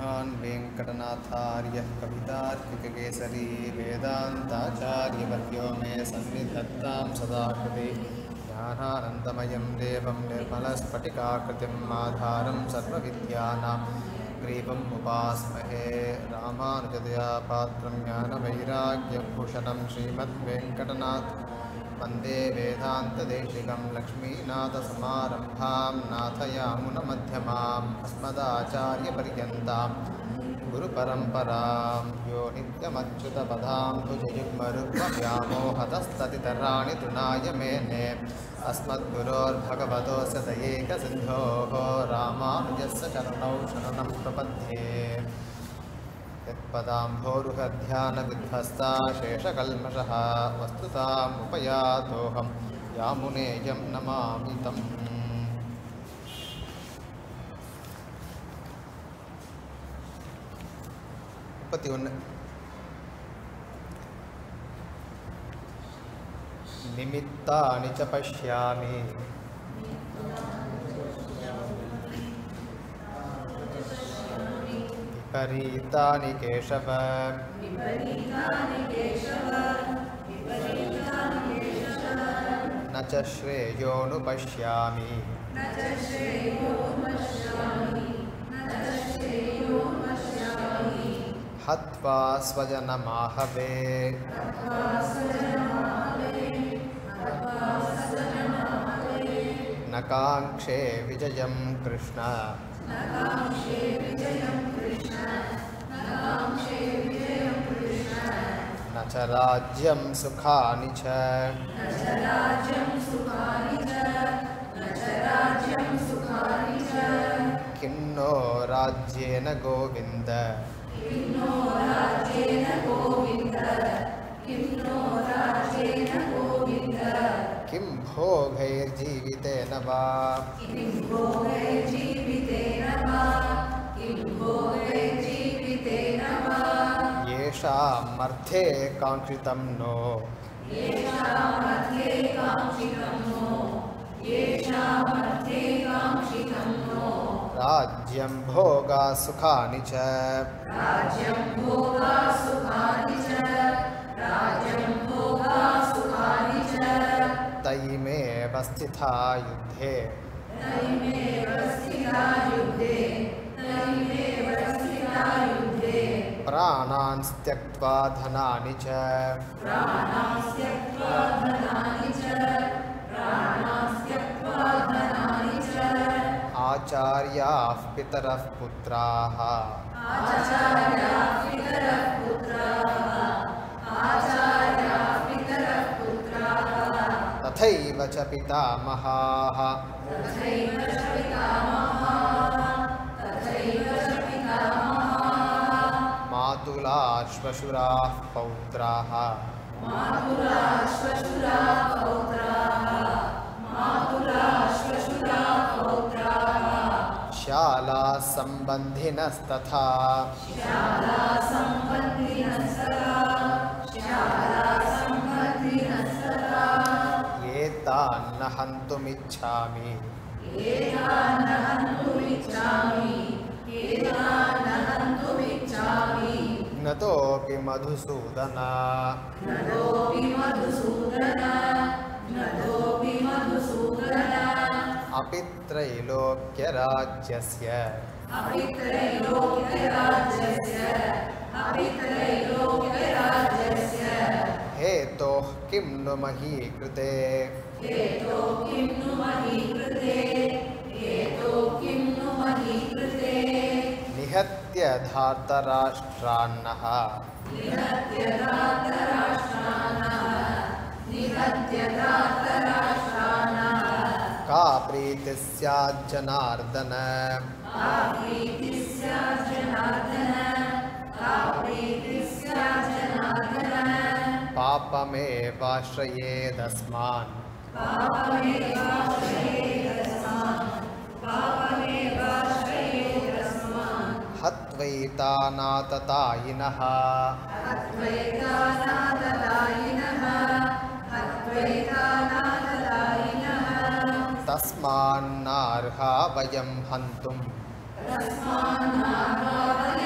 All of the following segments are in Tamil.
श्रीमान् वेङ्कटनाथार्यः कवितार्किककेसरी वेदान्ताचार्यवर्यो मे सन्निधत्तां सदा कृते ज्ञानानन्दमयं देवं निर्मलस्फटिकाकृतिम् आधारं सर्वविद्यानां ग्रीवम् उपास्महे रामानुजदया पात्रं ज्ञानवैराग्यभूषणं श्रीमद्वेङ्कटनाथ वन्दे वेदान्तदेशिकं लक्ष्मीनाथसमारम्भां नाथयामुनमध्यमाम् अस्मदाचार्यपर्यन्तां गुरुपरम्परां यो नित्यमच्युतपदां भुजयुग्मरुग्मव्यामोहतस्ततितराणि तृणाय मेने अस्मद्गुरोर्भगवतोऽस्य दयेकसिन्धोः रामानुजस्य चरणौ शरणं प्रपद्ये यत्पदाम्भोरुहध्यानविध्वस्ता शेषकल्मषः वस्तुतामुपयातोऽहं यामुनेयं नमामि तम् முப்பத்தி ஒன்று நிமித்தானி ச பஷ்யாமி विपरीतानि केशव न च श्रेयोऽनुपश्यामि हत्वा स्वजनमाहवे न काङ्क्षे विजयं कृष्ण न च राज्यं सुखानि च किं नो राज्येन गोविन्द किं भोगैर्जीवितेन वा येषामर्थे काङ्क्षितं नो राज्यं भोगा सुखानि च तैमेव स्थिता युद्धे प्राणान् त्यक्त्वा धनानि च आचार्याः पितरः पुत्राः तथैव च पितामहाः मातुलाश्वशुराः पौत्राः शालाः सम्बन्धिनस्तथा ये तान्न हन्तुमिच्छामि नतोऽपि मधुसूदन अपि त्रैलोक्यराज्यस्य हेतोः किं नु मही कृते निहत्य धार्तराष्ट्रान्नः का प्रीतिः स्याज्जनार्दन पापमेवाश्रयेदस्मान् हत्वैतानाततायिनः तस्मान्नार्हा वयं हन्तुम्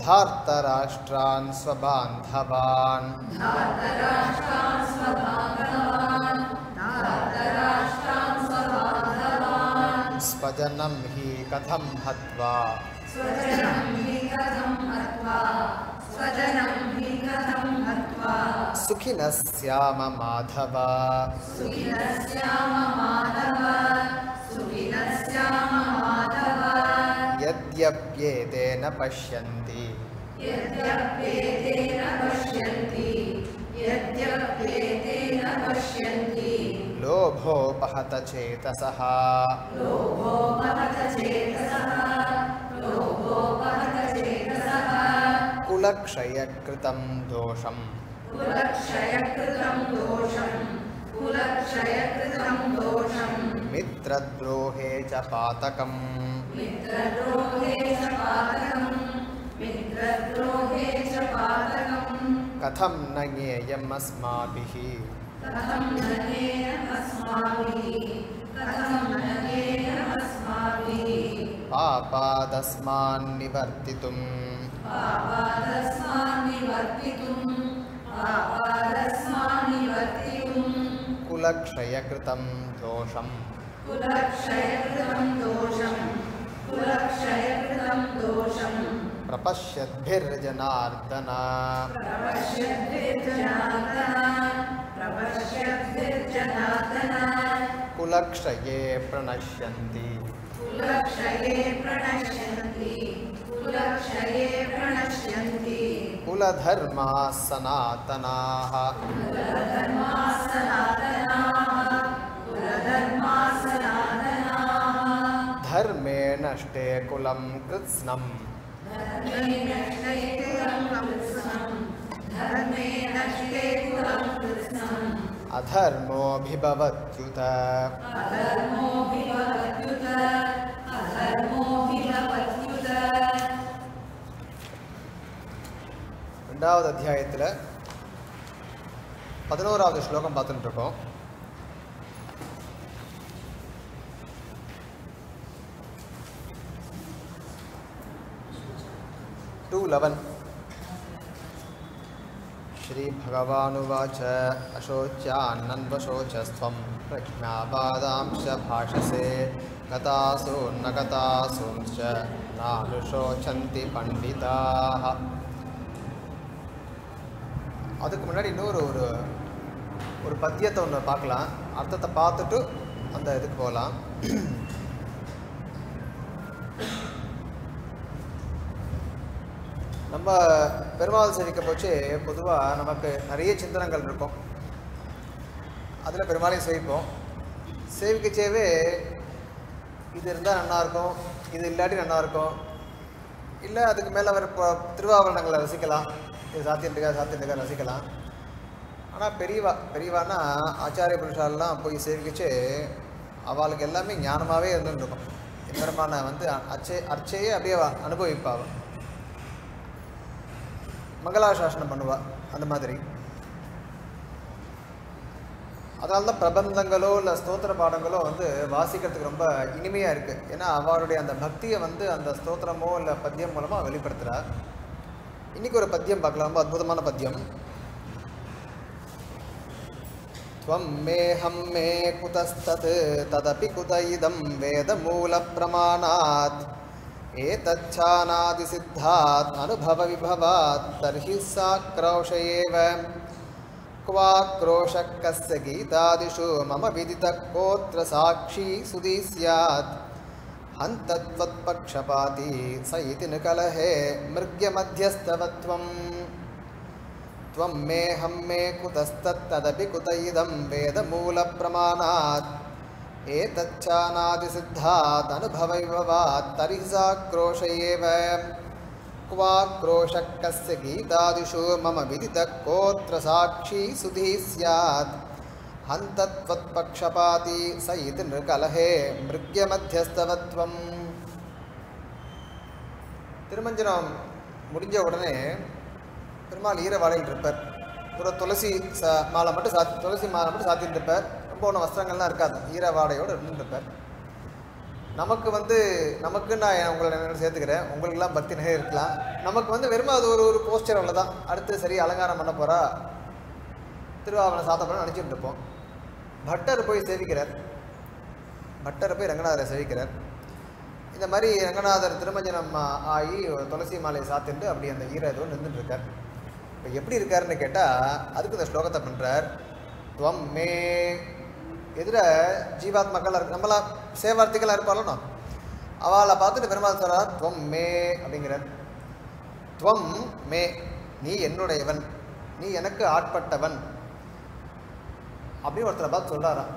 धार्तराष्ट्रान् स्वबान्धवान् धार्तराष्ट्रान् स्वभागवान् धार्तराष्ट्रान् स्वभागवान् स्वजनं हि कथं हत्वा स्वजनं हि कथं हत्वा स्वजनं हि कथं हत्वा सुखिनः स्याम माधव सुखिनः स्याम माधव सुखिनः स्याम माधव यद्यप्येतेन पश्यन्ति यद्यप्येतेन पश्यन्ति यद्यप्येतेन पश्यन्ति लोभोपहत चेतसः लोभो भवत चेतसः लोभो भवत चेतसः कुलक्षयकृतं दोषम् कुलक्षयकृतं दोषं कुलक्षयकृतं दोषं मित्रद्रोहे च पातकम् मित्रद्रोहे च पातकं मित्रद्रोहे च पातकं कथं न ज्ञेयम् अस्माभिः कथं न ज्ञेयम् अस्माभिः कथं न ज्ञेयम् अस्माभिः पापादस्मान् निवर्तितुम् पापादस्मान् निवर्तितुं पापादस्मान् निवर्तितुं कुलक्षयकृतं दोषम् कुलक्षयकृतं दोषं कुलक्षयकृतं दोषं प्रपश्यद्भिर्जनार्दन प्रपश्यद्भिर्जनार्दन प्रपश्यद्भिर्जनार्दन कुलक्षये प्रणश्यन्ति कुलक्षये प्रणश्यन्ति कुलक्षये प्रणश्यन्ति कुलधर्माः सनातनाः कुलधर्माः सनातनाः कुलधर्माः सनातनाः धर्मे नष्टे कुलं कृत्स्नम् धर्मे नष्टे कुलं कृत्स्नम् धर्मे नष्टे कुलं कृत्स्नम् अधर्मोऽभिभवत्युत अधर्मोऽभिभवत्युत अधर्मोऽभिभवत्युत ரெண்டாவது அத்தியாயத்தில் பதினோராவது ஸ்லோகம் பார்த்துட்டு இருக்கோம் टु लवन् श्रीभगवानुवाच अशोच्यान्नन्वशोचस्त्वं प्रज्ञावादांश्च भाषसे गतासून्न गतासूंश्च नानुशोचन्ति पण्डिताः அதுக்கு முன்னாடி இன்னொரு ஒரு ஒரு பத்தியத்தை ஒன்று பார்க்கலாம் அர்த்தத்தை பார்த்துட்டு அந்த இதுக்கு போகலாம் நம்ம பெருமாள் சேவிக்க போச்சு பொதுவாக நமக்கு நிறைய சிந்தனங்கள் இருக்கும் அதில் பெருமாளையும் சேவிப்போம் சேவிக்கச்சேவே இது இருந்தால் நல்லாயிருக்கும் இது இல்லாட்டி நல்லாயிருக்கும் இல்லை அதுக்கு மேலே அவர் இப்போ திருவாபரணங்களை ரசிக்கலாம் இது சாத்தியத்துக்காக சாத்தியத்துக்காக ரசிக்கலாம் ஆனால் பெரியவா பெரியவான்னா ஆச்சாரிய புருஷாலெலாம் போய் சேவிக்கிச்சு அவளுக்கு எல்லாமே ஞானமாகவே இருந்துட்டு இருக்கும் எம்பெருமானை வந்து அச்சே அர்ச்சையே அப்படியே அவ அனுபவிப்பா அவ மங்களாசாசனம் பண்ணுவா அந்த மாதிரி அதனால தான் பிரபந்தங்களோ இல்லை ஸ்தோத்திர பாடங்களோ வந்து வாசிக்கிறதுக்கு ரொம்ப இனிமையாக இருக்குது ஏன்னா அவளுடைய அந்த பக்தியை வந்து அந்த ஸ்தோத்திரமோ இல்லை பத்தியம் மூலமாக வெளிப்படுத்துகிறா இன்னைக்கு ஒரு பத்தியம் பார்க்கலாம் ரொம்ப அற்புதமான பத்தியம் त्वं मेऽहं मे कुतस्तत् तदपि कुत इदं वेदमूलप्रमाणात् एतच्छानादिसिद्धात् अनुभवविभवात् तर्हि साक्रोश एव क्वाक्रोशः कस्य गीतादिषु मम विदितः कोऽत्र साक्षी सुधी स्यात् हन्तत्वत्पक्षपाती स इति न कलहे मृग्यमध्यस्तवत्वम् त्वं मेऽहं मे कुतस्तत्तदपि कुत इदं वेदमूलप्रमाणात् एतच्छानादिसिद्धात् अनुभवैभवात् तर्हि साक्रोश एव क्वाक्रोशः कस्य गीतादिषु मम विदितः कोऽत्र साक्षी सुधी स्यात् हन्तत्वत्पक्षपाती स इति नृकलहे मृग्यमध्यस्तवत्वम् திருமஞ்சனம் முடிஞ்ச உடனே பெருமாள் ஈரவாடையில் இருப்பார் ஒரு துளசி ச மாலை மட்டும் சா துளசி மாலை மட்டும் சாத்திட்டு இருப்பார் ரொம்ப ஒன்றும் வஸ்திரங்கள்லாம் இருக்காது ஈரவாடையோடு இருந்துருப்பார் நமக்கு வந்து நமக்கு நான் உங்களை நான் சேர்த்துக்கிறேன் உங்களுக்கெல்லாம் பக்தி நிறைய இருக்கலாம் நமக்கு வந்து வெறும் அது ஒரு ஒரு போஸ்டர் அவ்வளோதான் அடுத்து சரி அலங்காரம் பண்ண போகிறா திருவாவணம் சாத்த போகிறோம் நினச்சிட்டு இருப்போம் பட்டர் போய் சேவிக்கிறார் பட்டரை போய் ரங்கநாதரை சேவிக்கிறார் இந்த மாதிரி ரங்கநாதர் திருமஞ்சனம் ஆ- ஆகி ஒரு துளசி மாலையை சாத்திட்டு அப்படி அந்த ஈர ஏதோ நின்றுட்டு இருக்கார் இப்போ எப்படி இருக்காருன்னு கேட்டால் அதுக்கு இந்த ஸ்லோகத்தை பண்ணுறார் துவம் மே எதிர ஜீவாத்மக்கள் இருக்கு நம்மளாம் சேவார்த்திகளாக இருப்பாளோ அவளை பார்த்துட்டு பெருமாள் சொல்கிறார் துவம் மே அப்படிங்கிறார் துவம் மே நீ என்னுடையவன் நீ எனக்கு ஆட்பட்டவன் அப்படின்னு ஒருத்தரை பார்த்து சொல்றாராம்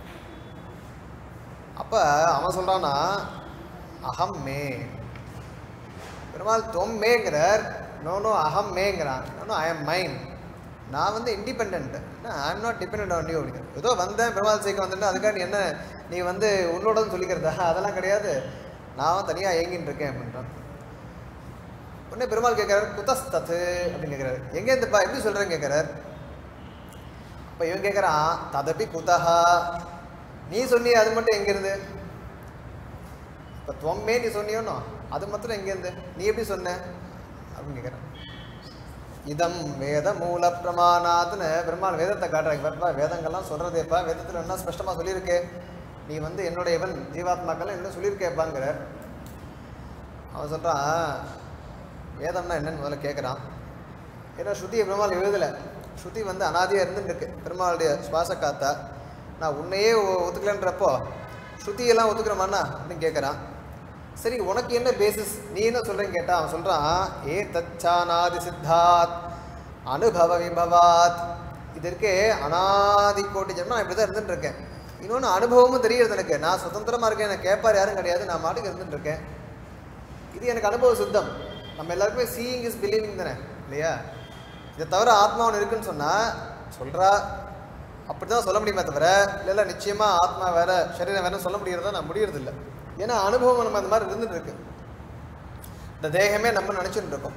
அப்போ அவன் சொல்கிறானா அகம் மே பெருமாள் தொம் மேங்கிறார் நோ நோ அகம் மேங்கிறான் நோ ஐ எம் மைன் நான் வந்து independent I am not depend on you அப்படிங்கிற ஏதோ வந்தேன் பெருமாள் சேர்க்க வந்துட்டு அதுக்காக நீ என்ன நீ வந்து உன்னோடன்னு சொல்லிக்கிறதா அதெல்லாம் கிடையாது நான் தனியாக ஏங்கின்னு இருக்கேன் அப்படின்றான் உடனே பெருமாள் கேட்குறாரு குதஸ்தத்து அப்படின்னு கேட்குறாரு எங்கேருந்துப்பா எப்படி சொல்கிறேன்னு கேட்குறாரு இப்போ இவன் கேட்குறான் ததபி குதஹா நீ சொன்னியே அது மட்டும் எங்கேருந்து இப்போ துவம்மே நீ சொன்னியோனோ அது மாத்திரம் எங்கேருந்து நீ எப்படி சொன்ன அப்படின்னு கேட்குறான் இதம் வேத மூல பிரமாணாத்துன்னு பெருமாள் வேதத்தை காட்டுறாங்க பாருப்பா வேதங்கள்லாம் சொல்கிறதேப்பா வேதத்தில் என்ன ஸ்பஷ்டமாக சொல்லியிருக்கே நீ வந்து என்னுடையவன் ஜீவாத்மாக்கள்லாம் என்ன சொல்லியிருக்கேப்பாங்கிறார் அவன் சொல்கிறான் வேதம்னா என்னன்னு முதல்ல கேட்குறான் ஏன்னா ஸ்ருதியை பெருமாள் எழுதலை ஸ்ருதி வந்து அனாதியாக இருந்துருக்கு பெருமாளுடைய சுவாச காத்தா நான் உன்னையே ஒ- ஒத்துக்கலன்றப்போ ஸ்ருதியெல்லாம் ஒத்துக்கிறமாண்ணா அப்படின்னு கேட்குறான் சரி உனக்கு என்ன பேசிஸ் நீ என்ன சொல்கிறேன்னு கேட்டால் அவன் சொல்கிறான் ஏ தச்சானாதி சித்தாத் அனுபவ விபவாத் இது இருக்கே அனாதி கோட்டி ஜென்மம் நான் இப்படி தான் இருந்துட்டு இருக்கேன் இன்னொன்று அனுபவமும் தெரியுது எனக்கு நான் சுதந்திரமாக இருக்கேன் எனக்கு கேட்பார் யாரும் கிடையாது நான் மாட்டுக்கு இருந்துட்டு இருக்கேன் இது எனக்கு அனுபவ சுத்தம் நம்ம எல்லாருக்குமே சீயிங் இஸ் பிலீவிங் தானே இல்லையா இதை தவிர ஆத்மா ஒன்று இருக்குன்னு சொன்னால் சொல்கிறா அப்படி தான் சொல்ல முடியுமே தவிர இல்லை இல்லை நிச்சயமாக ஆத்மா வேற சரீரம் வேற சொல்ல முடியறதா நான் முடியறது இல்லை ஏன்னா அனுபவம் நம்ம அந்த மாதிரி இருந்துட்டு இருக்கு இந்த தேகமே நம்ம நினச்சிட்டு இருக்கோம்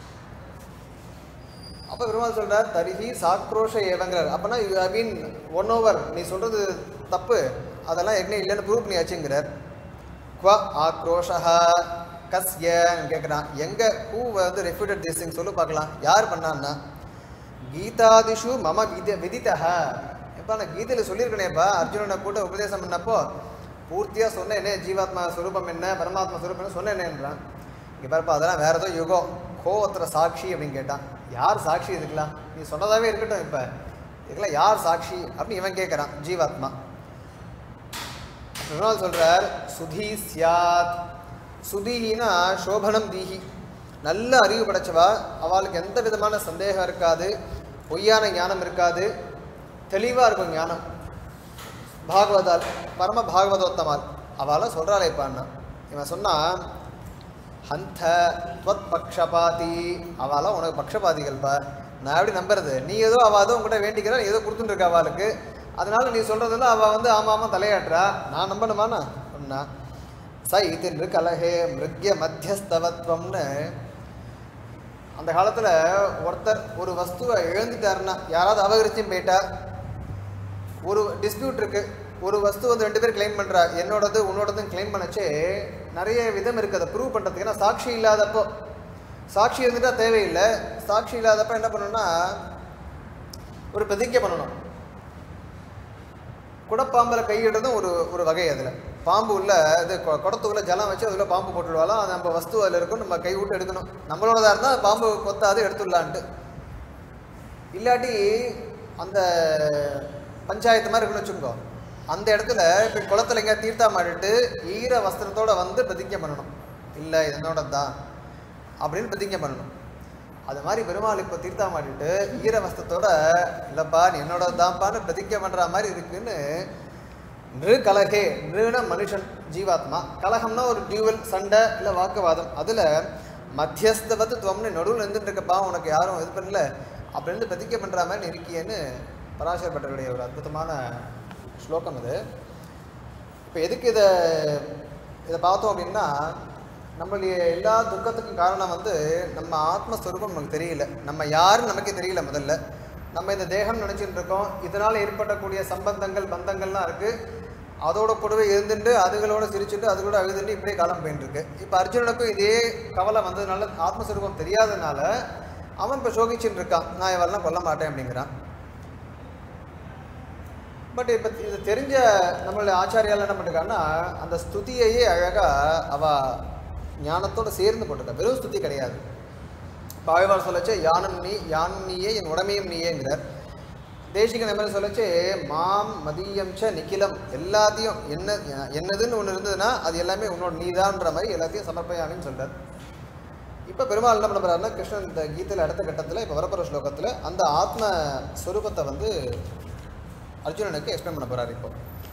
அப்போ பெருமாள் சொல்றார் தரிகி சாக்ரோஷ ஏவங்கிறார் அப்போனா ஐ மீன் ஒன் ஓவர் நீ சொல்கிறது தப்பு அதெல்லாம் என்ன இல்லைன்னு ப்ரூவ் பண்ணியாச்சுங்கிறார் குவ ஆக்ரோஷா கஸ்யன்னு கேட்குறான் எங்கே ஹூ வந்து ரெஃப்யூட்டட் திஸ் திங் சொல்லு பார்க்கலாம் யார் பண்ணான்னா கீதாதிஷு மம வித விதித்தா எப்பா நான் கீதையில் சொல்லியிருக்கேனேப்பா அர்ஜுனனை கூட உபதேசம் பண்ணப்போ பூர்த்தியாக சொன்னேனே ஜீவாத்மா ஸ்வரூபம் என்ன பரமாத்மா ஸ்வரூபம் என்ன சொன்னேனேன்றான் இங்கே பாருப்பா அதெல்லாம் வேற ஏதோ யுகம் கோவத்திர சாட்சி அப்படின்னு கேட்டான் யார் சாட்சி இதுக்கெல்லாம் நீ சொன்னதாவே இருக்கட்டும் இப்போ இதுக்கெல்லாம் யார் சாட்சி அப்படின்னு இவன் கேட்குறான் ஜீவாத்மா பெருமாள் சொல்றார் சுதி சியாத் சுதினா சோபனம் தீஹி நல்ல அறிவு படைச்சவா அவளுக்கு எந்த விதமான சந்தேகம் இருக்காது பொய்யான ஞானம் இருக்காது தெளிவாக இருக்கும் ஞானம் பாகவதால் பரம பாகவதோத்தமால் அவளை சொல்கிறாளேப்பான்னா இவன் சொன்னான் ஹந்த துவத் பக்ஷபாதி அவளாம் உனக்கு பக்ஷபாதிகள்ப்பா நான் எப்படி நம்புறது நீ ஏதோ அவள் ஏதோ உங்ககிட்ட வேண்டிக்கிறா நீ ஏதோ கொடுத்துட்டு இருக்க அவளுக்கு அதனால நீ சொல்றதுல அவள் வந்து ஆமாம் ஆமாம் தலையாட்டுறா நான் நம்பணுமாண்ணா அப்படின்னா ச இது நிருகலகே மிருக்ய மத்தியஸ்தவத்வம்னு அந்த காலத்தில் ஒருத்தர் ஒரு வஸ்துவை இழந்துட்டாருன்னா யாராவது அபகரிச்சும் போயிட்டா ஒரு டிஸ்பியூட் இருக்கு ஒரு வஸ்து வந்து ரெண்டு பேர் கிளைம் பண்றா என்னோடது உன்னோடதுன்னு கிளைம் பண்ணச்சே நிறைய விதம் இருக்கு அதை ப்ரூவ் பண்றதுக்கு ஏன்னா சாட்சி இல்லாதப்போ சாட்சி இருந்துட்டா தேவையில்லை சாட்சி இல்லாதப்ப என்ன பண்ணணும்னா ஒரு பிரதிஜை பண்ணணும் குடப்பாம்பில் கையிடுறதும் ஒரு ஒரு வகை அதில் பாம்பு உள்ள இது கொ- குடத்துக்குள்ள ஜலம் வச்சு அதில் பாம்பு போட்டுடுவாலாம் அது நம்ம வஸ்து அதில் இருக்கும் நம்ம கை விட்டு எடுக்கணும் நம்மளோடதாக இருந்தால் பாம்பு கொத்தாது எடுத்துடலான்ட்டு இல்லாட்டி அந்த பஞ்சாயத்து மாதிரி இருக்குன்னு வச்சுக்கோ அந்த இடத்துல இப்போ குளத்துல எங்கேயா தீர்த்தா மாட்டிட்டு ஈர வஸ்திரத்தோட வந்து பிரதிஜை பண்ணணும் இல்லை இது என்னோட தான் அப்படின்னு பிரதிஜை பண்ணணும் அது மாதிரி பெருமாள் இப்போ தீர்த்தா மாட்டிட்டு ஈர வஸ்திரத்தோட இல்லைப்பா நீ என்னோட தான்ப்பான்னு பிரதிஜை பண்ணுற மாதிரி இருக்குன்னு நிரு கலகே நிருன மனுஷன் ஜீவாத்மா கலகம்னா ஒரு டியூவல் சண்டை இல்லை வாக்குவாதம் அதில் மத்தியஸ்தவத்து துவம்னு நடுவில் இருந்துட்டு இருக்கப்பா உனக்கு யாரும் இது பண்ணல அப்படின்னு பிரதிஜை பண்ணுற மாதிரி நீ இருக்கியேன்னு பராசர பட்டருடைய ஒரு அற்புதமான ஸ்லோகம் இது இப்போ எதுக்கு இதை இதை பார்த்தோம் அப்படின்னா நம்மளுடைய எல்லா துக்கத்துக்கும் காரணம் வந்து நம்ம ஆத்மஸ்வரூபம் நமக்கு தெரியல நம்ம யாருன்னு நமக்கே தெரியல முதல்ல நம்ம இந்த தேகம் நினச்சிட்டு இருக்கோம் இதனால் ஏற்படக்கூடிய சம்பந்தங்கள் பந்தங்கள்லாம் இருக்குது அதோட கூடவே இருந்துட்டு அதுகளோட சிரிச்சுட்டு அதுகளோட அழுதுட்டு இப்படியே காலம் போயிட்டு இருக்கு இப்போ அர்ஜுனனுக்கும் இதே கவலை வந்ததுனால ஆத்மஸ்வரூபம் தெரியாதனால அவன் இப்போ சோகிச்சுட்டு இருக்கான் நான் இவெல்லாம் கொல்ல மாட்டேன் அப்படிங்கிறான் பட் இப்போ இது தெரிஞ்ச நம்மளுடைய ஆச்சாரியால் என்ன பண்ணிருக்காங்கன்னா அந்த ஸ்துதியையே அழகாக அவ ஞானத்தோட சேர்ந்து போட்டிருக்கா வெறும் ஸ்துதி கிடையாது பாழ்வார் சொல்லச்சு யானும் நீ யான் நீயே என் உடமையும் நீயேங்கிறார் தேசிகன் மாதிரி சொல்லச்சு மாம் மதியம் ச நிக்கிலம் எல்லாத்தையும் என்ன என்னதுன்னு ஒன்று இருந்ததுன்னா அது எல்லாமே உன்னோட நீதான்ற மாதிரி எல்லாத்தையும் சமர்ப்பயாமின்னு சொல்றார் இப்போ பெருமாள் என்ன பண்ண போறாருன்னா கிருஷ்ணன் இந்த கீதையில் அடுத்த கட்டத்தில் இப்போ வரப்போகிற ஸ்லோகத்தில் அந்த ஆத்ம ஸ்வரூபத்தை வந்து அர்ஜுனனுக்கு எக்ஸ்பிளைன் பண்ண போறாரு இப்போ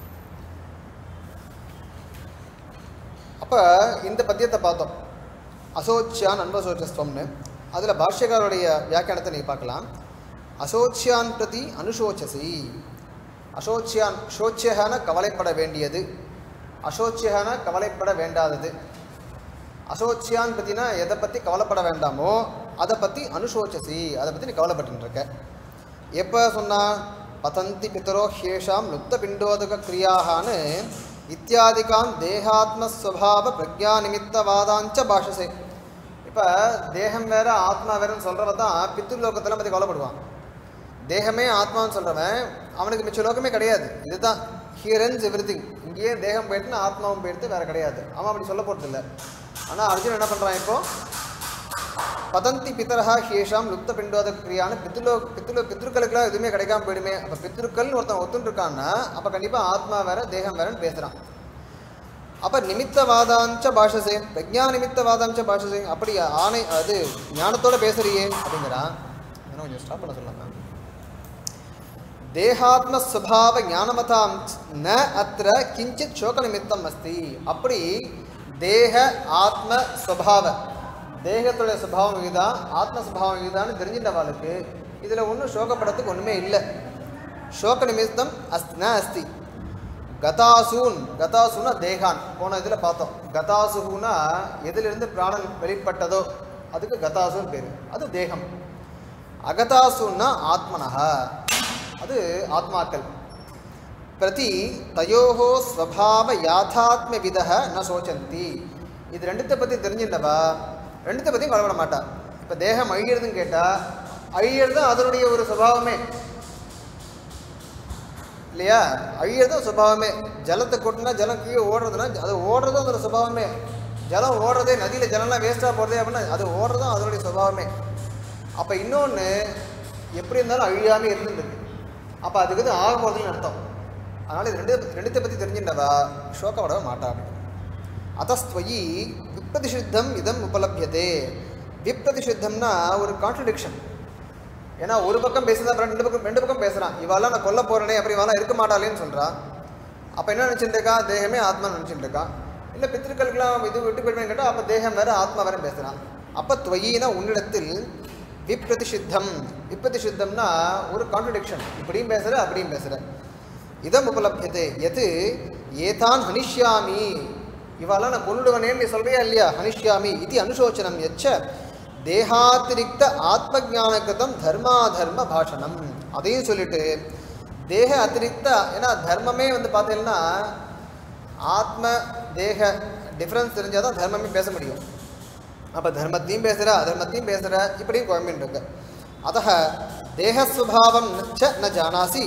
அப்போ இந்த பத்தியத்தை பார்த்தோம் அசோச்சியான் அன்பசோச்சஸ்வம்னு அதில் பாஷ்யக்காரருடைய வியாக்கியானத்தை நீ பார்க்கலாம் அசோச்சியான் பிரதி அனுசோச்சசி அசோச்சியான் சோச்சியகான கவலைப்பட வேண்டியது அசோச்சியகான கவலைப்பட வேண்டாதது அசோச்சியான் பற்றினா எதை பற்றி கவலைப்பட வேண்டாமோ அதை பற்றி அனுசோச்சசி அதை பற்றி நீ கவலைப்பட்டு இருக்க எப்போ சொன்னா பதந்தி பிதரோ ஹேஷாம் லுப்த பிண்டோதக கிரியாகான்னு இத்தியாதிகான் தேகாத்மஸ்வபாவ பிரஜா நிமித்தவாதாஞ்ச பாஷசே இப்போ தேகம் வேற ஆத்மா வேறன்னு சொல்கிறவ தான் பித்ருலோகத்தில் பற்றி கவலைப்படுவான் தேகமே ஆத்மான்னு சொல்கிறவன் அவனுக்கு மிச்ச லோகமே கிடையாது இதுதான் ஹியரன்ஸ் எவ்ரி திங் இங்கேயே தேகம் போயிட்டுனா ஆத்மாவும் போயிடுத்து வேற கிடையாது அவன் அப்படி சொல்ல போகிறதில்ல ஆனால் அர்ஜுன் என்ன பண்ணுறான் இப்போ பதந்தி பிதரஹா ஹேஷாம் லுப்த பிண்டோத கிரியான்னு பித்ருலோ பித்ருலோ பித்ருக்களுக்குலாம் எதுவுமே கிடைக்காம போயிடுமே அப்போ பித்ருக்கள் ஒருத்தன் ஒத்துன்னு இருக்கான்னா அப்போ கண்டிப்பாக ஆத்மா வேற தேகம் வேறன்னு பேசுகிறான் அப்போ நிமித்தவாதாஞ்ச பாஷசே பிரஜா நிமித்தவாதாஞ்ச பாஷசே அப்படி ஆணை அது ஞானத்தோட பேசுறியே அப்படிங்கிறான் இன்னும் கொஞ்சம் ஸ்டாப் பண்ண சொல்லலாம் தேகாத்மஸ்வபாவ ஞானமதாம் ந அத்திர கிஞ்சித் சோக நிமித்தம் அஸ்தி அப்படி தேக ஆத்ம ஸ்வபாவ தேகத்துடைய சுபாவம் இதுதான் ஆத்ம சுபாவம் இதுதான்னு தெரிஞ்சின்றவாளுக்கு இதில் ஒன்றும் சோகப்படத்துக்கு ஒன்றுமே இல்லை சோக நிமித்தம் அஸ்தி ந அஸ்தி கதாசூன் கதாசுனா தேகான் போன இதில் பார்த்தோம் கதாசுனா எதிலிருந்து பிராணன் வெளிப்பட்டதோ அதுக்கு கதாசுன்னு பேர் அது தேகம் அகதாசுன்னா ஆத்மனஹா அது ஆத்மாக்கள் பிரதி தயோஹோ ஸ்வபாவ யாதாத்ம விதக ந சோச்சந்தி இது ரெண்டுத்தை பற்றி தெரிஞ்சின்றவா ரெண்டுத்தை பற்றியும் கவலைப்பட மாட்டா இப்போ தேகம் அழியிறதுன்னு கேட்டால் அழியிறது அதனுடைய ஒரு சுபாவமே இல்லையா அழியறதும் சுபாவமே ஜலத்தை கொட்டினா ஜலம் கீழே ஓடுறதுன்னா அது ஓடுறதும் அதோட சுபாவமே ஜலம் ஓடுறதே நதியில் ஜலம்லாம் வேஸ்ட்டாக போகிறதே அப்படின்னா அது ஓடுறதும் அதனுடைய சுபாவமே அப்போ இன்னொன்று எப்படி இருந்தாலும் அழியாமல் இருந்துருக்கு அப்போ அதுக்கு இது ஆக போகிறதுன்னு அர்த்தம் அதனால் இது ரெண்டு ரெண்டுத்தை பற்றி தெரிஞ்சின்றவா சோகப்படவே மாட்டாங்க அத்தஸ்துவயி விப்ரதிஷித்தம் இதம் உபலபியதே விப்ரதிஷித்தம்னா ஒரு கான்ட்ரடிக்ஷன் ஏன்னா ஒரு பக்கம் பேசுதா அப்புறம் ரெண்டு பக்கம் ரெண்டு பக்கம் பேசுகிறான் இவாலாம் நான் கொல்ல போகிறேனே அப்படி இவாலாம் இருக்க மாட்டாளேன்னு சொல்கிறான் அப்போ என்ன நினச்சிட்டு இருக்கா தேகமே ஆத்மா நினச்சிட்டு இருக்கான் இல்லை பித்திருக்களுக்கெல்லாம் இது விட்டு போயிடுவேன் கேட்டால் அப்போ தேகம் வேறு ஆத்மா வேறு பேசுகிறான் அப்போ துவயின உன்னிடத்தில் விப்ரதிஷித்தம் விப்ரதிஷித்தம்னா ஒரு கான்ட்ரடிக்ஷன் இப்படியும் பேசுகிற அப்படியும் பேசுகிற இதம் உபலபியதே எது ஏதான் ஹனிஷ்யாமி இவாலாம் நான் கொண்டுடுவனேன்னு நீ சொல்றியா இல்லையா ஹனிஷ்யாமி இது அனுசோச்சனம் எச்ச தேகாத்திரிக்த ஆத்ம ஞானகிருதம் தர்மாதர்ம பாஷணம் அதையும் சொல்லிட்டு தேக அத்திரிக்த ஏன்னா தர்மமே வந்து பார்த்தீங்கன்னா ஆத்ம தேக டிஃப்ரென்ஸ் தெரிஞ்சால் தான் தர்மமே பேச முடியும் அப்போ தர்மத்தையும் பேசுகிற அதர்மத்தையும் பேசுகிற இப்படியும் குழம்பின்னு இருக்கு அத்த தேகஸ்வபாவம் ச ந ஜானாசி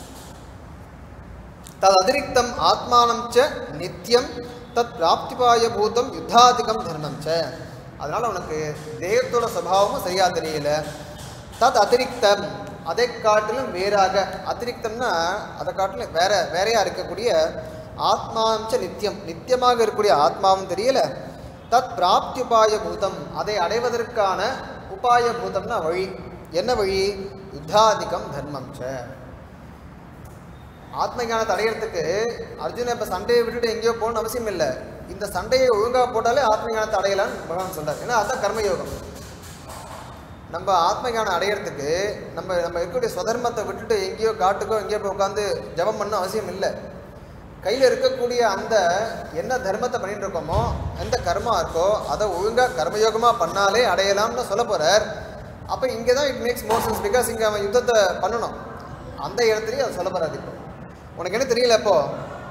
தது அதிரிக்தம் ஆத்மானம் ச நித்தியம் தத் பிராப்திபாயபூதம் யுத்தாதிகம் தர்மம் ச அதனால் உனக்கு தேகத்தோட சுபாவமும் சரியாக தெரியல தத் அதிரிக்தம் அதை காட்டிலும் வேறாக அதிரிக்தம்னா அதை காட்டிலும் வேற வேறையாக இருக்கக்கூடிய ஆத்மாம்ச நித்தியம் நித்தியமாக இருக்கக்கூடிய ஆத்மாவும் தெரியல தத் பிராப்தியுபாய பூதம் அதை அடைவதற்கான உபாய பூதம்னா வழி என்ன வழி யுத்தாதிகம் தர்மம் ச ஆத்ம ஞானத்தை அடையிறதுக்கு அர்ஜுனன் இப்போ சண்டையை விட்டுட்டு எங்கேயோ போகணும்னு அவசியம் இல்லை இந்த சண்டையை ஒழுங்காக போட்டாலே ஆத்ம ஞானத்தை அடையலான்னு பகவான் சொல்றார் ஏன்னா அதுதான் கர்மயோகம் நம்ம ஆத்ம ஞானம் அடையிறதுக்கு நம்ம நம்ம இருக்கக்கூடிய ஸ்வதர்மத்தை விட்டுட்டு எங்கேயோ காட்டுக்கோ எங்கேயோ போய் உட்காந்து ஜபம் பண்ண அவசியம் இல்லை கையில் இருக்கக்கூடிய அந்த என்ன தர்மத்தை பண்ணிட்டு இருக்கோமோ எந்த கர்மா இருக்கோ அதை ஒழுங்காக கர்மயோகமாக பண்ணாலே அடையலாம்னு சொல்ல போகிறார் அப்போ இங்கே தான் it makes more sense because இங்கே அவன் யுத்தத்தை பண்ணணும் அந்த இடத்துலையும் அதை சொல்ல போகிறார் இப்போ உனக்கு என்ன தெரியல இப்போ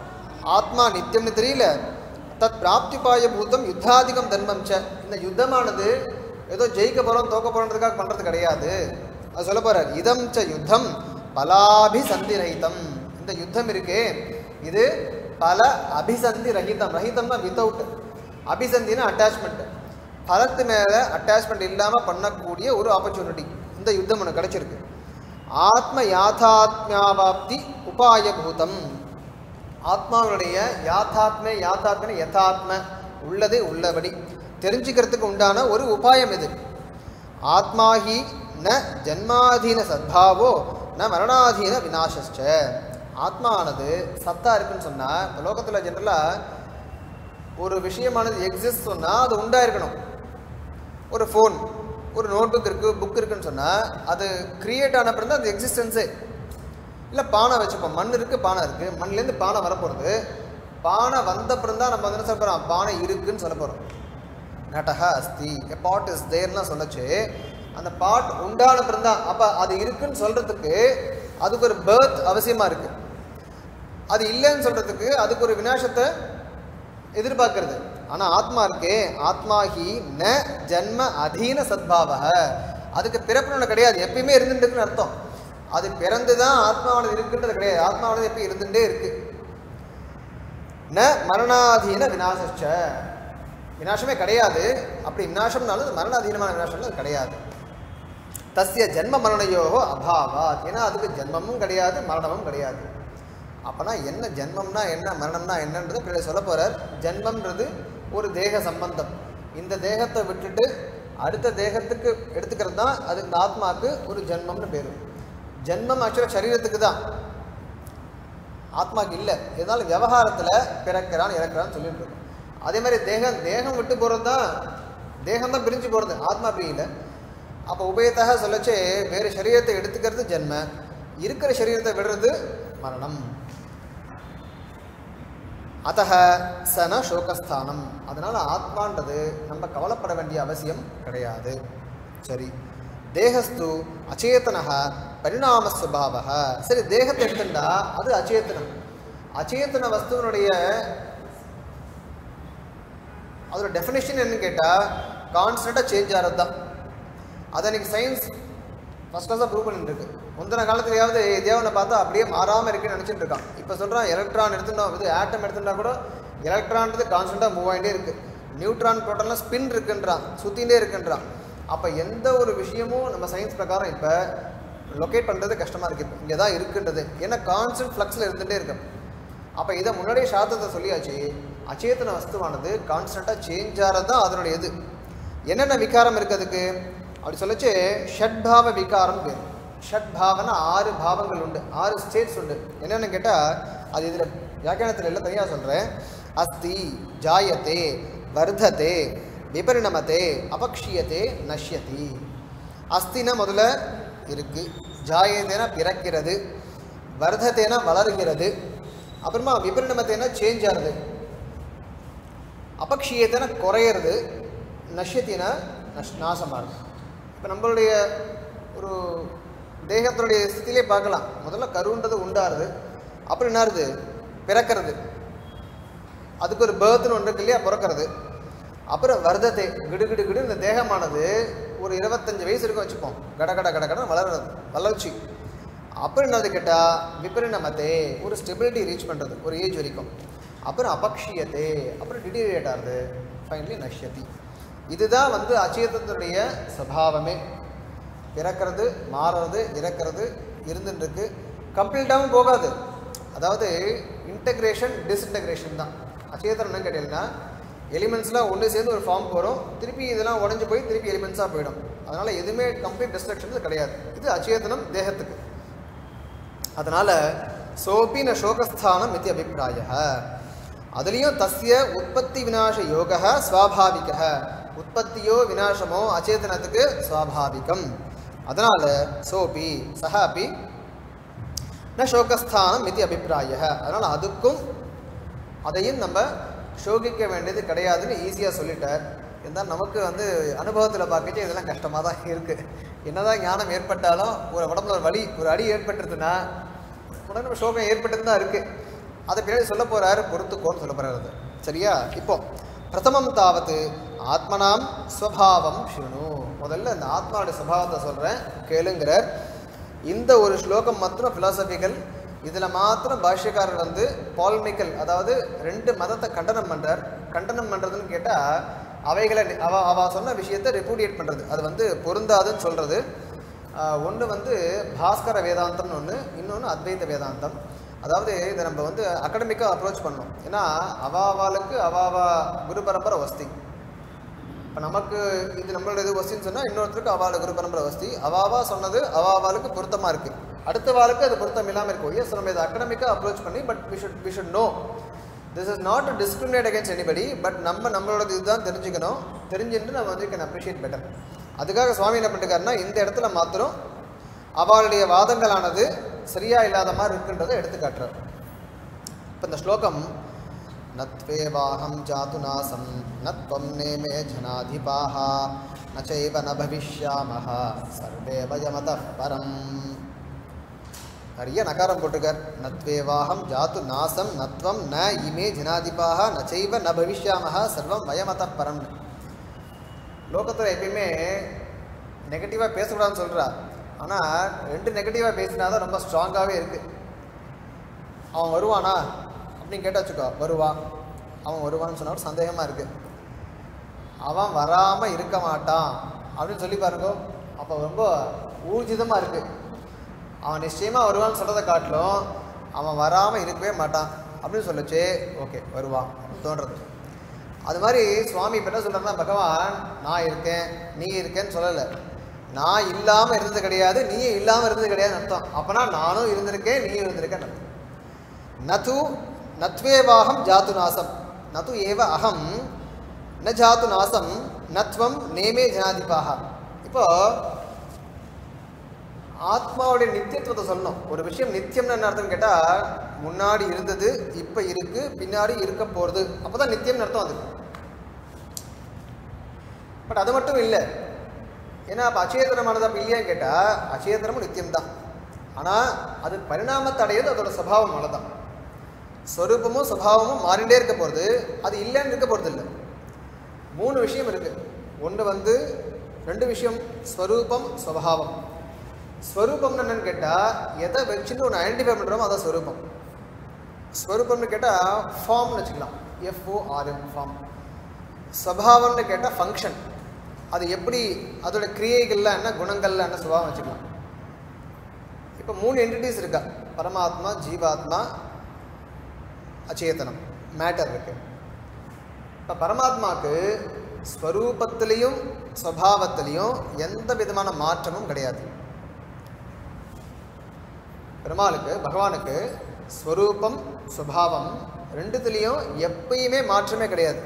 ஆத்மா நித்தியம்னு தெரியல தத் பிராப்திபாய பூதம் யுத்தாதிகம் தர்மம் ச இந்த யுத்தமானது ஏதோ ஜெயிக்க போகிறோம் தோக்க போகிறதுக்காக பண்ணுறது கிடையாது அது சொல்ல போகிறார் இதம் ச யுத்தம் பலாபிசந்தி ரஹிதம் இந்த யுத்தம் இருக்கே இது பல அபிசந்தி ரஹிதம் ரஹிதம்னா வித்தவுட் அபிசந்தினா அட்டாச்மெண்ட் பலத்து மேலே அட்டாச்மெண்ட் இல்லாமல் பண்ணக்கூடிய ஒரு ஆப்பர்ச்சுனிட்டி இந்த யுத்தம் எனக்கு கிடைச்சிருக்கு ஆத்ம யாதாத்மியாவாப்தி உபாய பூதம் ஆத்மாவுடைய யாத்தாத்ம யாத்தாத்மன யதாத்ம உள்ளது உள்ளபடி தெரிஞ்சுக்கிறதுக்கு உண்டான ஒரு உபாயம் இது ஆத்மாஹி ந ஜன்மாதீன சத்பாவோ ந மரணாதீன விநாசஸ்ச ஆத்மாவானது சத்தா இருக்குன்னு சொன்னால் இப்போ லோகத்தில் ஜென்ரலாக ஒரு விஷயமானது எக்ஸிஸ்ட் சொன்னால் அது உண்டாயிருக்கணும் ஒரு ஃபோன் ஒரு நோட்புக் இருக்குது புக் இருக்குன்னு சொன்னால் அது கிரியேட் ஆன பிறகு அது எக்ஸிஸ்டன்ஸே இல்லை பானை வச்சுப்போம் மண் இருக்குது பானை இருக்குது மண்லேருந்து பானை வரப்போகிறது பானை வந்த பிறகு தான் நம்ம வந்து என்ன சொல்ல போகிறோம் பானை இருக்குன்னு சொல்ல போகிறோம் நடஹா அஸ்தி எ பாட் இஸ் தேர்லாம் சொல்லச்சு அந்த பாட் உண்டான பிறகு தான் அப்போ அது இருக்குன்னு சொல்கிறதுக்கு அதுக்கு ஒரு பேர்த் அவசியமாக இருக்குது அது இல்லைன்னு சொல்கிறதுக்கு அதுக்கு ஒரு விநாசத்தை எதிர்பார்க்கறது ஆனால் ஆத்மா இருக்கே ஆத்மாஹி ந ஜன்ம அதீன சத்பாவ அதுக்கு பிறப்புன்னு கிடையாது எப்பயுமே இருந்துட்டுருக்குன்னு அர்த்தம் அது பிறந்து தான் ஆத்மாவானது இருக்குன்றது கிடையாது ஆத்மாவானது எப்பயும் இருந்துட்டே இருக்கு ந மரணாதீன விநாசச்ச விநாசமே கிடையாது அப்படி விநாசம்னாலும் அது மரணாதீனமான விநாசம்னு அது கிடையாது தஸ்ய ஜென்ம மரணயோகோ அபாவாத் ஏன்னா அதுக்கு ஜென்மமும் கிடையாது மரணமும் கிடையாது அப்போனா என்ன ஜென்மம்னா என்ன மரணம்னா என்னன்றது பின்னாடி சொல்ல போகிறார் ஜென்மம்ன்றது ஒரு தேக சம்பந்தம் இந்த தேகத்தை விட்டுட்டு அடுத்த தேகத்துக்கு எடுத்துக்கிறது தான் அது இந்த ஆத்மாவுக்கு ஒரு ஜென்மம்னு பேர் ஜென்மம் ஆக்சுவலாக சரீரத்துக்கு தான் ஆத்மாக்கு இல்லை இதனால விவகாரத்தில் பிறக்கிறான் இறக்குறான்னு சொல்லிட்டு இருக்கோம் அதே மாதிரி தேகம் தேகம் விட்டு போகிறது தான் தேகம் தான் பிரிஞ்சு போகிறது ஆத்மா பிரியல அப்போ உபயத்தாக சொல்லச்சே வேறு சரீரத்தை எடுத்துக்கிறது ஜென்ம இருக்கிற சரீரத்தை விடுறது மரணம் அத்தக சன சோகஸ்தானம் அதனால் ஆத்மான்றது நம்ம கவலைப்பட வேண்டிய அவசியம் கிடையாது சரி தேகஸ்து அச்சேதனக பரிணாம சுபாவக சரி தேகத்தை எடுத்துட்டா அது அச்சேதனம் அச்சேதன வஸ்துவனுடைய அதோட டெஃபினேஷன் என்னன்னு கேட்டால் கான்ஸ்டண்ட்டாக சேஞ்ச் ஆகிறது தான் அதை இன்னைக்கு சயின்ஸ் ஃபஸ்ட் கிளாஸாக ப்ரூவ் பண்ணிட்டு இருக்கு முந்தின காலத்துலையாவது தேவனை பார்த்தா அப்படியே மாறாமல் இருக்குன்னு நினச்சிட்டு இருக்கான் இப்போ சொல்கிறான் எலக்ட்ரான் எடுத்துட்டோம் இது ஆட்டம் எடுத்துட்டா கூட எலக்ட்ரான்றது கான்ஸ்டண்ட்டாக மூவ் ஆகிட்டே இருக்குது நியூட்ரான் ப்ரோட்டான்லாம் ஸ்பின் இருக்குன்றான் சுற்றிகிட்டே இருக்குன்றான் அப்போ எந்த ஒரு விஷயமும் நம்ம சயின்ஸ் பிரகாரம் இப்போ லொக்கேட் பண்ணுறது கஷ்டமாக இருக்குது இப்போ இங்கே தான் இருக்குன்றது ஏன்னா கான்ஸ்டன்ட் ஃப்ளக்ஸில் இருந்துகிட்டே இருக்கு அப்போ இதை முன்னாடியே சாஸ்திரத்தை சொல்லியாச்சு அச்சேதன வஸ்துவானது கான்ஸ்டண்ட்டாக சேஞ்ச் ஆகிறது தான் அதனுடைய இது என்னென்ன விகாரம் இருக்குது அதுக்கு அப்படி சொல்லச்சு ஷட்பாவ விகாரம் பேர் ஷட்பாவனா ஆறு பாவங்கள் உண்டு ஆறு ஸ்டேட்ஸ் உண்டு என்னென்னு கேட்டால் அது இதில் வியாக்கியானத்தில் எல்லாம் தனியாக சொல்கிறேன் அஸ்தி ஜாயத்தே வர்த்ததே விபரிணமத்தே அபக்ஷியத்தே நஷ்யதி அஸ்தினா முதல்ல இருக்கு ஜாயத்தேனா பிறக்கிறது வர்த்தத்தேனா வளருகிறது அப்புறமா விபரிணமத்தேனா சேஞ்ச் ஆகுது அபக்ஷியத்தேனா குறையிறது நஷ்யத்தினா நஷ் நாசமாகுது இப்போ நம்மளுடைய ஒரு தேகத்தினுடைய ஸ்திதியிலே பார்க்கலாம் முதல்ல கருன்றது உண்டாருது அப்புறம் என்னாருது பிறக்கிறது அதுக்கு ஒரு பேர்த்னு ஒன்று இருக்கு இல்லையா பிறக்கிறது அப்புறம் வர்த்தத்தை கிடு கிடு கிடு இந்த தேகமானது ஒரு இருபத்தஞ்சு வயசு இருக்கும் வச்சுப்போம் கட கட கட கடன் வளர்றது வளர்ச்சி அப்புறம் என்னது கேட்டால் விபரிணமத்தே ஒரு ஸ்டெபிலிட்டி ரீச் பண்ணுறது ஒரு ஏஜ் வரைக்கும் அப்புறம் அபக்ஷியத்தே அப்புறம் டிடீரியேட் ஆகுது ஃபைனலி நஷ்யதி இதுதான் வந்து அச்சேதத்தினுடைய சபாவமே பிறக்கிறது மாறுறது இறக்கிறது இருந்துட்டு இருக்கு கம்ப்ளீட்டாகவும் போகாது அதாவது இன்டகிரேஷன் டிஸ்இன்டகிரேஷன் தான் அச்சேதனம் கேட்டீங்கன்னா எலிமெண்ட்ஸ்லாம் ஒன்று சேர்ந்து ஒரு ஃபார்ம் வரும் திருப்பி இதெல்லாம் உடஞ்சி போய் திருப்பி எலிமெண்ட்ஸாக போயிடும் அதனால் எதுவுமே கம்ப்ளீட் டிஸ்ட்ரக்ஷன் கிடையாது இது அச்சேதனம் தேகத்துக்கு அதனால் சோபி ந சோகஸ்தானம் இது அபிப்பிராய அதுலேயும் தஸ்ய உற்பத்தி விநாச யோக ஸ்வாபாவிக உற்பத்தியோ விநாசமோ அச்சேதனத்துக்கு ஸ்வாபாவிகம் அதனால் சோபி சஹ அப்பி ந சோகஸ்தானம் இது அபிப்பிராய அதனால் அதுக்கும் அதையும் நம்ம சோகிக்க வேண்டியது கிடையாதுன்னு ஈஸியாக சொல்லிட்டார் இருந்தாலும் நமக்கு வந்து அனுபவத்தில் பார்க்கச்சு இதெல்லாம் கஷ்டமாக தான் இருக்குது என்னதான் ஞானம் ஏற்பட்டாலும் ஒரு உடம்புல ஒரு வலி ஒரு அடி ஏற்பட்டுருதுன்னா உடனே நம்ம சோகம் ஏற்பட்டு தான் இருக்குது அதை பின்னாடி சொல்ல போறாரு பொறுத்துக்கோன்னு சொல்ல போறாரு அது சரியா இப்போ பிரதமம் தாவது ஆத்மனாம் ஸ்வபாவம் ஷுணு முதல்ல இந்த ஆத்மாவுடைய சுபாவத்தை சொல்கிறேன் கேளுங்கிறார் இந்த ஒரு ஸ்லோகம் மாத்திரம் ஃபிலாசபிக்கல் இதில் மாத்திரம் பாஷ்யக்காரர் வந்து பால்மிக்கல் அதாவது ரெண்டு மதத்தை கண்டனம் பண்ணுறார் கண்டனம் பண்ணுறதுன்னு கேட்டால் அவைகளை நி- அவ அவ சொன்ன விஷயத்தை ரெப்புடியேட் பண்ணுறது அது வந்து பொருந்தாதுன்னு சொல்கிறது ஒன்று வந்து பாஸ்கர வேதாந்தம்னு ஒன்று இன்னொன்று அத்வைத வேதாந்தம் அதாவது இதை நம்ம வந்து அகடமிக்காக அப்ரோச் பண்ணோம் ஏன்னா அவாவாளுக்கு அவாவா குரு பரம்பரை வஸ்தி இப்போ நமக்கு இது நம்மளோட இது வஸ்தின்னு சொன்னால் இன்னொருத்தருக்கு அவாளு குரு பரம்பரை வஸ்தி அவாவா சொன்னது அவாவாளுக்கு பொருத்தமாக இருக்குது அடுத்த வாளுக்கு அது பொருத்தம் இல்லாமல் இருக்கும் எஸ் நம்ம இதை அகடமிக்காக அப்ரோச் பண்ணி but we should we should know this is not to discriminate against anybody but நம்ம நம்மளோட இதுதான் தெரிஞ்சுக்கணும் தெரிஞ்சுட்டு நம்ம வந்து கேன் அப்ரிஷியேட் பெட்டர் அதுக்காக சுவாமி என்ன பண்ணிருக்காருன்னா இந்த இடத்துல மாத்திரம் அவளுடைய வாதங்களானது சரியா இல்லாத மாதிரி இருக்குன்றதை எடுத்து காட்டுறார் இப்போ இந்த ஸ்லோகம் நத்வேவாஹம் ஜாது நாசம் நத்வம் நேமே ஜனாதிபாः ந சைவ ந பவிஷ்யாமः சர்வே வயமத பரம் நிறைய நகாரம் போட்டிருக்கார் நத்வேவாஹம் ஜாத்து நாசம் நத்வம் ந இமே ஜனாதிபாக ந சைவ ந பவிஷ்யாமः சர்வம் வயமத பரம்னு லோகத்தில் எப்பயுமே நெகட்டிவாக பேசக்கூடாதுன்னு சொல்கிறா ஆனால் ரெண்டு நெகட்டிவாக பேசினா தான் ரொம்ப ஸ்ட்ராங்காகவே இருக்குது அவன் வருவானா அப்படின்னு கேட்டா வச்சுக்கோ வருவான் அவன் வருவான்னு சொன்னா ஒரு சந்தேகமாக இருக்குது அவன் வராமல் இருக்க மாட்டான் அப்படின்னு சொல்லி பாருங்க அப்போ ரொம்ப ஊர்ஜிதமாக இருக்குது அவன் நிச்சயமாக வருவான்னு சொல்கிறத காட்டிலும் அவன் வராமல் இருக்கவே மாட்டான் அப்படின்னு சொல்லுச்சு ஓகே வருவான் அப்படின்னு தோன்றது அது மாதிரி சுவாமி இப்போ என்ன சொல்கிறாருன்னா பகவான் நான் இருக்கேன் நீ இருக்கேன்னு சொல்லலை நான் இல்லாமல் இருந்தது கிடையாது நீயும் இல்லாமல் இருந்தது கிடையாதுன்னு அர்த்தம் அப்போனா நானும் இருந்திருக்கேன் நீயும் இருந்திருக்கேன்னு அர்த்தம் நது நத்வேவாகம் ஜாத்து நாசம் நது ஏவ அகம் ந ஜாத்து நாசம் நத்வம் நேமே ஜனாதிபாக இப்போ ஆத்மாவுடைய நித்தியத்துவத்தை சொல்லணும் ஒரு விஷயம் நித்தியம்னு என்ன அர்த்தம் கேட்டால் முன்னாடி இருந்தது இப்போ இருக்கு பின்னாடி இருக்க போகிறது அப்போ தான் நித்தியம்னு அர்த்தம் அது பட் அது மட்டும் இல்லை ஏன்னா அப்போ அச்சேதனமானது அப்போ இல்லையான்னு கேட்டால் அச்சேதனமும் நித்தியம்தான் ஆனால் அது பரிணாமத்தை அடையிறது அதோட சுபாவம் அவ்வளோதான் ஸ்வரூபமும் சுபாவமும் மாறிண்டே இருக்க போகிறது அது இல்லைன்னு இருக்க போகிறது இல்லை மூணு விஷயம் இருக்குது ஒன்று வந்து ரெண்டு விஷயம் ஸ்வரூபம் ஸ்வபாவம் ஸ்வரூபம்னு என்னன்னு கேட்டால் எதை வச்சுட்டு ஒன்று ஐடென்டிஃபை பண்ணுறோமோ அதான் ஸ்வரூபம் ஸ்வரூபம்னு கேட்டால் ஃபார்ம்னு வச்சுக்கலாம் எஃப்ஓஆர்எம் ஃபார்ம் ஸ்வபாவம்னு கேட்டால் ஃபங்க்ஷன் அது எப்படி அதோட கிரியைகள்ல என்ன குணங்கள்ல என்ன சுபாவம் வச்சுக்கலாம் இப்போ மூணு என்டிட்டிஸ் இருக்கா பரமாத்மா ஜீவாத்மா அச்சேதனம் மேட்டர் இருக்கு இப்போ பரமாத்மாவுக்கு ஸ்வரூபத்திலையும் ஸ்வபாவத்திலையும் எந்த விதமான மாற்றமும் கிடையாது பெருமாளுக்கு பகவானுக்கு ஸ்வரூபம் சுபாவம் ரெண்டுத்துலேயும் எப்பயுமே மாற்றமே கிடையாது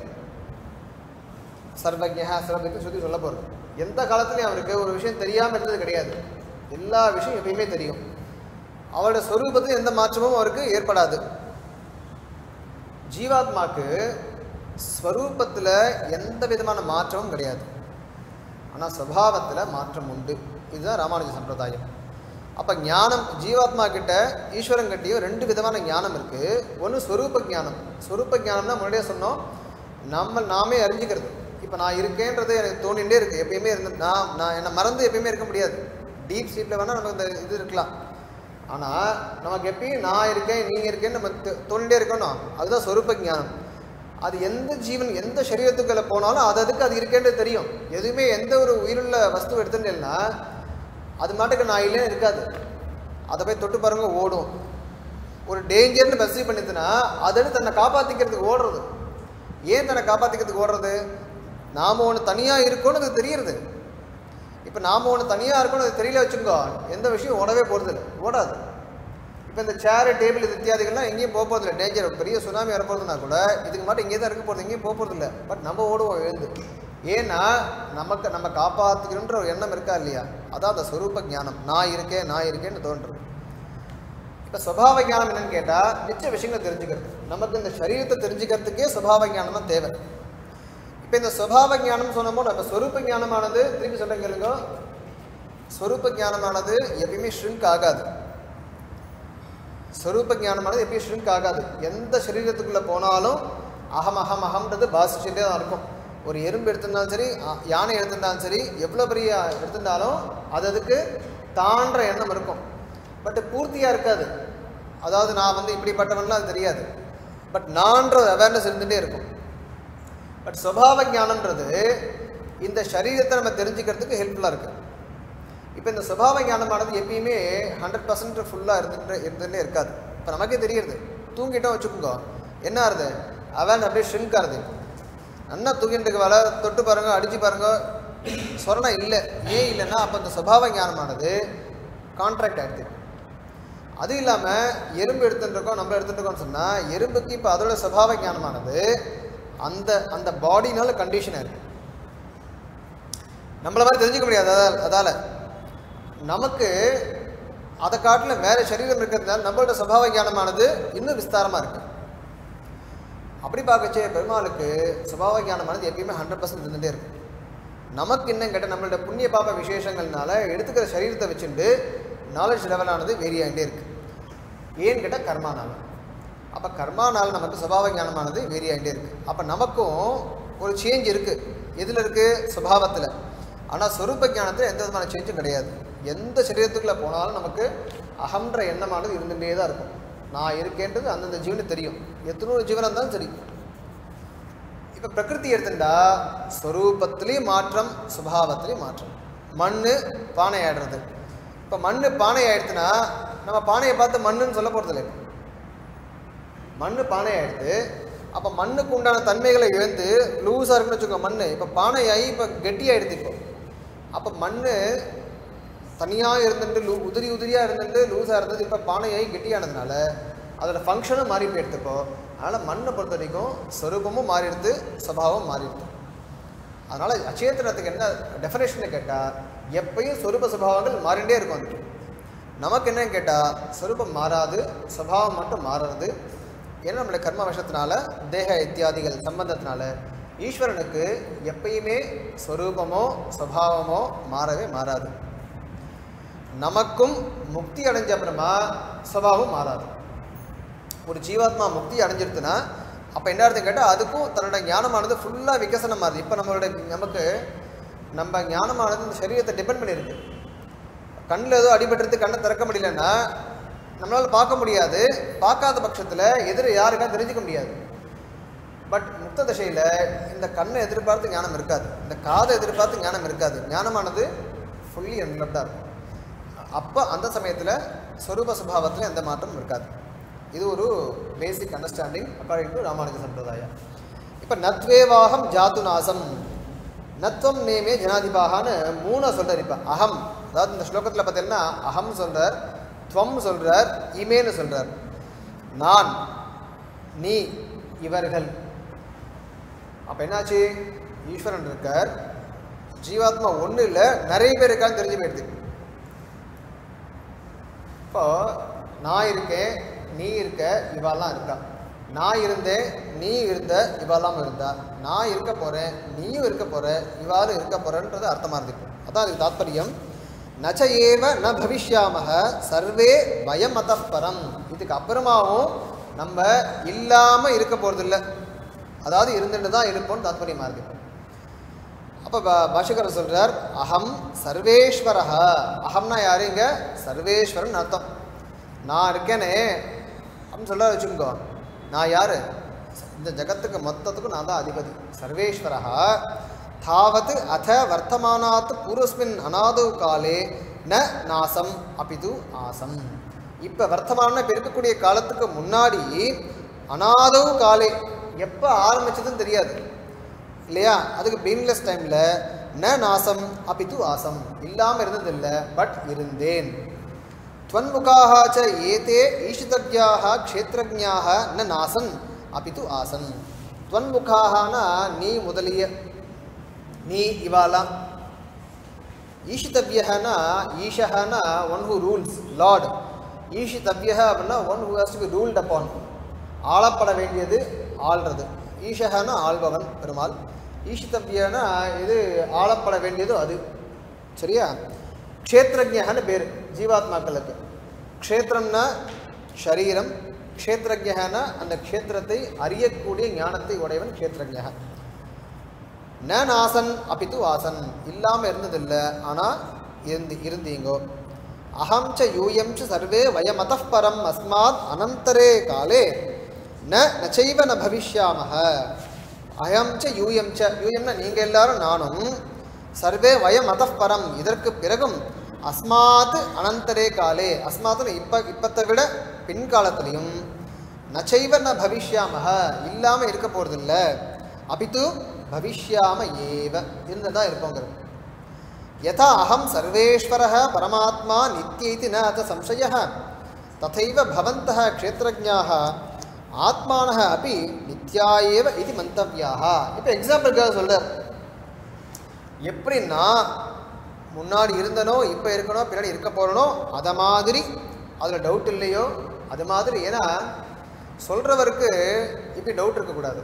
சர்வஜா சர்வஜக்கு சுற்றி சொல்ல போகிறது எந்த காலத்துலையும் அவருக்கு ஒரு விஷயம் தெரியாமல் இருந்தது கிடையாது எல்லா விஷயம் எப்பயுமே தெரியும் அவரோட ஸ்வரூபத்தில் எந்த மாற்றமும் அவருக்கு ஏற்படாது ஜீவாத்மாக்கு ஸ்வரூபத்தில் எந்த விதமான மாற்றமும் கிடையாது ஆனால் ஸ்வபாவத்தில் மாற்றம் உண்டு இதுதான் ராமானுஜ சம்பிரதாயம் அப்போ ஞானம் ஜீவாத்மா கிட்ட ஈஸ்வரன் கிட்டேயும் ரெண்டு விதமான ஞானம் இருக்குது ஒன்று ஸ்வரூப ஞானம் ஸ்வரூப ஞானம்னா முன்னாடியே சொன்னோம் நம்ம நாமே அறிஞ்சிக்கிறது இப்போ நான் இருக்கேன்றது எனக்கு தோணிகிட்டே இருக்குது எப்பயுமே இருந்து நான் நான் என்னை மறந்து எப்பயுமே இருக்க முடியாது டீப் ஸ்லீப்பில் வேணால் நமக்கு இந்த இது இருக்கலாம் ஆனால் நமக்கு எப்பயும் நான் இருக்கேன் நீங்கள் இருக்கேன்னு நம்ம தோ- தோணிட்டே இருக்கணும் அதுதான் ஸ்வரூப ஞானம் அது எந்த ஜீவன் எந்த சரீரத்துக்குள்ள போனாலும் அது அதுக்கு அது இருக்கேன்றது தெரியும் எதுவுமே எந்த ஒரு உயிருள்ள வஸ்து எடுத்துட்டேன்னா அது மாட்டுக்கு நான் இல்லைன்னு இருக்காது அதை போய் தொட்டு பாருங்க ஓடும் ஒரு டேஞ்சர்னு பெர்சீவ் பண்ணிதுன்னா அது தன்னை காப்பாற்றிக்கிறதுக்கு ஓடுறது ஏன் தன்னை காப்பாற்றிக்கிறதுக்கு ஓடுறது நாம் ஒன்று தனியாக இருக்கோன்னு அது தெரியறது இப்போ நாம் ஒன்று தனியாக இருக்கோன்னு அது தெரியல வச்சுக்கோ எந்த விஷயம் ஓடவே போகிறதில்ல ஓடாது இப்போ இந்த சேரு டேபிள் இது இத்தியாதிகள்லாம் எங்கேயும் போக போகிறதில்ல டேஞ்சர் பெரிய சுனாமி வரப்போகிறதுனா கூட இதுக்கு மட்டும் இங்கே தான் இருக்க போகிறது எங்கேயும் போக போகிறதில்ல பட் நம்ம ஓடுவோம் எழுந்து ஏன்னா நமக்கு நம்ம காப்பாற்றிக்கணுன்ற ஒரு எண்ணம் இருக்கா இல்லையா அதான் அந்த ஸ்வரூப ஞானம் நான் இருக்கேன் நான் இருக்கேன்னு தோன்றுறது இப்போ சுபாவ ஞானம் என்னன்னு கேட்டால் மிச்ச விஷயங்களை தெரிஞ்சுக்கிறது நமக்கு இந்த சரீரத்தை தெரிஞ்சுக்கிறதுக்கே சுபாவ ஞானம் தான் தேவை இப்போ இந்த சுபாவ ஞானம் சொன்னோமோ நம்ம ஸ்வரூப ஞானமானது திருப்பி சொல்ல கேளுங்க ஸ்வரூப ஞானமானது எப்பயுமே ஷ்ரிங்க் ஆகாது ஸ்வரூப ஞானமானது எப்பயும் ஷ்ரிங்க் ஆகாது எந்த சரீரத்துக்குள்ளே போனாலும் அகம் அகம் அகம்ன்றது பாசிச்சுட்டே தான் இருக்கும் ஒரு எறும்பு எடுத்திருந்தாலும் சரி அ- யானை எடுத்திருந்தாலும் சரி எவ்வளோ பெரிய எடுத்திருந்தாலும் அது அதுக்கு தான்ற எண்ணம் இருக்கும் பட் பூர்த்தியாக இருக்காது அதாவது நான் வந்து இப்படிப்பட்டவன்லாம் அது தெரியாது பட் நான்ற அவேர்னஸ் இருந்துகிட்டே இருக்கும் பட் சுபாவ ஞானம்ன்றது இந்த சரீரத்தை நம்ம தெரிஞ்சுக்கிறதுக்கு ஹெல்ப்ஃபுல்லாக இருக்குது இப்போ இந்த சுபாவ ஞானமானது எப்பயுமே ஹண்ட்ரட் பர்சன்ட் ஃபுல்லாக இருந்துட்டு இருந்துட்டே இருக்காது இப்போ நமக்கே தெரியுது தூங்கிட்டோம் வச்சுக்கோங்க என்ன ஆகுது அவன் அப்படியே ஷ்ரிங்க் ஆகுது நல்லா தூங்கிட்டு இருக்க வேலை தொட்டு பாருங்க அடிச்சு பாருங்க சொரணம் இல்லை ஏன் இல்லைன்னா அப்போ இந்த சுபாவ ஞானமானது கான்ட்ராக்ட் ஆகிடுது அது இல்லாமல் எறும்பு எடுத்துட்டு இருக்கோம் நம்ம எடுத்துட்டு இருக்கோம்னு சொன்னால் எறும்புக்கு இப்போ அதோட சுபாவ ஞானமானது அந்த அந்த பாடினால கண்டிஷனாக இருக்குது நம்மள மாதிரி தெரிஞ்சுக்க முடியாது அதால் அதால் நமக்கு அதை காட்டிலும் வேற சரீரம் இருக்கிறதுனால நம்மளோட சுபாவ ஞானமானது இன்னும் விஸ்தாரமாக இருக்கு அப்படி பார்க்கச்சே பெருமாளுக்கு சுபாவ ஞானமானது எப்பயுமே ஹண்ட்ரட் பர்சன்ட் இருந்துகிட்டே இருக்கும் நமக்கு இன்னும் கேட்டால் நம்மளோட புண்ணிய பாப விசேஷங்கள்னால எடுத்துக்கிற சரீரத்தை வச்சுட்டு நாலேஜ் லெவலானது வேரி ஆகிட்டே இருக்கு ஏன்னு கேட்டால் கர்மானால அப்போ கர்மானால நமக்கு சுபாவ ஞானமானது வேரி ஆகிட்டே இருக்கு அப்போ நமக்கும் ஒரு சேஞ்ச் இருக்கு எதில் இருக்கு சுபாவத்தில் ஆனால் சொரூப ஞானத்தில் எந்த விதமான சேஞ்சும் கிடையாது எந்த சரீரத்துக்குள்ளே போனாலும் நமக்கு அகன்ற எண்ணமானது இருந்துகிட்டே தான் இருக்கும் நான் இருக்கேன்றது அந்தந்த ஜீவனுக்கு தெரியும் எத்தனோரு ஜீவனம் இருந்தாலும் சரி இப்போ பிரகிருதி எடுத்துட்டா ஸ்வரூபத்திலையும் மாற்றம் சுபாவத்திலையும் மாற்றம் மண் பானை ஆயிடுறது இப்போ மண் பானை ஆயிடுச்சுன்னா நம்ம பானையை பார்த்து மண்ணுன்னு சொல்ல போகிறதில்ல மண் பானை ஆயிடுது அப்போ மண்ணுக்கு உண்டான தன்மைகளை இழந்து லூஸாக இருக்குன்னு வச்சுக்கோங்க மண் இப்போ பானை ஆகி இப்போ கெட்டியாயிடுது இப்போ அப்போ மண் தனியாக இருந்துட்டு லூ உதிரி உதிரியாக இருந்துட்டு லூஸாக இருந்தது இப்போ பானையாகி கெட்டியானதுனால அதோட ஃபங்க்ஷனும் மாறி போயிடுது இப்போ அதனால் மண்ணை பொறுத்த வரைக்கும் ஸ்வரூபமும் மாறிடுது சுபாவம் மாறிடுது அதனால் அச்சேதனத்துக்கு என்ன டெஃபினேஷனை கேட்டால் எப்பயும் சொரூப சுபாவங்கள் மாறிண்டே இருக்கும் அதுக்கு நமக்கு என்னன்னு கேட்டால் சொரூபம் மாறாது சுபாவம் மட்டும் மாறுறது ஏன்னா நம்மளுடைய கர்ம வசத்தினால தேக இத்தியாதிகள் சம்பந்தத்தினால ஈஸ்வரனுக்கு எப்பயுமே ஸ்வரூபமோ சுபாவமோ மாறவே மாறாது நமக்கும் முக்தி அடைஞ்ச அப்புறமா சுபாவம் மாறாது ஒரு ஜீவாத்மா முக்தி அடைஞ்சிருச்சுன்னா அப்போ என்ன அர்த்தம் கேட்டால் அதுக்கும் தன்னோட ஞானமானது ஃபுல்லாக விகசனம் மாறுது இப்போ நம்மளோட நமக்கு நம்ம ஞானமானது இந்த சரீரத்தை டிபெண்ட் பண்ணியிருக்கு கண்ணில் ஏதோ அடிபட்டுறது கண்ணை திறக்க முடியலன்னா நம்மளால் பார்க்க முடியாது பார்க்காத பட்சத்தில் எதிர யாருக்கா தெரிஞ்சுக்க முடியாது பட் முக்த தசையில் இந்த கண்ணை எதிர்பார்த்து ஞானம் இருக்காது இந்த காதை எதிர்பார்த்து ஞானம் இருக்காது ஞானமானது ஃபுல்லி என்லப்டாக இருக்கும் அப்போ அந்த சமயத்தில் ஸ்வரூப சுபாவத்தில் எந்த மாற்றமும் இருக்காது இது ஒரு basic understanding according to Ramanuja சம்பிரதாயம் இப்போ நத்வேவாகம் ஜாத்து நாசம் நத்வம் நேமே ஜனாதிபாகான்னு மூணை சொல்கிறார் இப்போ அகம் அதாவது இந்த ஸ்லோகத்தில் பார்த்தீங்கன்னா அகம் சொல்கிறார் துவம் சொல்கிறார் இமேன்னு சொல்கிறார் நான் நீ இவர்கள் அப்போ என்னாச்சு ஈஸ்வரன் இருக்கார் ஜீவாத்மா ஒன்றும் இல்லை நிறைய பேர் இருக்கான்னு தெரிஞ்சு போயிடுது இப்போ நான் இருக்கேன் நீ இருக்க இவாலாம் இருக்கா நான் இருந்தேன் நீ இருந்த இவாலாம் இருந்தா நான் இருக்க போகிறேன் நீயும் இருக்க போகிற இவாலும் இருக்க போகிறன்றது அர்த்தமாக இருக்கு அதான் அதுக்கு தாத்பரியம் நச்ச ஏவ ந பவிஷ்யாமக சர்வே பயமத பரம் இதுக்கு அப்புறமாவும் நம்ம இல்லாமல் இருக்க போகிறதில்ல அதாவது இருந்துட்டு தான் இருப்போம்னு தாத்பரியமாக இருக்கு அப்போ பாஷகர் சொல்கிறார் அகம் சர்வேஸ்வரஹ அகம்னா யாரு இங்க சர்வேஸ்வரன் அர்த்தம் நான் இருக்கேனே அப்படின்னு சொல்ல வச்சுக்கோ நான் யாரு இந்த ஜகத்துக்கு மொத்தத்துக்கும் நான் தான் அதிபதி சர்வேஸ்வரஹா தாவத் அத வர்த்தமானாத் பூர்வஸ்மின் அநாதோ காலே ந நாசம் அபிது ஆசம் இப்போ வர்த்தமான இப்போ இருக்கக்கூடிய காலத்துக்கு முன்னாடி அநாதோ காலே எப்போ ஆரம்பிச்சதுன்னு தெரியாது இல்லையா அதுக்கு பீன்லெஸ் டைமில் ந நாசம் அபித்து ஆசம் இல்லாமல் இருந்ததில்லை பட் இருந்தேன் त्वन्मुखाः च एते ईशितव्याः क्षेत्रज्ञाः न नासन् अपि तु आसन् त्वन्मुखाःனா நீ முதலிய நீ இவாலாம் ஈஷிதவ்யனா ஈஷஹனா ஒன் ஹூ ரூல்ஸ் லார்ட் ஈஷிதவ்ய அப்படின்னா one who has to be ruled upon ஆளப்பட வேண்டியது ஆள்றது ஈஷஹனா ஆள்பவன் பெருமாள் ஈஷிதவ்யனா இது ஆளப்பட வேண்டியது அது சரியா க்ஷேத்ரஜன்னு பேர் ஜீவாத்மாக்களுக்கு க்ஷேத்திரம்னா ஷரீரம் க்ஷேத்திரஜகன அந்த க்ஷேத்திரத்தை அறியக்கூடிய ஞானத்தை உடையவன் க்ஷேத்திரஜக ந நாசன் அபித்து ஆசன் இல்லாமல் இருந்ததில்லை ஆனால் இருந்து இருந்தீங்கோ அகம் ச யூயம் ச சர்வே வயமதः பரம் அஸ்மாத் அனந்தரே காலே ந நச்சைவ ந பவிஷ்யாமஹ அயம் ச யூயம் ச யூயம்னா நீங்கள் எல்லாரும் நானும் சர்வே வயம் அதः பரம் இதற்கு பிறகும் அஸ்மாத் அனந்தரே காலே அஸ்மாத்னு இப்போ இப்பத்தை விட பின்காலத்திலையும் நச்சைவ ந பவிஷ்யாமஹ இல்லாமல் இருக்க போகிறதில்ல அபித்து பவிஷ்யாம ஏவ இருந்ததா இருப்போங்கிறது யதா அகம் சர்வேஸ்வரः பரமாத்மா நித்ய இति न अथ संशयः तथैव भवन्तः क्षेत्रज्ञाः ஆத்மானः अपि நித்யா ஏவ இது மந்தவியாக இப்போ எக்ஸாம்பிளுக்காக சொல்கிறார் எப்படி நான் முன்னாடி இருந்தனோ இப்போ இருக்கனோ பின்னாடி இருக்க போகிறனோ அதை மாதிரி அதில் டவுட் இல்லையோ அது மாதிரி ஏன்னா சொல்கிறவருக்கு இப்படி டவுட் இருக்கக்கூடாது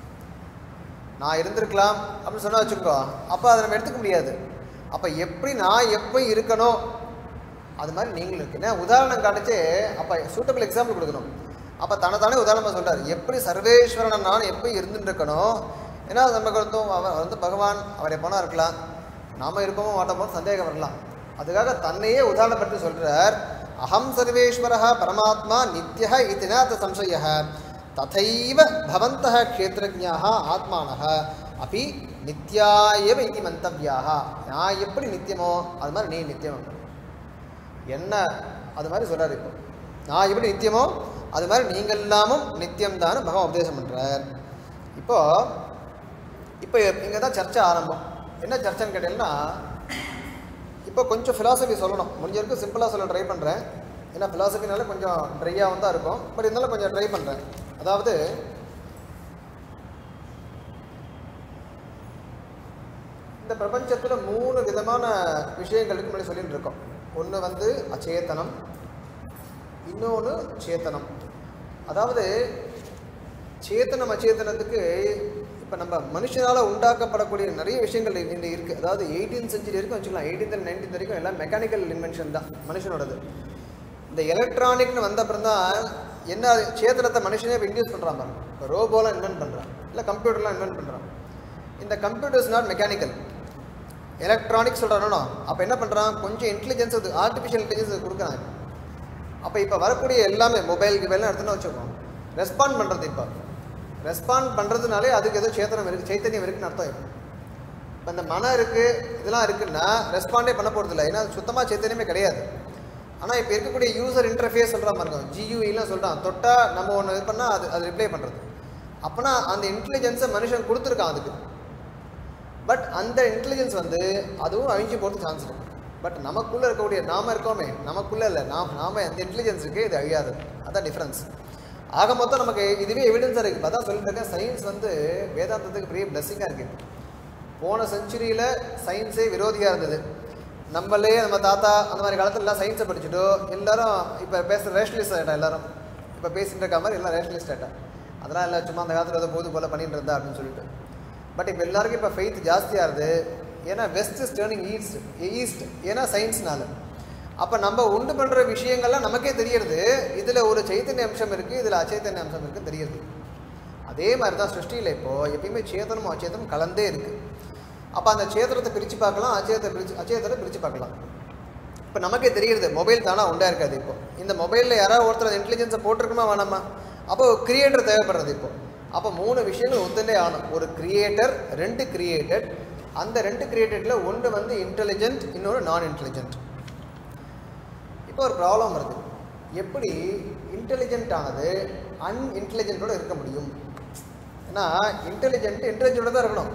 நான் இருந்திருக்கலாம் அப்படின்னு சொன்னா வச்சுக்கோ அப்போ அதை நம்ம எடுத்துக்க முடியாது அப்போ எப்படி நான் எப்போ இருக்கணும் அது மாதிரி நீங்களும் இருக்கு ஏன்னா உதாரணம் காட்டுச்சு அப்போ சூட்டபிள் எக்ஸாம்பிள் கொடுக்கணும் அப்போ தனத்தானே உதாரணமாக சொல்றார் எப்படி சர்வேஸ்வரன் நான் எப்போ இருந்துட்டு இருக்கணும் ஏன்னா நமக்கு வந்து அவர் வந்து பகவான் அவர் எப்போனா இருக்கலாம் நாம இருப்போமோ மாட்டோமோ சந்தேகம் வரலாம் அதுக்காக தன்னையே உதாரணப்படுத்தி சொல்றார் அகம் சர்வேஸ்வரः பரமாத்மா நித்யः இது ந அத்த சம்சயः ததைவ பவந்தः க்ஷேத்திரஜாः ஆத்மானः அப்படி நித்யா ஏவ இதி மந்தவியாக நான் எப்படி நித்தியமோ அது மாதிரி நீ நித்தியம் என்ன அது மாதிரி சொல்றாரு இப்போ நான் எப்படி நித்தியமோ அது மாதிரி நீங்கள் எல்லாமும் நித்தியம்தான் பகவான் உபதேசம் பண்றார் இப்போ இப்போ இங்கே தான் சர்ச்சை ஆரம்பம் என்ன சர்ச்சைன்னு கேட்டீங்கன்னா இப்போ கொஞ்சம் ஃபிலாசபி சொல்லணும் முடிஞ்ச வரைக்கும் சிம்பிளாக சொல்ல ட்ரை பண்ணுறேன் ஏன்னா ஃபிலாசபினால கொஞ்சம் ட்ரையாகவும் தான் இருக்கும் பட் இருந்தாலும் கொஞ்சம் ட்ரை பண்ணுறேன் அதாவது இந்த பிரபஞ்சத்தில் மூணு விதமான விஷயங்களுக்கு முன்னாடி சொல்லிட்டு இருக்கோம் ஒன்று வந்து அச்சேதனம் இன்னொன்று சேத்தனம் அதாவது சேத்தனம் அச்சேதனத்துக்கு இப்போ நம்ம மனுஷனால் உண்டாக்கப்படக்கூடிய நிறைய விஷயங்கள் இந்த இருக்குது அதாவது எயிட்டீன் செஞ்சுரி வரைக்கும் வச்சுக்கலாம் எயிட்டீன் அண்ட் நைன்டீன் வரைக்கும் எல்லாம் மெக்கானிக்கல் இன்வென்ஷன் தான் மனுஷனோடது இந்த எலக்ட்ரானிக்னு வந்த அப்புறம் தான் என்ன அது சேத்தனத்தை மனுஷனே இப்போ இன்டியூஸ் பண்ணுறான் பாருங்க இப்போ ரோபோலாம் இன்வென்ட் பண்ணுறான் இல்லை கம்ப்யூட்டர்லாம் இன்வென்ட் பண்ணுறான் இந்த கம்ப்யூட்டர்ஸ் நாட் மெக்கானிக்கல் எலக்ட்ரானிக் சொல்கிறானோ அப்போ என்ன பண்ணுறான் கொஞ்சம் இன்டெலிஜென்ஸ் அது ஆர்டிஃபிஷியல் இன்டெலிஜென்ஸ் கொடுக்குறான் அப்போ இப்போ வரக்கூடிய எல்லாமே மொபைல் கிபைல்லாம் எடுத்துன்னு வச்சுக்கோம் ரெஸ்பாண்ட் பண்ணுறது இப்போ ரெஸ்பாண்ட் பண்ணுறதுனாலே அதுக்கு ஏதோ சேத்தனம் இருக்குது சைத்தன்யம் இருக்குன்னு அர்த்தம் இப்போ இப்போ இந்த மனம் இருக்குது இதெல்லாம் இருக்குன்னா ரெஸ்பாண்டே பண்ண போகிறதில்ல ஏன்னா சுத்தமாக சைத்தன்யமே கிடையாது ஆனால் இப்போ இருக்கக்கூடிய யூசர் இன்டர்ஃபேஸ் சொல்கிற மாதிரி இருக்கும் ஜியூஇலாம் சொல்கிறான் தொட்டால் நம்ம ஒன்று இது பண்ணால் அது அது ரிப்ளை பண்ணுறது அப்போனா அந்த இன்டெலிஜென்ஸை மனுஷன் கொடுத்துருக்கான் அதுக்கு பட் அந்த இன்டெலிஜென்ஸ் வந்து அதுவும் அழிஞ்சு போகிறது சான்ஸ் இருக்கு பட் நமக்குள்ளே இருக்கக்கூடிய நாம இருக்கோமே நமக்குள்ளே இல்லை நாம் நாம அந்த இன்டெலிஜென்ஸ் இருக்கு இது அழியாது அதான் டிஃப்ரென்ஸ் ஆக மொத்தம் நமக்கு இதுவே எவிடன்ஸாக இருக்குது அதான் சொல்லிட்டு இருக்கேன் சயின்ஸ் வந்து வேதாந்தத்துக்கு பெரிய பிளெஸ்ஸிங்காக இருக்குது போன செஞ்சுரியில் சயின்ஸே விரோதியாக இருந்தது நம்மளே நம்ம தாத்தா அந்த மாதிரி காலத்துல எல்லாம் சயின்ஸை படிச்சுட்டோ எல்லாரும் இப்போ பேசுகிற ரேஷனலிஸ்ட் ஆகிட்டா எல்லாரும் இப்போ பேசிட்டு இருக்க மாதிரி எல்லாம் ரேஷனலிஸ்ட் ஆகிட்டா அதெல்லாம் இல்லை சும்மா அந்த காலத்தில் ஏதோ போது போல் பண்ணிட்டு இருந்தா அப்படின்னு சொல்லிட்டு பட் இப்போ எல்லாருக்கும் இப்போ ஃபெய்த் ஜாஸ்தியாக இருது ஏன்னா west is turning east east ஏன்னா சயின்ஸ்னால அப்போ நம்ம உண்டு பண்ணுற விஷயங்கள்லாம் நமக்கே தெரியறது இதில் ஒரு சைத்தன்ய அம்சம் இருக்குது இதில் அச்சைத்தன்ய அம்சம் இருக்குன்னு தெரியுது அதே மாதிரி தான் சிருஷ்டியில் இப்போது எப்பயுமே சேதனமும் அச்சேதனம் கலந்தே இருக்குது அப்போ அந்த சேத்திரத்தை பிரித்து பார்க்கலாம் அச்சேதத்தை பிரித்து அச்சேதத்தை பிரித்து பார்க்கலாம் இப்போ நமக்கே தெரியுது மொபைல் தானே உண்டா இருக்காது இப்போ இந்த மொபைலில் யாராவது ஒருத்தர் இன்டெலிஜென்ஸை போட்டிருக்குமா வேணாமா அப்போ கிரியேட்டர் தேவைப்படுறது இப்போ அப்போ மூணு விஷயங்கள் ஒத்துண்டே ஆகணும் ஒரு கிரியேட்டர் ரெண்டு கிரியேட்டட் அந்த ரெண்டு கிரியேட்டடில் ஒன்று வந்து இன்டெலிஜென்ட் இன்னொரு நான் இன்டெலிஜென்ட் இப்போ ஒரு ப்ராப்ளம் வருது எப்படி இன்டெலிஜென்ட் ஆனது அன்இன்டெலிஜென்ட்டோட இருக்க முடியும் ஏன்னா இன்டெலிஜென்ட் இன்டெலிஜென்ட்டோட தான் இருக்கணும்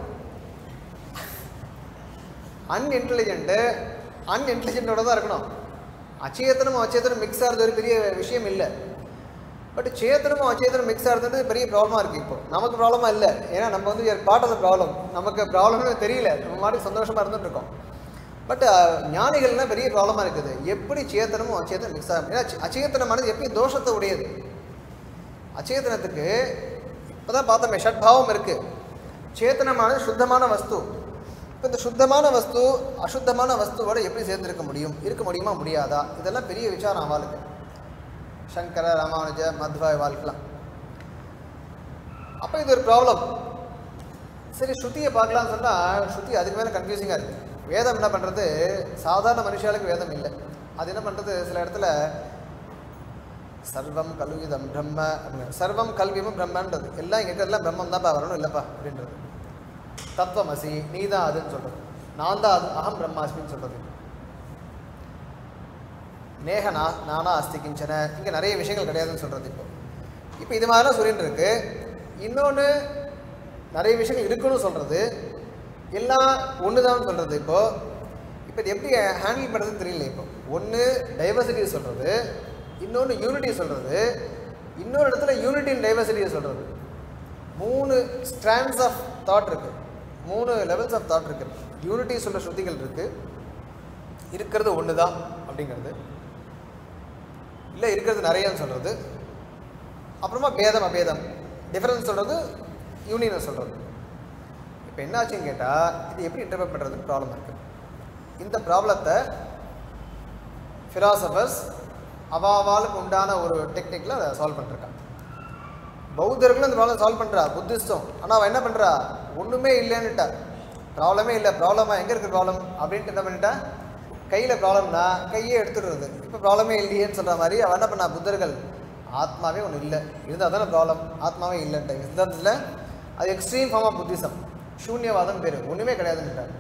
அன்இன்டெலிஜென்ட்டு அன்இன்டெலிஜென்ட்டோட தான் இருக்கணும் அச்சேதனமும் அச்சேதனம் மிக்ஸ் ஆகிறது ஒரு பெரிய விஷயம் இல்லை பட் சேத்தனமும் அச்சேதனம் மிக்ஸ் ஆகிறது பெரிய ப்ராப்ளமாக இருக்குது இப்போ நமக்கு ப்ராப்ளமாக இல்லை ஏன்னா நம்ம வந்து பார்ட் ஆஃப் த ப்ராப்ளம் நமக்கு ப்ராப்ளம்னு தெரியல நம்ம மாதிரி சந்தோஷமாக இருந்துட்டு இருக்கோம் பட் ஞானிகள்லாம் பெரிய ப்ராப்ளமாக இருக்குது எப்படி சேத்தனமும் அச்சேதனம் மிக்ஸ் ஆகும் ஏன்னா அச்ச- அச்சேதனமானது எப்படி தோஷத்தை உடையது அச்சேதனத்துக்கு இப்போ தான் பார்த்தோமே ஷட்பாவம் இருக்குது சேத்தனமானது சுத்தமான வஸ்து இப்போ இந்த சுத்தமான வஸ்து அசுத்தமான வஸ்துவோட எப்படி சேர்ந்திருக்க முடியும் இருக்க முடியுமா முடியாதா இதெல்லாம் பெரிய விசாரம் அவளுக்கு சங்கர ராமானுஜ மத்வா வாழ்க்கலாம் அப்போ இது ஒரு ப்ராப்ளம் சரி ஸ்ருதியை பார்க்கலாம்னு சொன்னால் ஸ்ருதி அதுக்கு மேலே கன்ஃபியூசிங்காக இருக்குது வேதம் என்ன பண்ணுறது சாதாரண மனுஷாளுக்கு வேதம் இல்லை அது என்ன பண்ணுறது சில இடத்துல சர்வம் கல்விதம் பிரம்ம அப்படின்னு சர்வம் கல்வியும் பிரம்மன்றது எல்லாம் இங்கே இருக்கிறதுலாம் பிரம்மம் தான்ப்பா வரணும் இல்லைப்பா அப்படின்றது தத்துவமசி நீ தான் அதுன்னு சொல்கிறது நான் தான் அது அகம் பிரம்மாஸ்மின்னு சொல்கிறது நேக நா நானா அஸ்தி கிஞ்சன இங்கே நிறைய விஷயங்கள் கிடையாதுன்னு சொல்கிறது இப்போ இப்போ இது மாதிரிலாம் சொல்லிட்டு இருக்கு இன்னொன்று நிறைய விஷயங்கள் இருக்குன்னு சொல்கிறது எல்லாம் ஒன்று தான் சொல்கிறது இப்போது இப்போ இது எப்படி ஹேண்டில் பண்ணுறதுன்னு தெரியல இப்போ ஒன்று டைவர்சிட்டி சொல்கிறது இன்னொன்று யூனிட்டி சொல்கிறது இன்னொரு இடத்துல யூனிட்டி அண்ட் டைவர்சிட்டியை சொல்கிறது மூணு ஸ்ட்ராண்ட்ஸ் ஆஃப் தாட் இருக்குது மூணு லெவல்ஸ் ஆஃப் தாட் இருக்குது யூனிட்டி சொல்கிற ஸ்ருதிகள் இருக்குது இருக்கிறது ஒன்று தான் அப்படிங்கிறது இல்லை இருக்கிறது நிறையன்னு சொல்கிறது அப்புறமா பேதம் அபேதம் டிஃபரன்ஸ் சொல்கிறது யூனியனை சொல்கிறது இப்போ என்னாச்சுன்னு கேட்டால் இது எப்படி இன்டர்பிரட் பண்ணுறதுன்னு ப்ராப்ளம் இருக்குது இந்த ப்ராப்ளத்தை ஃபிலாசபர்ஸ் அவாவாளுக்கு உண்டான ஒரு டெக்னிக்கில் அதை சால்வ் பண்ணிருக்கான் பௌத்தர்களும் இந்த ப்ராப்ளம் சால்வ் பண்ணுறா புத்திஸ்டும் ஆனால் அவன் என்ன பண்ணுறா ஒன்றுமே இல்லைன்னுட்டா ப்ராப்ளமே இல்லை ப்ராப்ளமா எங்கே இருக்குது ப்ராப்ளம் அப்படின்ட்டு என்ன பண்ணிட்டா கையில் ப்ராப்ளம்னா கையே எடுத்துடுறது இப்போ ப்ராப்ளமே இல்லையேன்னு சொல்கிற மாதிரி அவன் என்ன பண்ணா புத்தர்கள் ஆத்மாவே ஒன்று இல்லை இருந்தால் தானே ப்ராப்ளம் ஆத்மாவே இல்லைன்ட்டு சித்தாந்தத்தில் அது எக்ஸ்ட்ரீம் ஃபார்ம் ஆஃப் புத்திசம் சூன்யவாதம் பேர் ஒன்றுமே கிடையாதுன்னுட்டார்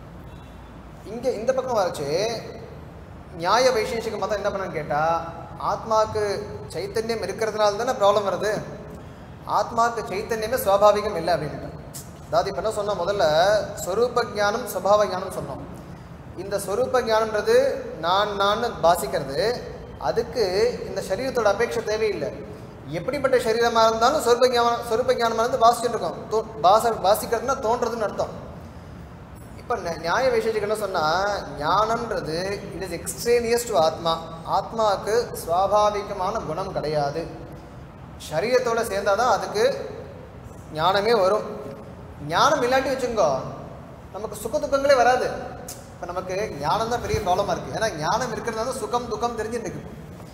இங்கே இந்த பக்கம் வரைச்சு நியாய வைசேஷிக மதம் என்ன பண்ணன்னு கேட்டால் ஆத்மாவுக்கு சைத்தன்யம் இருக்கிறதுனால தானே ப்ராப்ளம் வருது ஆத்மாவுக்கு சைத்தன்யமே சுவாபாவிகம் இல்லை அப்படின்ட்டு அதாவது இப்போ என்ன சொன்னோம் முதல்ல ஸ்வரூப ஞானம் சுபாவ ஞானம் சொன்னோம் இந்த ஸ்வரூப ஞானம்ன்றது நான் நான் பாசிக்கிறது அதுக்கு இந்த சரீரத்தோட அபேட்சை தேவையில்லை எப்படிப்பட்ட சரீரமாக இருந்தாலும் சொரூப ஞானம் சொரூப ஞானமாக இருந்து பாசிச்சுட்டு இருக்கோம் தோ பாச பாசிக்கிறதுனா தோன்றதுன்னு அர்த்தம் இப்போ ந- நியாய விசேஷத்துக்கு என்ன சொன்னால் ஞானம்ன்றது இட் இஸ் எக்ஸ்ட்ரேனியஸ் டு ஆத்மா ஆத்மாவுக்கு சுவாபாவிகமான குணம் கிடையாது சரீரத்தோட சேர்ந்தாதான் அதுக்கு ஞானமே வரும் ஞானம் இல்லாட்டி வச்சுங்கோ நமக்கு சுக துக்கங்களே வராது இப்போ நமக்கு ஞானம் தான் பெரிய ப்ராப்ளமாக இருக்குது ஏன்னா ஞானம் இருக்கிறதுனால தான் சுகம் துக்கம் தெரிஞ்சுட்டு இருக்கு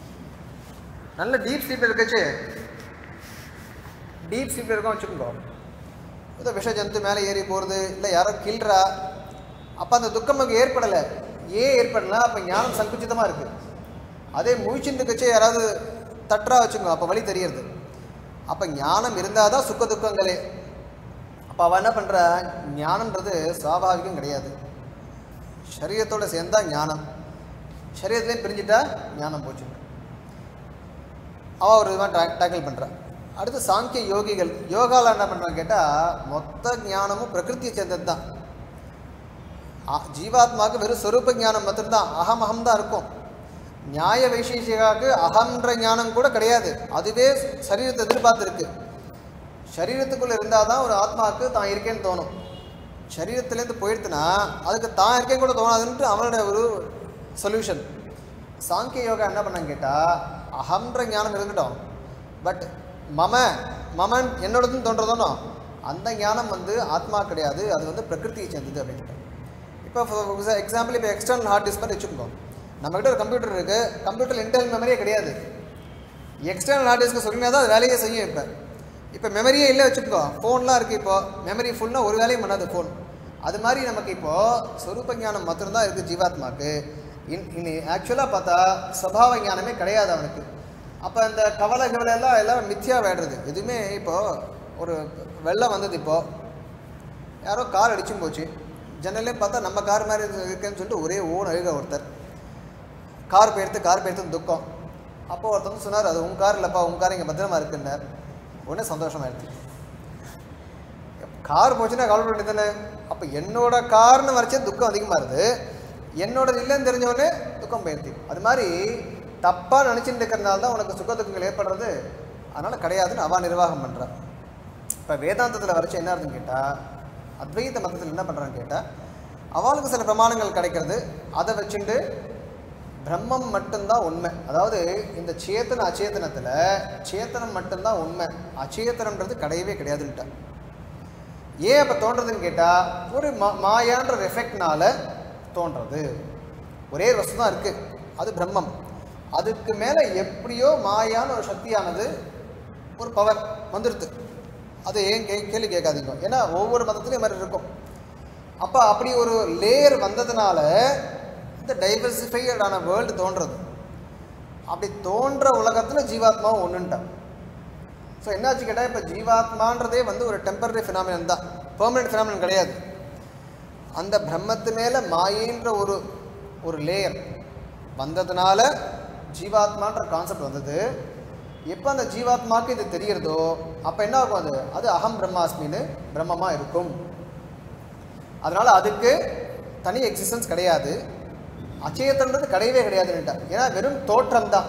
நல்ல டீப் ஸ்லீப் இருக்கச்சு டீப் ஸ்லீப் இருக்கும் வச்சுக்கோங்க ஏதோ விஷ ஜந்து மேலே ஏறி போகிறது இல்லை யாரோ கில்றா அப்போ அந்த துக்கம் நமக்கு ஏற்படலை ஏன் ஏற்படல அப்போ ஞானம் சங்குச்சிதமாக இருக்குது அதே முழிச்சுட்டு கட்சி யாராவது தட்டுறா வச்சுக்கோ அப்போ வழி தெரியறது அப்போ ஞானம் இருந்தால் தான் சுக்க துக்கங்களே அப்போ அவன் என்ன பண்ணுறா ஞானம்ன்றது சுவாபாவிகம் கிடையாது சரீரத்தோட சேர்ந்தா ஞானம் சரீரத்துலேயும் பிரிஞ்சுட்டா ஞானம் போச்சு அவள் ஒரு விதமாக டேக்கிள் பண்ணுறான் அடுத்து சாங்கிய யோகிகள் யோகாவில் என்ன பண்ணுறான்னு கேட்டால் மொத்த ஞானமும் பிரகிருத்தியை சேர்ந்தது தான் ஆ- ஜீவாத்மாவுக்கு வெறும் சொரூப ஞானம் மட்டும்தான் அகம் அகம் தான் இருக்கும் நியாய வைசேஷிகாவுக்கு அகன்ற ஞானம் கூட கிடையாது அதுவே சரீரத்தை எதிர்பார்த்துருக்கு சரீரத்துக்குள்ளே இருந்தால் தான் ஒரு ஆத்மாவுக்கு தான் இருக்கேன்னு தோணும் சரீரத்துலேருந்து போயிடுத்துனா அதுக்கு தான் இருக்கேன் கூட தோணாதுன்ட்டு அவனோட ஒரு சொல்யூஷன் சாங்கிய யோகா என்ன பண்ணான்னு கேட்டால் அகன்ற ஞானம் இருக்கட்டும் பட் மம மமன் என்னோடதுன்னு தோன்றதானோ அந்த ஞானம் வந்து ஆத்மா கிடையாது அது வந்து பிரகிருதியை சேர்ந்தது அப்படின்ட்டு இப்போ எக்ஸாம்பிள் இப்போ எக்ஸ்டர்னல் ஹார்ட் டிஸ்க் மாதிரி வச்சுக்கோங்க நம்மக்கிட்ட ஒரு கம்ப்யூட்டர் இருக்குது கம்ப்யூட்டர் இன்டர்னல் மெமரியே கிடையாது எக்ஸ்டர்னல் ஹார்ட் டிஸ்க்கு சொல்லினா தான் அது வேலையே செய்யும் இப்போ இப்போ மெமரியே இல்லை வச்சுக்கோ ஃபோன்லாம் இருக்குது இப்போ மெமரி ஃபுல்னா ஒரு வேலையும் பண்ணாது ஃபோன் அது மாதிரி நமக்கு இப்போது சொரூப ஞானம் மாத்திரம்தான் இருக்குது ஜீவாத்மாக்கு இன் இனி ஆக்சுவலாக பார்த்தா சுபாவ ஞானமே கிடையாது அவனுக்கு அப்போ இந்த கவலை கவலை எல்லாம் எல்லாம் மித்தியா வேடுறது எதுவுமே இப்போது ஒரு வெள்ளம் வந்தது இப்போது யாரோ கார் அடிச்சும் போச்சு ஜன்னலே பார்த்தா நம்ம கார் மாதிரி இருக்கு- இருக்குன்னு சொல்லிட்டு ஒரே ஓன் அழுக ஒருத்தர் கார் போயிடுத்து கார் போயிடுத்து துக்கம் அப்போ ஒருத்தர் வந்து சொன்னார் அது உன் கார் இல்லைப்பா உன் கார் இங்கே பத்திரமா இருக்குன்னார் உடனே சந்தோஷமாயிடுச்சு கார் போச்சுன்னா கவலைப்பட வேண்டியதானே அப்போ என்னோட கார்னு வரைச்சே துக்கம் அதிகமாக இருது என்னோடது இல்லைன்னு தெரிஞ்ச உடனே துக்கம் போயிடுது அது மாதிரி தப்பாக நினச்சிட்டு இருக்கிறதுனால தான் உனக்கு சுக துக்கங்கள் ஏற்படுறது அதனால் கிடையாதுன்னு அவன் நிர்வாகம் பண்ணுறான் இப்போ வேதாந்தத்தில் வரைச்சு என்ன இருக்குன்னு கேட்டால் அத்வைத மதத்தில் என்ன பண்ணுறான்னு கேட்டால் அவளுக்கு சில பிரமாணங்கள் கிடைக்கிறது அதை வச்சுட்டு பிரம்மம் மட்டும்தான் உண்மை அதாவது இந்த சேத்தன அச்சேதனத்தில் சேத்தனம் மட்டும்தான் உண்மை அச்சேதனம்ன்றது கிடையவே கிடையாதுன்ட்டா ஏன் அப்போ தோன்றதுன்னு கேட்டால் ஒரு மா மாயான்ற எஃபெக்ட்னால தோன்றது ஒரே ஒரு வஸ்து தான் இருக்குது அது பிரம்மம் அதுக்கு மேலே எப்படியோ மாயான ஒரு சக்தியானது ஒரு பவர் வந்துடுது அது ஏன் கே கேள்வி கேட்காதீங்க ஏன்னா ஒவ்வொரு மதத்துலையும் மாதிரி இருக்கும் அப்போ அப்படி ஒரு லேயர் வந்ததுனால இந்த டைவர்சிஃபைடான வேர்ல்டு தோன்றது அப்படி தோன்ற உலகத்தில் ஜீவாத்மாவும் ஒன்றுன்ட்டான் ஸோ என்னாச்சு கேட்டால் இப்போ ஜீவாத்மான்றதே வந்து ஒரு டெம்பரரி ஃபினாமினன் தான் பெர்மனெண்ட் ஃபினாமினன் கிடையாது அந்த பிரம்மத்து மேலே மாயின்ற ஒரு ஒரு லேயர் வந்ததுனால ஜீவாத்மான்ற கான்செப்ட் வந்தது எப்போ அந்த ஜீவாத்மாவுக்கு இது தெரியறதோ அப்போ என்ன ஆகும் அது அது அகம் பிரம்மாஸ்மின்னு பிரம்மமாக இருக்கும் அதனால அதுக்கு தனி எக்ஸிஸ்டன்ஸ் கிடையாது அச்சேதன்றது கிடையவே கிடையாதுன்னுட்டா ஏன்னா வெறும் தோற்றம் தான்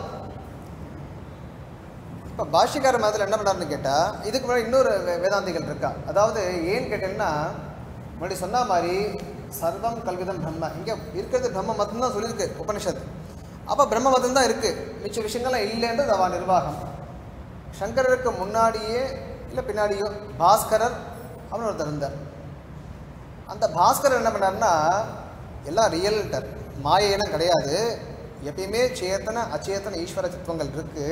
இப்போ பாஷ்யக்கார மதத்தில் என்ன பண்ணாருன்னு கேட்டால் இதுக்கு முன்னாடி இன்னொரு வே- வேதாந்திகள் இருக்கா அதாவது ஏன்னு கேட்டீங்கன்னா முன்னாடி சொன்ன மாதிரி சர்வம் கல்விதம் பிரம்ம இங்கே இருக்கிறது பிரம்ம மட்டும்தான் சொல்லியிருக்கு உபனிஷத் அப்போ பிரம்ம மதம் தான் இருக்குது மிச்ச விஷயங்கள்லாம் இல்லைன்றது அவன் நிர்வாகம் சங்கரருக்கு முன்னாடியே இல்லை பின்னாடியோ பாஸ்கரர் அவனு ஒருத்தர் இருந்தார் அந்த பாஸ்கரர் என்ன பண்ணாருன்னா எல்லாம் ரியல்டர் மாயைனம் கிடையாது எப்பயுமே சேத்தன அச்சேதன ஈஸ்வர தத்துவங்கள் இருக்குது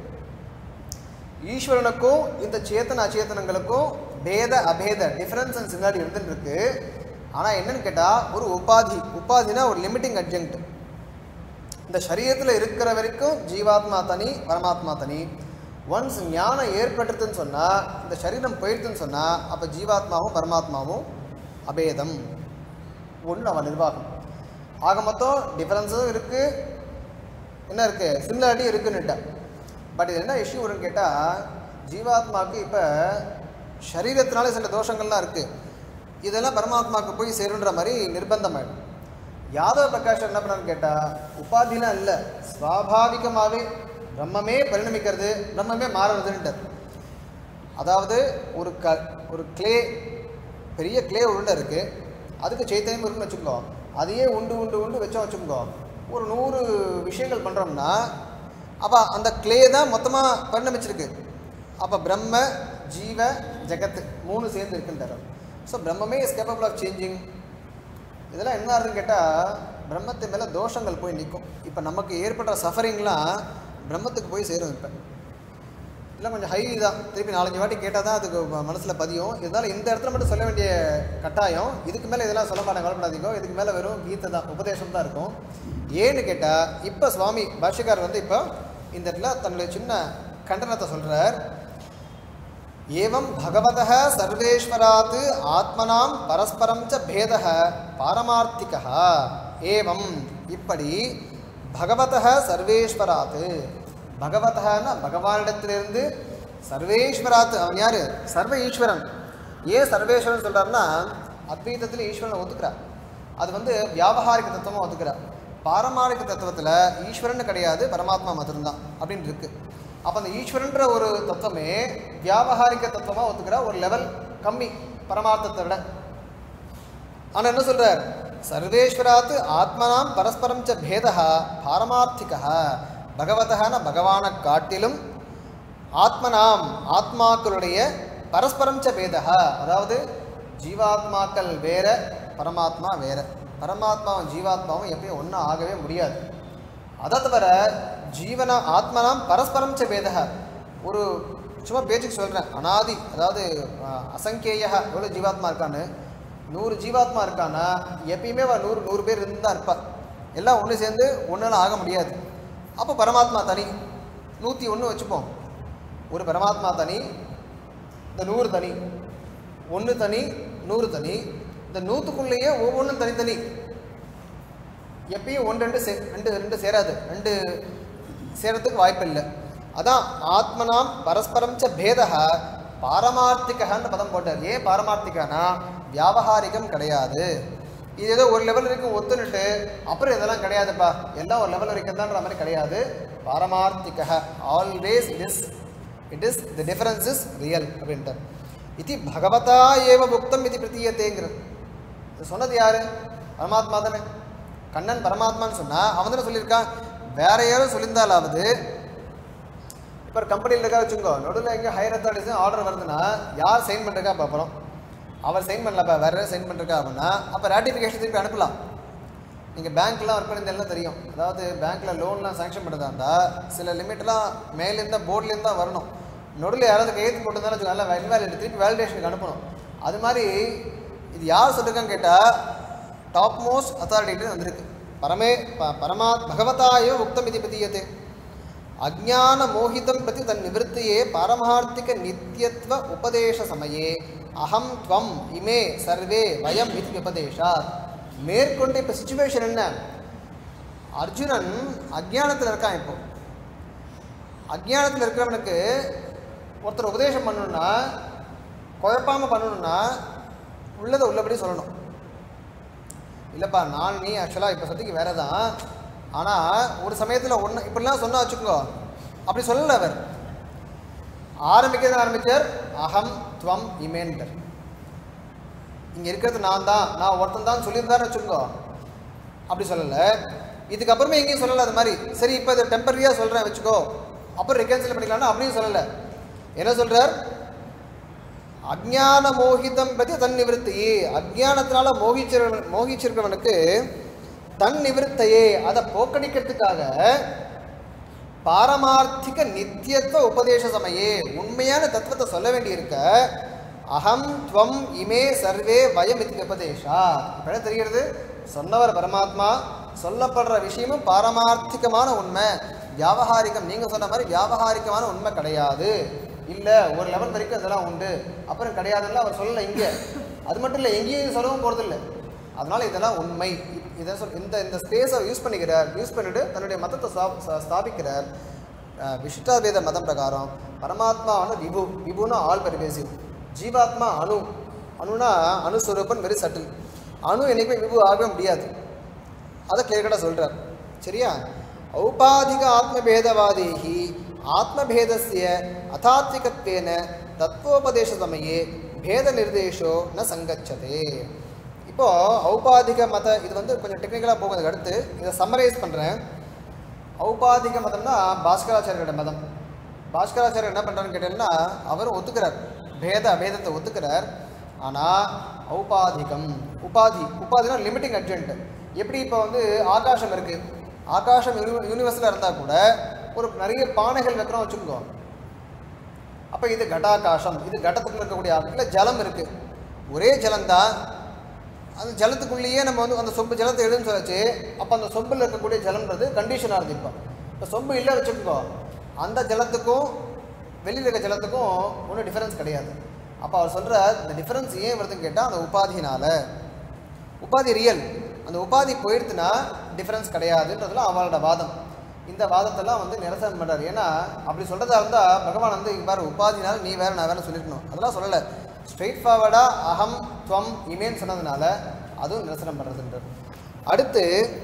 ஈஸ்வரனுக்கும் இந்த சேத்தன அச்சேதனங்களுக்கும் பேத அபேத டிஃபரன்ஸ் அண்ட் சிமிலாரிட்டி இருந்துட்டு இருக்கு ஆனால் என்னன்னு கேட்டால் ஒரு உபாதி உபாதினா ஒரு லிமிட்டிங் அட்ஜெக்ட் இந்த சரீரத்தில் இருக்கிற வரைக்கும் ஜீவாத்மா தனி பரமாத்மா தனி ஒன்ஸ் ஞானம் ஏற்பட்டுதுன்னு சொன்னால் இந்த சரீரம் போயிடுதுன்னு சொன்னால் அப்போ ஜீவாத்மாவும் பரமாத்மாவும் அபேதம் ஒன்று அவன் நிர்வாகம் ஆக மொத்தம் டிஃபரன்ஸும் இருக்குது என்ன இருக்குது சிமிலாரிட்டி இருக்குன்னுட்டா பட் இது என்ன இஷ்யூ வரும்னு கேட்டால் ஜீவாத்மாவுக்கு இப்போ சரீரத்தினால சில தோஷங்கள்லாம் இருக்குது இதெல்லாம் பரமாத்மாவுக்கு போய் சேருன்ற மாதிரி நிர்பந்தமாயிடும் யாதவ பிரகாஷ் என்ன பண்ணான்னு கேட்டால் உபாதிலாம் இல்லை ஸ்வாபாவிகமாகவே பிரம்மமே பரிணமிக்கிறது பிரம்மமே மாறுறதுன்ட்டார் அதாவது ஒரு க ஒரு கிளே பெரிய கிளே உருண்டை இருக்குது அதுக்கு சைத்தன்யம் இருக்குன்னு வச்சுக்கோ அதையே உண்டு உண்டு உண்டு வச்சோம் வச்சுக்கோ ஒரு நூறு விஷயங்கள் பண்ணுறோம்னா அப்போ அந்த கிளே தான் மொத்தமாக பரிணமிச்சிருக்கு அப்போ பிரம்ம ஜீவ ஜெகத்து மூணு சேர்ந்து இருக்குன்றார் ஸோ பிரம்மமே இஸ் கேப்பபிள் ஆஃப் சேஞ்சிங் இதெல்லாம் என்ன ஆகுதுன்னு கேட்டால் பிரம்மத்து மேலே தோஷங்கள் போய் நிற்கும் இப்போ நமக்கு ஏற்படுற சஃபரிங்லாம் பிரம்மத்துக்கு போய் சேரும் இப்போ இல்லை கொஞ்சம் ஹை தான் திருப்பி நாலஞ்சு வாட்டி கேட்டால் தான் அதுக்கு மனசில் பதியும் இருந்தாலும் இந்த இடத்துல மட்டும் சொல்ல வேண்டிய கட்டாயம் இதுக்கு மேலே இதெல்லாம் சொல்ல மாட்டாங்க கவலைப்படாதீங்க இதுக்கு மேலே வெறும் கீதை தான் உபதேசம் தான் இருக்கும் ஏன்னு கேட்டால் இப்போ சுவாமி பாஷ்யக்கார் வந்து இப்போ இந்த இடத்துல தன்னுடைய சின்ன கண்டனத்தை சொல்கிறார் ஏவம் பகவதः சர்வேஸ்வராத் ஆத்மனாம் பரஸ்பரம் ச பேதः பாரமார்த்திகः ஏவம் இப்படி பகவதः சர்வேஸ்வராத் பகவதனா பகவானிடத்திலிருந்து சர்வேஸ்வராத் அவன் யாரு சர்வ ஈஸ்வரன் ஏன் சர்வேஸ்வரன் சொல்றாருன்னா அத்வைதத்தில் ஈஸ்வரனை ஒத்துக்கிறார் அது வந்து வியாபகாரிக தத்துவமாக ஒத்துக்கிறார் பாரமாரிக தத்துவத்தில் ஈஸ்வரன் கிடையாது பரமாத்மா மட்டும்தான் அப்படின்னு இருக்கு அப்போ அந்த ஈஸ்வரன்ற ஒரு தத்துவமே வியாபகாரிக தத்துவமாக ஒத்துக்கிற ஒரு லெவல் கம்மி பரமார்த்தத்தை விட ஆனால் என்ன சொல்றார் சர்வேஸ்வராத் ஆத்மனாம் பரஸ்பரம் ச பேதா பாரமார்த்திகா பகவதன பகவானை காட்டிலும் ஆத்மனாம் ஆத்மாக்களுடைய பரஸ்பரம் ச பேதா அதாவது ஜீவாத்மாக்கள் வேற பரமாத்மா வேற பரமாத்மாவும் ஜீவாத்மாவும் எப்பயும் ஒன்றும் ஆகவே முடியாது அதை தவிர ஜீவன ஆத்மனாம் பரஸ்பரம் ச பேதா ஒரு சும்மா பேச்சுக்கு சொல்கிறேன் அனாதி அதாவது அஹ், அசங்கேய எவ்வளோ ஜீவாத்மா இருக்கான்னு நூறு ஜீவாத்மா இருக்கான்னா எப்பயுமே அவ நூறு நூறு பேர் இருந்து தான் இருப்பா எல்லாம் ஒன்று சேர்ந்து ஒன்றுலாம் ஆக முடியாது அப்போ பரமாத்மா தனி நூற்றி ஒன்று வச்சுப்போம் ஒரு பரமாத்மா தனி இந்த நூறு தனி ஒன்று தனி நூறு தனி இந்த நூற்றுக்குள்ளேயே ஒவ்வொன்றும் தனித்தனி எப்பயும் ஒன்று ரெண்டு சே ரெண்டு ரெண்டு சேராது ரெண்டு சேரத்துக்கு வாய்ப்பு இல்லை அதான் ஆத்மனாம் பரஸ்பரம் ச பேதா பாரமார்த்திகன்னு பதம் போட்டார் ஏன் பாரமார்த்திகனா வியாபகாரிகம் கிடையாது இது ஏதோ ஒரு லெவல் வரைக்கும் ஒத்துனுட்டு அப்புறம் இதெல்லாம் கிடையாதுப்பா எல்லாம் ஒரு லெவல் வரைக்கும் தான்ற மாதிரி கிடையாது பாரமார்த்திக always it is it is the difference is real அப்படின்ட்டு இது பகவதா ஏவ புக்தம் இது பிரதீயத்தேங்கிறது இது சொன்னது யாரு பரமாத்மா தானே கண்ணன் பரமாத்மான்னு சொன்னா அவன் தானே சொல்லியிருக்கான் வேற யாரும் சொல்லியிருந்தாலாவது இப்போ ஒரு கம்பெனியில் இருக்கா வச்சுக்கோ நடுவில் எங்கே ஹையர் அத்தாரிட்டிஸ் ஆர்டர் வருதுன்னா யார் சைன் பண்ணுறக்கா பார்ப்போம் அவர் சைன் பண்ணலப்பா வேற யாரும் சைன் பண்ணுறக்கா அப்படின்னா அப்போ ரேட்டிஃபிகேஷன் திருப்பி அனுப்பலாம் நீங்கள் பேங்க்லாம் ஒர்க் பண்ணியிருந்தெல்லாம் தெரியும் அதாவது பேங்க்கில் லோன்லாம் சாங்ஷன் பண்ணுறதா இருந்தால் சில லிமிட்லாம் மேலேருந்து போர்ட்லேருந்து தான் வரணும் நடுவில் யாராவது கையெழுத்து போட்டிருந்தாலும் வச்சுக்கோங்க, நல்லா இன்வேலிட் திருப்பி வேலிடேஷனுக்கு அனுப்பணும் அது மாதிரி இது யார் சொல்லிருக்கான்னு கேட்டால் டாப் மோஸ்ட் அத்தாரிட்டிட்டு வந்திருக்கு பரமே ப பரமா பகவதாயோ உக்தம் இது பத்தியது அஜான மோகிதம் பிரதி தன் நிவர்த்தியே பாரமார்த்திக நித்தியத்துவ உபதேச சமயே அகம் துவம் இமே சர்வே வயம் இது விபதேஷாத் மேற்கொண்டு இப்போ சுச்சுவேஷன் என்ன அர்ஜுனன் அஜ்ஞானத்தில் இருக்கான் இப்போ அஜ்ஞானத்தில் இருக்கிறவனுக்கு ஒருத்தர் உபதேசம் பண்ணணும்னா குழப்பாமல் பண்ணணும்னா உள்ளதை உள்ளபடி சொல்லணும் இல்லைப்பா நான் நீ ஆக்சுவலாக இப்போ சத்திக்கு வேற தான் ஆனால் ஒரு சமயத்தில் ஒன்று இப்படிலாம் சொன்னா வச்சுக்கோ அப்படி சொல்லலை அவர் ஆரம்பிக்கிறது ஆரம்பிச்சார் அகம் துவம் இமேன்டர் இங்கே இருக்கிறது நான் தான் நான் ஒருத்தன் தான் சொல்லியிருந்தாருன்னு வச்சுக்கோ அப்படி சொல்லலை இதுக்கப்புறமே எங்கேயும் சொல்லலை அது மாதிரி சரி இப்போ இதை டெம்பரரியாக சொல்கிறேன் வச்சுக்கோ அப்புறம் ரெக்கன்சில் பண்ணிக்கலாம்னா அப்படியும் சொல்லலை என்ன சொல்கிறார் அஜ்ஞான மோகிதம் பற்றி தன் நிவர்த்தியே அஜ்ஞானத்தினால மோகிச்சிருவன் மோகிச்சிருக்கிறவனுக்கு தன் நிவர்த்தையே அதை போக்கடிக்கிறதுக்காக பாரமார்த்திக நித்தியத்துவ உபதேச சமயே உண்மையான தத்துவத்தை சொல்ல வேண்டியிருக்க அகம் துவம் இமே சர்வே வயம் இது உபதேஷா இப்போ என்ன தெரிகிறது சொன்னவர் பரமாத்மா சொல்லப்படுற விஷயமும் பாரமார்த்திகமான உண்மை வியாபகாரிகம் நீங்கள் சொன்ன மாதிரி வியாபகாரிகமான உண்மை கிடையாது இல்லை ஒரு லெவல் வரைக்கும் இதெல்லாம் உண்டு அப்புறம் கிடையாதுல்ல அவர் சொல்லலை இங்கே அது மட்டும் இல்லை எங்கேயும் சொல்லவும் போகிறதில்ல அதனால இதெல்லாம் உண்மை இதை சொல் இந்த இந்த ஸ்பேஸை யூஸ் பண்ணிக்கிறார் யூஸ் பண்ணிட்டு தன்னுடைய மதத்தை ஸ்தா- ஸ்தா- ஸ்தாபிக்கிறார் அஹ் விசிஷ்டாத்வைத மதம் பிரகாரம் பரமாத்மாவான விபு விபுனா ஆல் பரிவேசிவ் ஜீவாத்மா அணு அணுனா அணுஸ்வரூபன் வெரி சட்டில் அணு என்னைக்குமே விபு ஆகவே முடியாது அதை கிளியர்கட்டாக சொல்கிறார் சரியா ஔபாதிக ஆத்மபேதவாதேகி ஆத்மபேதஸ்ய அதாத்விகத்வேன தத்துவோபதேச சமயே பேத நிர்தேஷோ ந சங்கச்சதே இப்போ ஔபாதிக மத இது வந்து கொஞ்சம் டெக்னிக்கலாக போகிறதுக்கு அடுத்து இதை சம்மரைஸ் பண்ணுறேன் ஔபாதிக மதம்னா பாஸ்கராச்சாரியோட மதம் பாஸ்கராச்சாரியர் என்ன பண்ணுறாருன்னு கேட்டீங்கன்னா அவரும் ஒத்துக்கிறார் பேத அபேதத்தை ஒத்துக்கிறார் ஆனால் ஔபாதிகம் உபாதி உபாதினா லிமிட்டிங் அட்ஜென்ட் எப்படி இப்போ வந்து ஆகாசம் இருக்குது ஆகாசம் யூனி யூனிவர்ஸில் இருந்தால் கூட ஒரு நிறைய பானைகள் வைக்கிறோம் வச்சுக்கோ அப்போ இது கட்டாகாசம் இது கட்டத்துக்குள்ள இருக்கக்கூடிய ஆள் இல்லை ஜலம் இருக்குது ஒரே ஜலம்தான் அந்த ஜலத்துக்குள்ளேயே நம்ம வந்து அந்த சொம்பு ஜலத்தை எடுன்னு சொல்லச்சு அப்போ அந்த சொம்பில் இருக்கக்கூடிய ஜலம்ன்றது கண்டிஷனாக இருந்து இப்போ இப்போ சொம்பு இல்லை வச்சுக்கோ அந்த ஜலத்துக்கும் வெளியில் இருக்க ஜலத்துக்கும் ஒன்றும் டிஃபரன்ஸ் கிடையாது அப்போ அவர் சொல்கிற இந்த டிஃபரன்ஸ் ஏன் வருதுன்னு கேட்டால் அந்த உபாதினால உபாதி ரியல் அந்த உபாதி போயிடுத்துனா டிஃபரன்ஸ் கிடையாதுன்றதுலாம் அவளோட வாதம் இந்த வாதத்தெல்லாம் வந்து நிரசனம் பண்ணுறாரு ஏன்னா அப்படி சொல்கிறதா இருந்தால் பகவான் வந்து இங்கே பாரு உபாதினால நீ வேறு நான் வேறு சொல்லிருக்கணும் அதெல்லாம் சொல்லலை ஸ்ட்ரெயிட் ஃபார்வர்டாக அகம் துவம் இமேன்னு சொன்னதுனால அதுவும் நிரசனம் பண்ணுறதுன்றது அடுத்து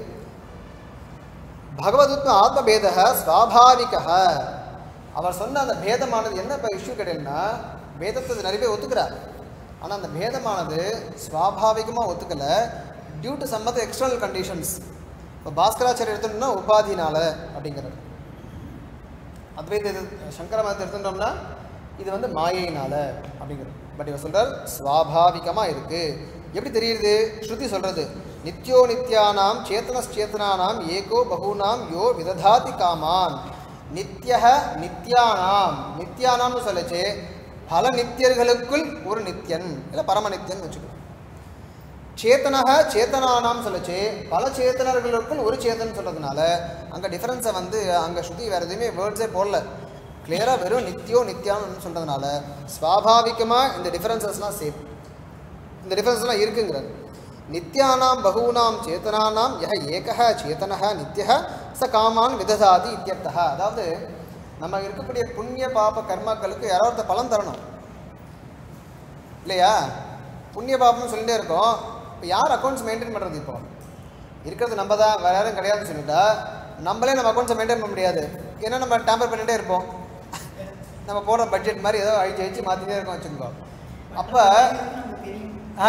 பகவதுத்ம ஆத்மபேத ஸ்வாபாவிக அவர் சொன்ன அந்த பேதமானது என்ன இப்போ இஷ்யூ கிடையாதுன்னா பேதத்தை நிறைய பேர் ஒத்துக்கிறார் ஆனால் அந்த பேதமானது ஸ்வாபாவிகமாக ஒத்துக்கலை due to some of external conditions இப்போ பாஸ்கராச்சாரியர் எடுத்துட்டோம்னா உபாதினால அப்படிங்கிறது அத்வைத இது சங்கர மதத்தை எடுத்துட்டோம்னா இது வந்து மாயையினால அப்படிங்கிறது பட் இவர் சொல்றார் ஸ்வாபாவிகமாக இருக்கு எப்படி தெரியுது ஸ்ருதி சொல்றது நித்யோ நித்யானாம் சேத்தனச்சேத்தனானாம் ஏகோ பகூனாம் யோ விததாதி காமான் நித்ய நித்யானாம் நித்யானாம்னு சொல்லச்சு பல நித்தியர்களுக்குள் ஒரு நித்யன் இல்லை பரமநித்யன் வச்சுக்கணும் சேத்தனக சேத்தனானாம் சொல்லுச்சு பல சேத்தனர்களுக்குள் ஒரு சேத்தன் சொல்றதுனால அங்கே டிஃபரன்ஸை வந்து அங்கே ஸ்ருதி வேறு எதுவுமே வேர்ட்ஸே போடல கிளியராக வெறும் நித்யோ நித்யான்னு சொல்கிறதுனால ஸ்வாபாவிகமாக இந்த டிஃபரன்சஸ்லாம் சேம் இந்த டிஃபரன்ஸ்லாம் இருக்குங்கிறார் நித்யானாம் பகூனாம் சேத்தனானாம் யஹ ஏகஹ சேத்தனஹ நித்யஹ ச காமான் விததாதி இத்தியர்த்தः அதாவது நம்ம இருக்கக்கூடிய புண்ணிய பாப கர்மாக்களுக்கு யாரோ ஒருத்தர் பலன் தரணும் இல்லையா புண்ணிய பாபம்னு சொல்லிட்டே இருக்கோம் இப்போ யார் அக்கௌண்ட்ஸ் மெயின்டைன் பண்ணுறது இப்போ இருக்கிறது நம்ம தான் வேற யாரும் கிடையாதுன்னு சொல்லிட்டா நம்மளே நம்ம அக்கௌண்ட்ஸை மெயின்டைன் பண்ண முடியாது ஏன்னா நம்ம டேம்பர் பண்ணிகிட்டே இருப்போம் நம்ம போடுற பட்ஜெட் மாதிரி ஏதோ அழிச்சு அழிச்சு மாற்றிட்டே இருக்கோம் வச்சுக்கோ அப்போ ஆ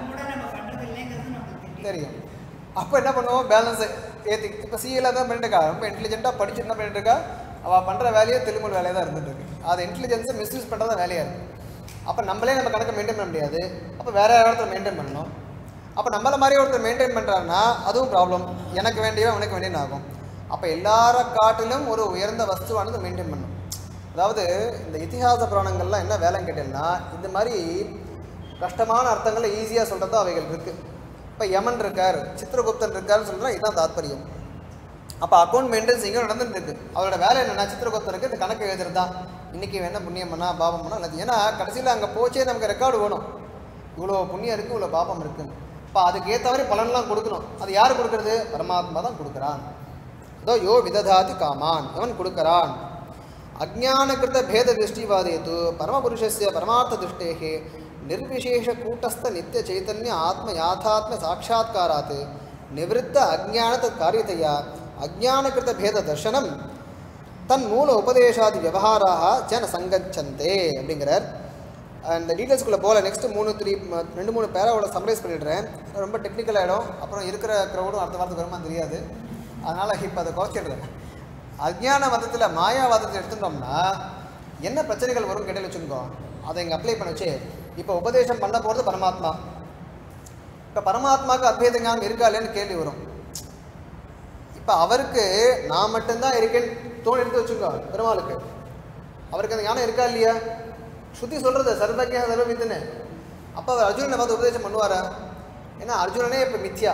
தெரியும் அப்போ என்ன பண்ணுவோம் பேலன்ஸை ஏற்றி இப்போ சிஏல தான் பண்ணிட்டு இருக்கா ரொம்ப இன்டெலிஜென்ட்டாக படிச்சு என்ன பண்ணிட்டு இருக்கா அவள் பண்ணுற வேலையே தெலுங்கு வேலையாக தான் இருந்துட்டு இருக்கு அது இன்டெலிஜென்ஸை மிஸ்யூஸ் பண்ணுறது வேலையாக இருக்குது அப்போ நம்மளே நம்ம கணக்கை மெயின்டைன் பண்ண முடியாது அப்போ வேற யாராவது மெயின்டைன் பண்ணணும் அப்போ நம்மள மாதிரி ஒருத்தர் மெயின்டைன் பண்ணுறாருன்னா அதுவும் ப்ராப்ளம் எனக்கு வேண்டியவன் உனக்கு வேண்டியன்னு ஆகும் அப்போ எல்லார காட்டிலும் ஒரு உயர்ந்த வஸ்துவானது மெயின்டைன் பண்ணும் அதாவது இந்த இதிகாச புராணங்கள்லாம் என்ன வேலைன்னு கேட்டீங்கன்னா இந்த மாதிரி கஷ்டமான அர்த்தங்களை ஈஸியாக சொல்கிறது அவைகள் இருக்குது இப்போ யமன் இருக்கார் சித்திரகுப்தன் இருக்காருன்னு சொல்கிறா இதுதான் தாத்பரியம் அப்போ அக்கௌண்ட் மெயின்டெனன்ஸ் இங்கே நடந்துட்டு இருக்கு அவரோட வேலை என்னன்னா சித்திரகுப்தனுக்கு இந்த கணக்கு எழுதுறது தான் இன்னைக்கு என்ன புண்ணியம் பண்ணா பாபம் பண்ணா அல்லது ஏன்னா கடைசியில் அங்கே போச்சே நமக்கு ரெக்கார்டு வேணும் இவ்வளோ புண்ணியம் இருக்குது இவ்வளோ பாபம் இருக்குன்னு இப்போ அதுக்கு ஏற்ற மாதிரி பலன்லாம் கொடுக்கணும் அது யார் கொடுக்கறது பரமாத்மா தான் கொடுக்குறான் அதோ யோ விததாதி காமான் எவன் கொடுக்கறான் அஜானகிருத பேத திருஷ்டிவாதேது பரமபுருஷஸ்ய பரமார்த்த திருஷ்டேகே நிர்விசேஷ கூட்டஸ்த நித்திய சைத்தன்ய ஆத்ம யாதாத்ம சாட்சா்காராத் நிவೃತ್ತ அஜானத காரியத்தையா அஜானகிருத பேத தர்சனம் தன் மூல உபதேசாதி விவகாராக ஜன சங்கச்சந்தே அப்படிங்கிறார் அந்த டீட்டெயில்ஸ்குள்ளே போகல நெக்ஸ்ட் மூணு த்ரீ ரெண்டு மூணு பேராவோட சம்மரைஸ் பண்ணிடுறேன் ரொம்ப டெக்னிக்கல் ஆகிடும் அப்புறம் இருக்கிற க்ரௌடும் அடுத்த வாரத்துக்கு வருமா தெரியாது அதனால் இப்போ அதை குறைச்சிடுறேன் அஜ்ஞான மதத்தில் மாயாவாதத்தை எடுத்துட்டோம்னா என்ன பிரச்சனைகள் வரும் கேட்டல் வச்சுக்கோ அதை இங்கே அப்ளை பண்ண வச்சு இப்போ உபதேசம் பண்ண போகிறது பரமாத்மா இப்போ பரமாத்மாவுக்கு அத்வைத ஞானம் இருக்கா இல்லைன்னு கேள்வி வரும் இப்போ அவருக்கு நான் மட்டும்தான் இருக்கேன்னு தோணி எடுத்து வச்சுக்கோ பெருமாளுக்கு அவருக்கு அந்த ஞானம் இருக்கா இல்லையா ஸ்ருதி சொல்கிறது சர்வஜா சர்வவித்துன்னு அப்போ அவர் அர்ஜுனனை பார்த்து உபதேசம் பண்ணுவாரா ஏன்னா அர்ஜுனனே இப்போ மித்யா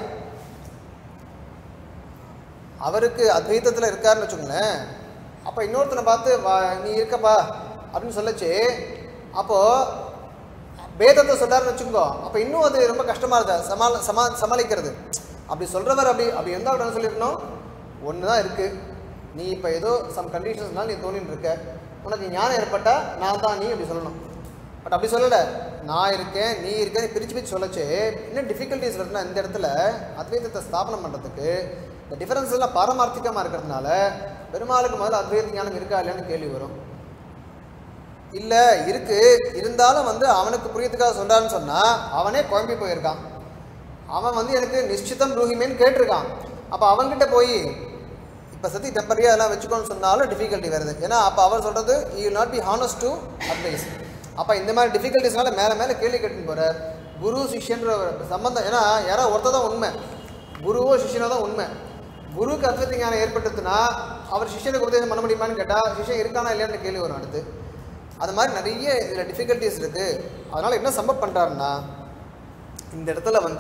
அவருக்கு அத்வைத்தத்தில் இருக்காருன்னு வச்சுக்கோங்களேன் அப்போ இன்னொருத்தனை பார்த்து வா நீ இருக்கப்பா அப்படின்னு சொல்லச்சு அப்போது பேதத்தை சொல்றாருன்னு வச்சுக்கோ அப்போ இன்னும் அது ரொம்ப கஷ்டமாக இருக்குது சமாள சமா சமாளிக்கிறது அப்படி சொல்கிறவர் அப்படி அப்படி எந்த அவர்கிட்ட சொல்லியிருக்கணும் ஒன்று தான் இருக்குது நீ இப்போ ஏதோ சம் கண்டிஷன்ஸ்னால நீ தோணின்னு இருக்க உனக்கு ஞானம் ஏற்பட்டால் நான் தான் நீ அப்படி சொல்லணும் பட் அப்படி சொல்லலை நான் இருக்கேன் நீ இருக்க நீ பிரித்து பிரித்து சொல்லச்சு இன்னும் டிஃபிகல்ட்டிஸ் வருதுன்னா இந்த இடத்துல அத்வைதத்தை ஸ்தாபனம் பண்ணுறதுக்கு இந்த டிஃபரன்ஸ் எல்லாம் பாரமார்த்திகமாக இருக்கிறதுனால பெருமாளுக்கு முதல்ல அத்வைத ஞானம் இருக்கா இல்லையான்னு கேள்வி வரும் இல்லை இருக்கு இருந்தாலும் வந்து அவனுக்கு புரியத்துக்காக சொல்கிறான்னு சொன்னால் அவனே குழம்பி போயிருக்கான் அவன் வந்து எனக்கு நிச்சிதம் ரூஹிமேன்னு கேட்டிருக்கான் அப்போ அவன்கிட்ட போய் இப்போ சத்தி டெம்பரரியாக அதெல்லாம் வச்சுக்கோன்னு சொன்னாலும் டிஃபிகல்ட்டி வருது ஏன்னா அப்போ அவர் சொல்கிறது you will not be honest to advise அப்போ இந்த மாதிரி டிஃபிகல்ட்டிஸ்னால மேலே மேலே கேள்வி கேட்டுன்னு போகிறார் குரு சிஷ்யன்ற ஒரு சம்பந்தம் ஏன்னா யாரோ ஒருத்தர் தான் உண்மை குருவோ சிஷ்யனோ தான் உண்மை குருவுக்கு அத்வைத்த ஞானம் ஏற்பட்டதுன்னா அவர் சிஷ்யனுக்கு உபதேசம் பண்ண முடியுமான்னு கேட்டால் சிஷ்யன் இருக்கானா இல்லையான்னு கேள்வி வரும் அடுத்து அது மாதிரி நிறைய இதில் டிஃபிகல்ட்டிஸ் இருக்குது அதனால் என்ன சம்பவம் பண்ணுறாருன்னா இந்த இடத்துல வந்து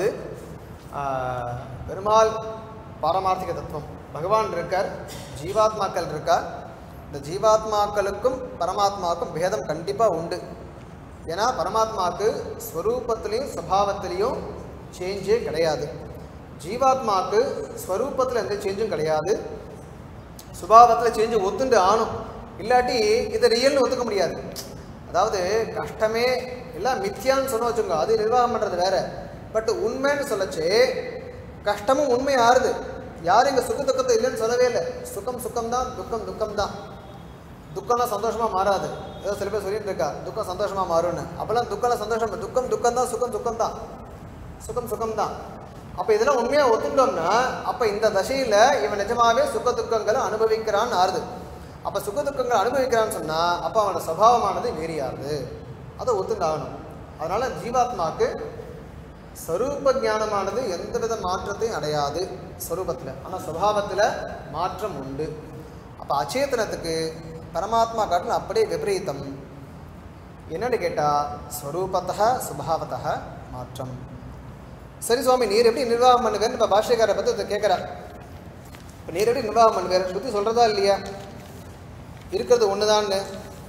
ஆஹ், பெருமாள் பாரமார்த்திக தத்துவம் பகவான் இருக்கார் ஜீவாத்மாக்கள் இருக்கார் இந்த ஜீவாத்மாக்களுக்கும் பரமாத்மாவுக்கும் பேதம் கண்டிப்பாக உண்டு ஏன்னா பரமாத்மாவுக்கு ஸ்வரூபத்திலையும் சுபாவத்திலையும் சேஞ்சே கிடையாது ஜீவாத்மாவுக்கு ஸ்வரூபத்தில் எந்த சேஞ்சும் கிடையாது சுபாவத்தில் சேஞ்சு ஒத்துண்டு ஆணும் இல்லாட்டி இதை ரியல்னு ஒத்துக்க முடியாது அதாவது கஷ்டமே எல்லாம் மித்யான்னு சொன்ன வச்சுக்கோங்க அது நிர்வாகம் பண்ணுறது வேற பட் உண்மைன்னு சொல்லச்சு கஷ்டமும் உண்மை ஆறுது யாரும் இங்கே சுக துக்கத்தை இல்லைன்னு சொல்லவே இல்லை சுகம் சுகம் தான் துக்கம் துக்கம் தான் துக்கம்லாம் சந்தோஷமாக மாறாது ஏதோ சில பேர் சொல்லிட்டு இருக்கா துக்கம் சந்தோஷமாக மாறும்னு அப்போல்லாம் துக்கம்லாம் சந்தோஷம் இல்ல. துக்கம் துக்கம் தான் சுகம் சுகம் தான் சுகம் சுகம் தான் அப்போ இதெல்லாம் உண்மையாக ஒத்துட்டோம்னா அப்போ இந்த தசையில் இவன் நிஜமாவே சுக துக்கங்களை அனுபவிக்கிறான்னு ஆறுது அப்போ சுக துக்கங்களை அனுபவிக்கிறான்னு சொன்னால் அப்போ அவனோட சுபாவமானது வேறியாருது அதை ஒத்துண்டாகணும் அதனால் ஜீவாத்மாவுக்கு ஸ்வரூப ஞானமானது எந்தவித மாற்றத்தையும் அடையாது ஸ்வரூபத்தில் ஆனால் சுபாவத்தில் மாற்றம் உண்டு அப்போ அச்சேதனத்துக்கு பரமாத்மா காட்டில் அப்படியே விபரீதம் என்னன்னு கேட்டால் ஸ்வரூபத்தः சுபாவத்தः மாற்றம் சரி சுவாமி நீர் எப்படி நிர்வாகம் பண்ணுவேன்னு இப்போ பாஷ்யக்காரை பற்றி இதை கேட்குறார் இப்போ நீர் எப்படி நிர்வாகம் பண்ணுவேர் ஸ்ருதி சொல்கிறதா இல்லையா இருக்கிறது ஒன்று தான்னு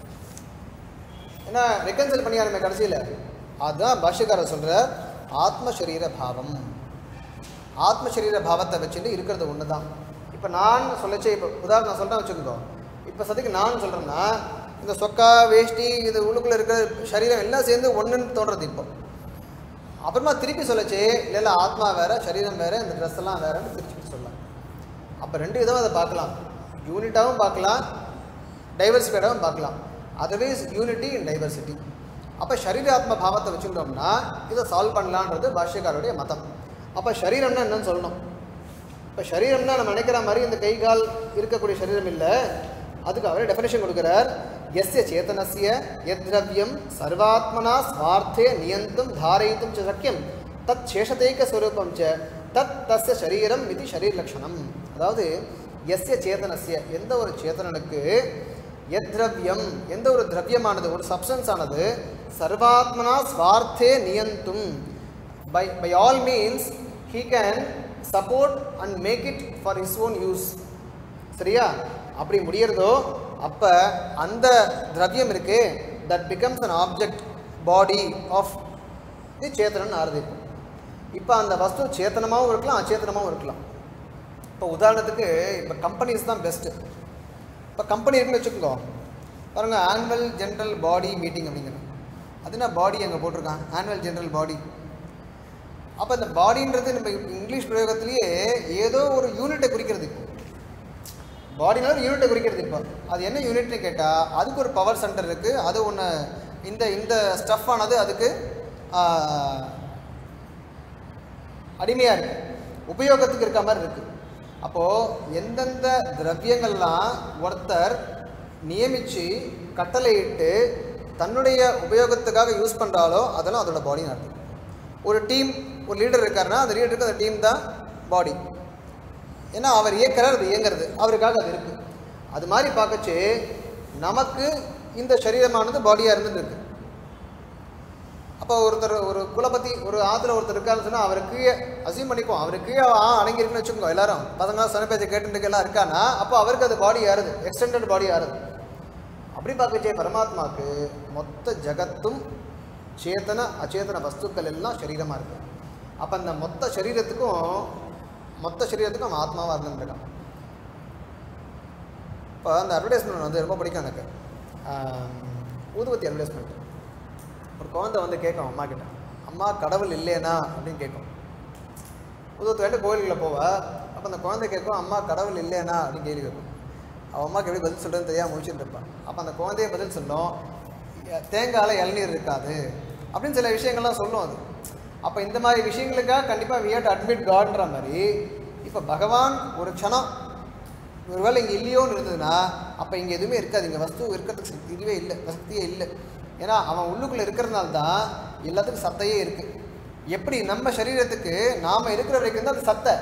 ஏன்னா ரெக்கன்சல் பண்ணியாருமே கடைசியில் அதுதான் பாஷ்யக்காரர் சொல்கிறார் ஆத்ம சரீர பாவம் ஆத்ம சரீர பாவத்தை வச்சுட்டு இருக்கிறது ஒன்று தான் இப்போ நான் சொல்லச்சே இப்போ உதாரணம் நான் சொல்கிறேன் வச்சுக்கோ இப்போ சதிக்கு நான் சொல்கிறேன்னா இந்த சொக்கா வேஷ்டி இது உள்ளுக்குள்ளே இருக்கிற சரீரம் எல்லாம் சேர்ந்து ஒன்றுன்னு தோன்றது இப்போ அப்புறமா திருப்பி சொல்லச்சே இல்லை இல்லை ஆத்மா வேற சரீரம் வேற இந்த ட்ரெஸ் எல்லாம் வேறன்னு பிரிச்சுட்டு சொல்லலாம் அப்போ ரெண்டு விதமாக அதை பார்க்கலாம் யூனிட்டாகவும் பார்க்கலாம் டைவர்சிஃபைடாகவும் பார்க்கலாம் அதர்வைஸ் யூனிட்டி இன் டைவர்சிட்டி அப்போ சரீராத்ம பாவத்தை வச்சுக்கிட்டோம்னா இதை சால்வ் பண்ணலான்றது பாஷ்யக்காரருடைய மதம் அப்போ சரீரம்னா என்னன்னு சொல்லணும் இப்போ சரீரம்னா நம்ம நினைக்கிற மாதிரி இந்த கை கால் இருக்கக்கூடிய சரீரம் இல்லை அதுக்கு அவரே டெஃபினேஷன் கொடுக்குறார் எஸ்ய சேத்தனஸ்ய எத் திரவியம் சர்வாத்மனா ஸ்வார்த்தே நியந்தும் தாரயித்தும் ச சக்கியம் தத் சேஷதேக ஸ்வரூபம் ச தத் தஸ்ய சரீரம் இது ஷரீர் லட்சணம் அதாவது எஸ்ய சேதனஸ்ய எந்த ஒரு சேதனனுக்கு எத் திரவியம் எந்த ஒரு திரவியமானது ஒரு சப்ஸ்டன்ஸ் ஆனது சர்வாத்மனா ஸ்வார்த்தே நியந்தும் by by all means he can support and make it for his own use சரியா அப்படி முடியறதோ அப்போ அந்த திரவியம் இருக்கு that becomes an object body of the சேத்தனன் ஆறுது இப்போ இப்போ அந்த வஸ்து சேத்தனமாகவும் இருக்கலாம் அச்சேத்தனமாகவும் இருக்கலாம் இப்போ உதாரணத்துக்கு இப்போ கம்பெனிஸ் தான் பெஸ்ட்டு இப்போ கம்பெனி இருக்குன்னு வச்சுக்கோங்க பாருங்கள் ஆனுவல் ஜென்ரல் பாடி மீட்டிங் அப்படிங்கிறது அது என்ன பாடி அங்கே போட்டிருக்கான் ஆனுவல் ஜென்ரல் பாடி அப்போ இந்த பாடின்றது நம்ம இங்கிலீஷ் பிரயோகத்திலேயே ஏதோ ஒரு யூனிட்டை குறிக்கிறது இப்போ பாடினால ஒரு யூனிட்டை குறிக்கிறது இப்போ அது என்ன யூனிட்னு கேட்டால் அதுக்கு ஒரு பவர் சென்டர் இருக்குது அது ஒன்று இந்த இந்த ஸ்டஃப் ஆனது அதுக்கு அடிமையாக இருக்குது உபயோகத்துக்கு இருக்க மாதிரி இருக்குது அப்போது எந்தெந்த திரவியங்கள்லாம் ஒருத்தர் நியமித்து கட்டளையிட்டு தன்னுடைய உபயோகத்துக்காக யூஸ் பண்ணுறாலோ அதெல்லாம் அதோட பாடின்னு அர்த்தம் ஒரு டீம் ஒரு லீடர் இருக்காருன்னா அந்த லீடருக்கு அந்த டீம் தான் பாடி ஏன்னா அவர் இயக்கிறார் அது இயங்குறது அவருக்காக அது இருக்குது அது மாதிரி பார்க்கச்சு நமக்கு இந்த சரீரமானது பாடியாக இருந்துட்டு இருக்கு அப்போ ஒருத்தர் ஒரு குலபதி ஒரு ஆற்றுல ஒருத்தர் இருக்காருன்னு சொன்னால் அவருக்கு அசீம் பண்ணிக்குவோம் அவருக்கு அடங்கியிருக்குன்னு வச்சுக்கோங்க எல்லாரும் பசங்க சனப்பேச்சை கேட்டுட்டு எல்லாம் இருக்கானா அப்போ அவருக்கு அது பாடி ஆறுது எக்ஸ்டெண்டட் பாடி ஆறுது அப்படி பார்க்கச்சே பரமாத்மாவுக்கு மொத்த ஜகத்தும் சேத்தன அச்சேதன வஸ்துக்கள் எல்லாம் சரீரமாக இருக்குது அப்போ அந்த மொத்த சரீரத்துக்கும் மொத்த சரீரத்துக்கும் அவன் ஆத்மாவாக இருந்துருக்கான் இப்போ அந்த அட்வர்டைஸ்மெண்ட் வந்து ரொம்ப பிடிக்கும் எனக்கு ஆம், ஊதுபத்தி அட்வர்டைஸ்மெண்ட் ஒரு குழந்தை வந்து கேட்கும் அம்மா கிட்ட அம்மா கடவுள் இல்லைனா அப்படின்னு கேட்கும் ஊதுபத்தி வேண்டு கோயிலுக்குள்ள போவா அப்போ அந்த குழந்தை கேட்கும் அம்மா கடவுள் இல்லைனா அப்படின்னு கேள்வி கேட்கும் அவன் அம்மாக்கு எப்படி பதில் சொல்கிறதுன்னு தெரியாமல் முடிச்சுட்டு இருப்பான் அப்போ அந்த குழந்தைய பதில் சொல்லும் "எ- தேங்காயில இளநீர் இருக்காது அப்படின்னு சில விஷயங்கள்லாம் சொல்லும் அது அப்போ இந்த மாதிரி விஷயங்களுக்காக கண்டிப்பாக we have to admit காட்ன்ற மாதிரி இப்போ பகவான் ஒரு க்ஷணம் ஒருவேளை இங்கே இல்லையோன்னு இருந்ததுன்னா அப்போ இங்கே எதுவுமே இருக்காது இங்கே வஸ்து இருக்கிறதுக்கு சக்தி இதுவே இல்லை சக்தியே இல்லை ஏன்னா அவன் உள்ளுக்குள்ளே இருக்கிறதுனால தான் எல்லாத்துக்கும் சத்தையே இருக்குது எப்படி நம்ம சரீரத்துக்கு நாம் இருக்கிற வரைக்கும் தான் அது சத்தை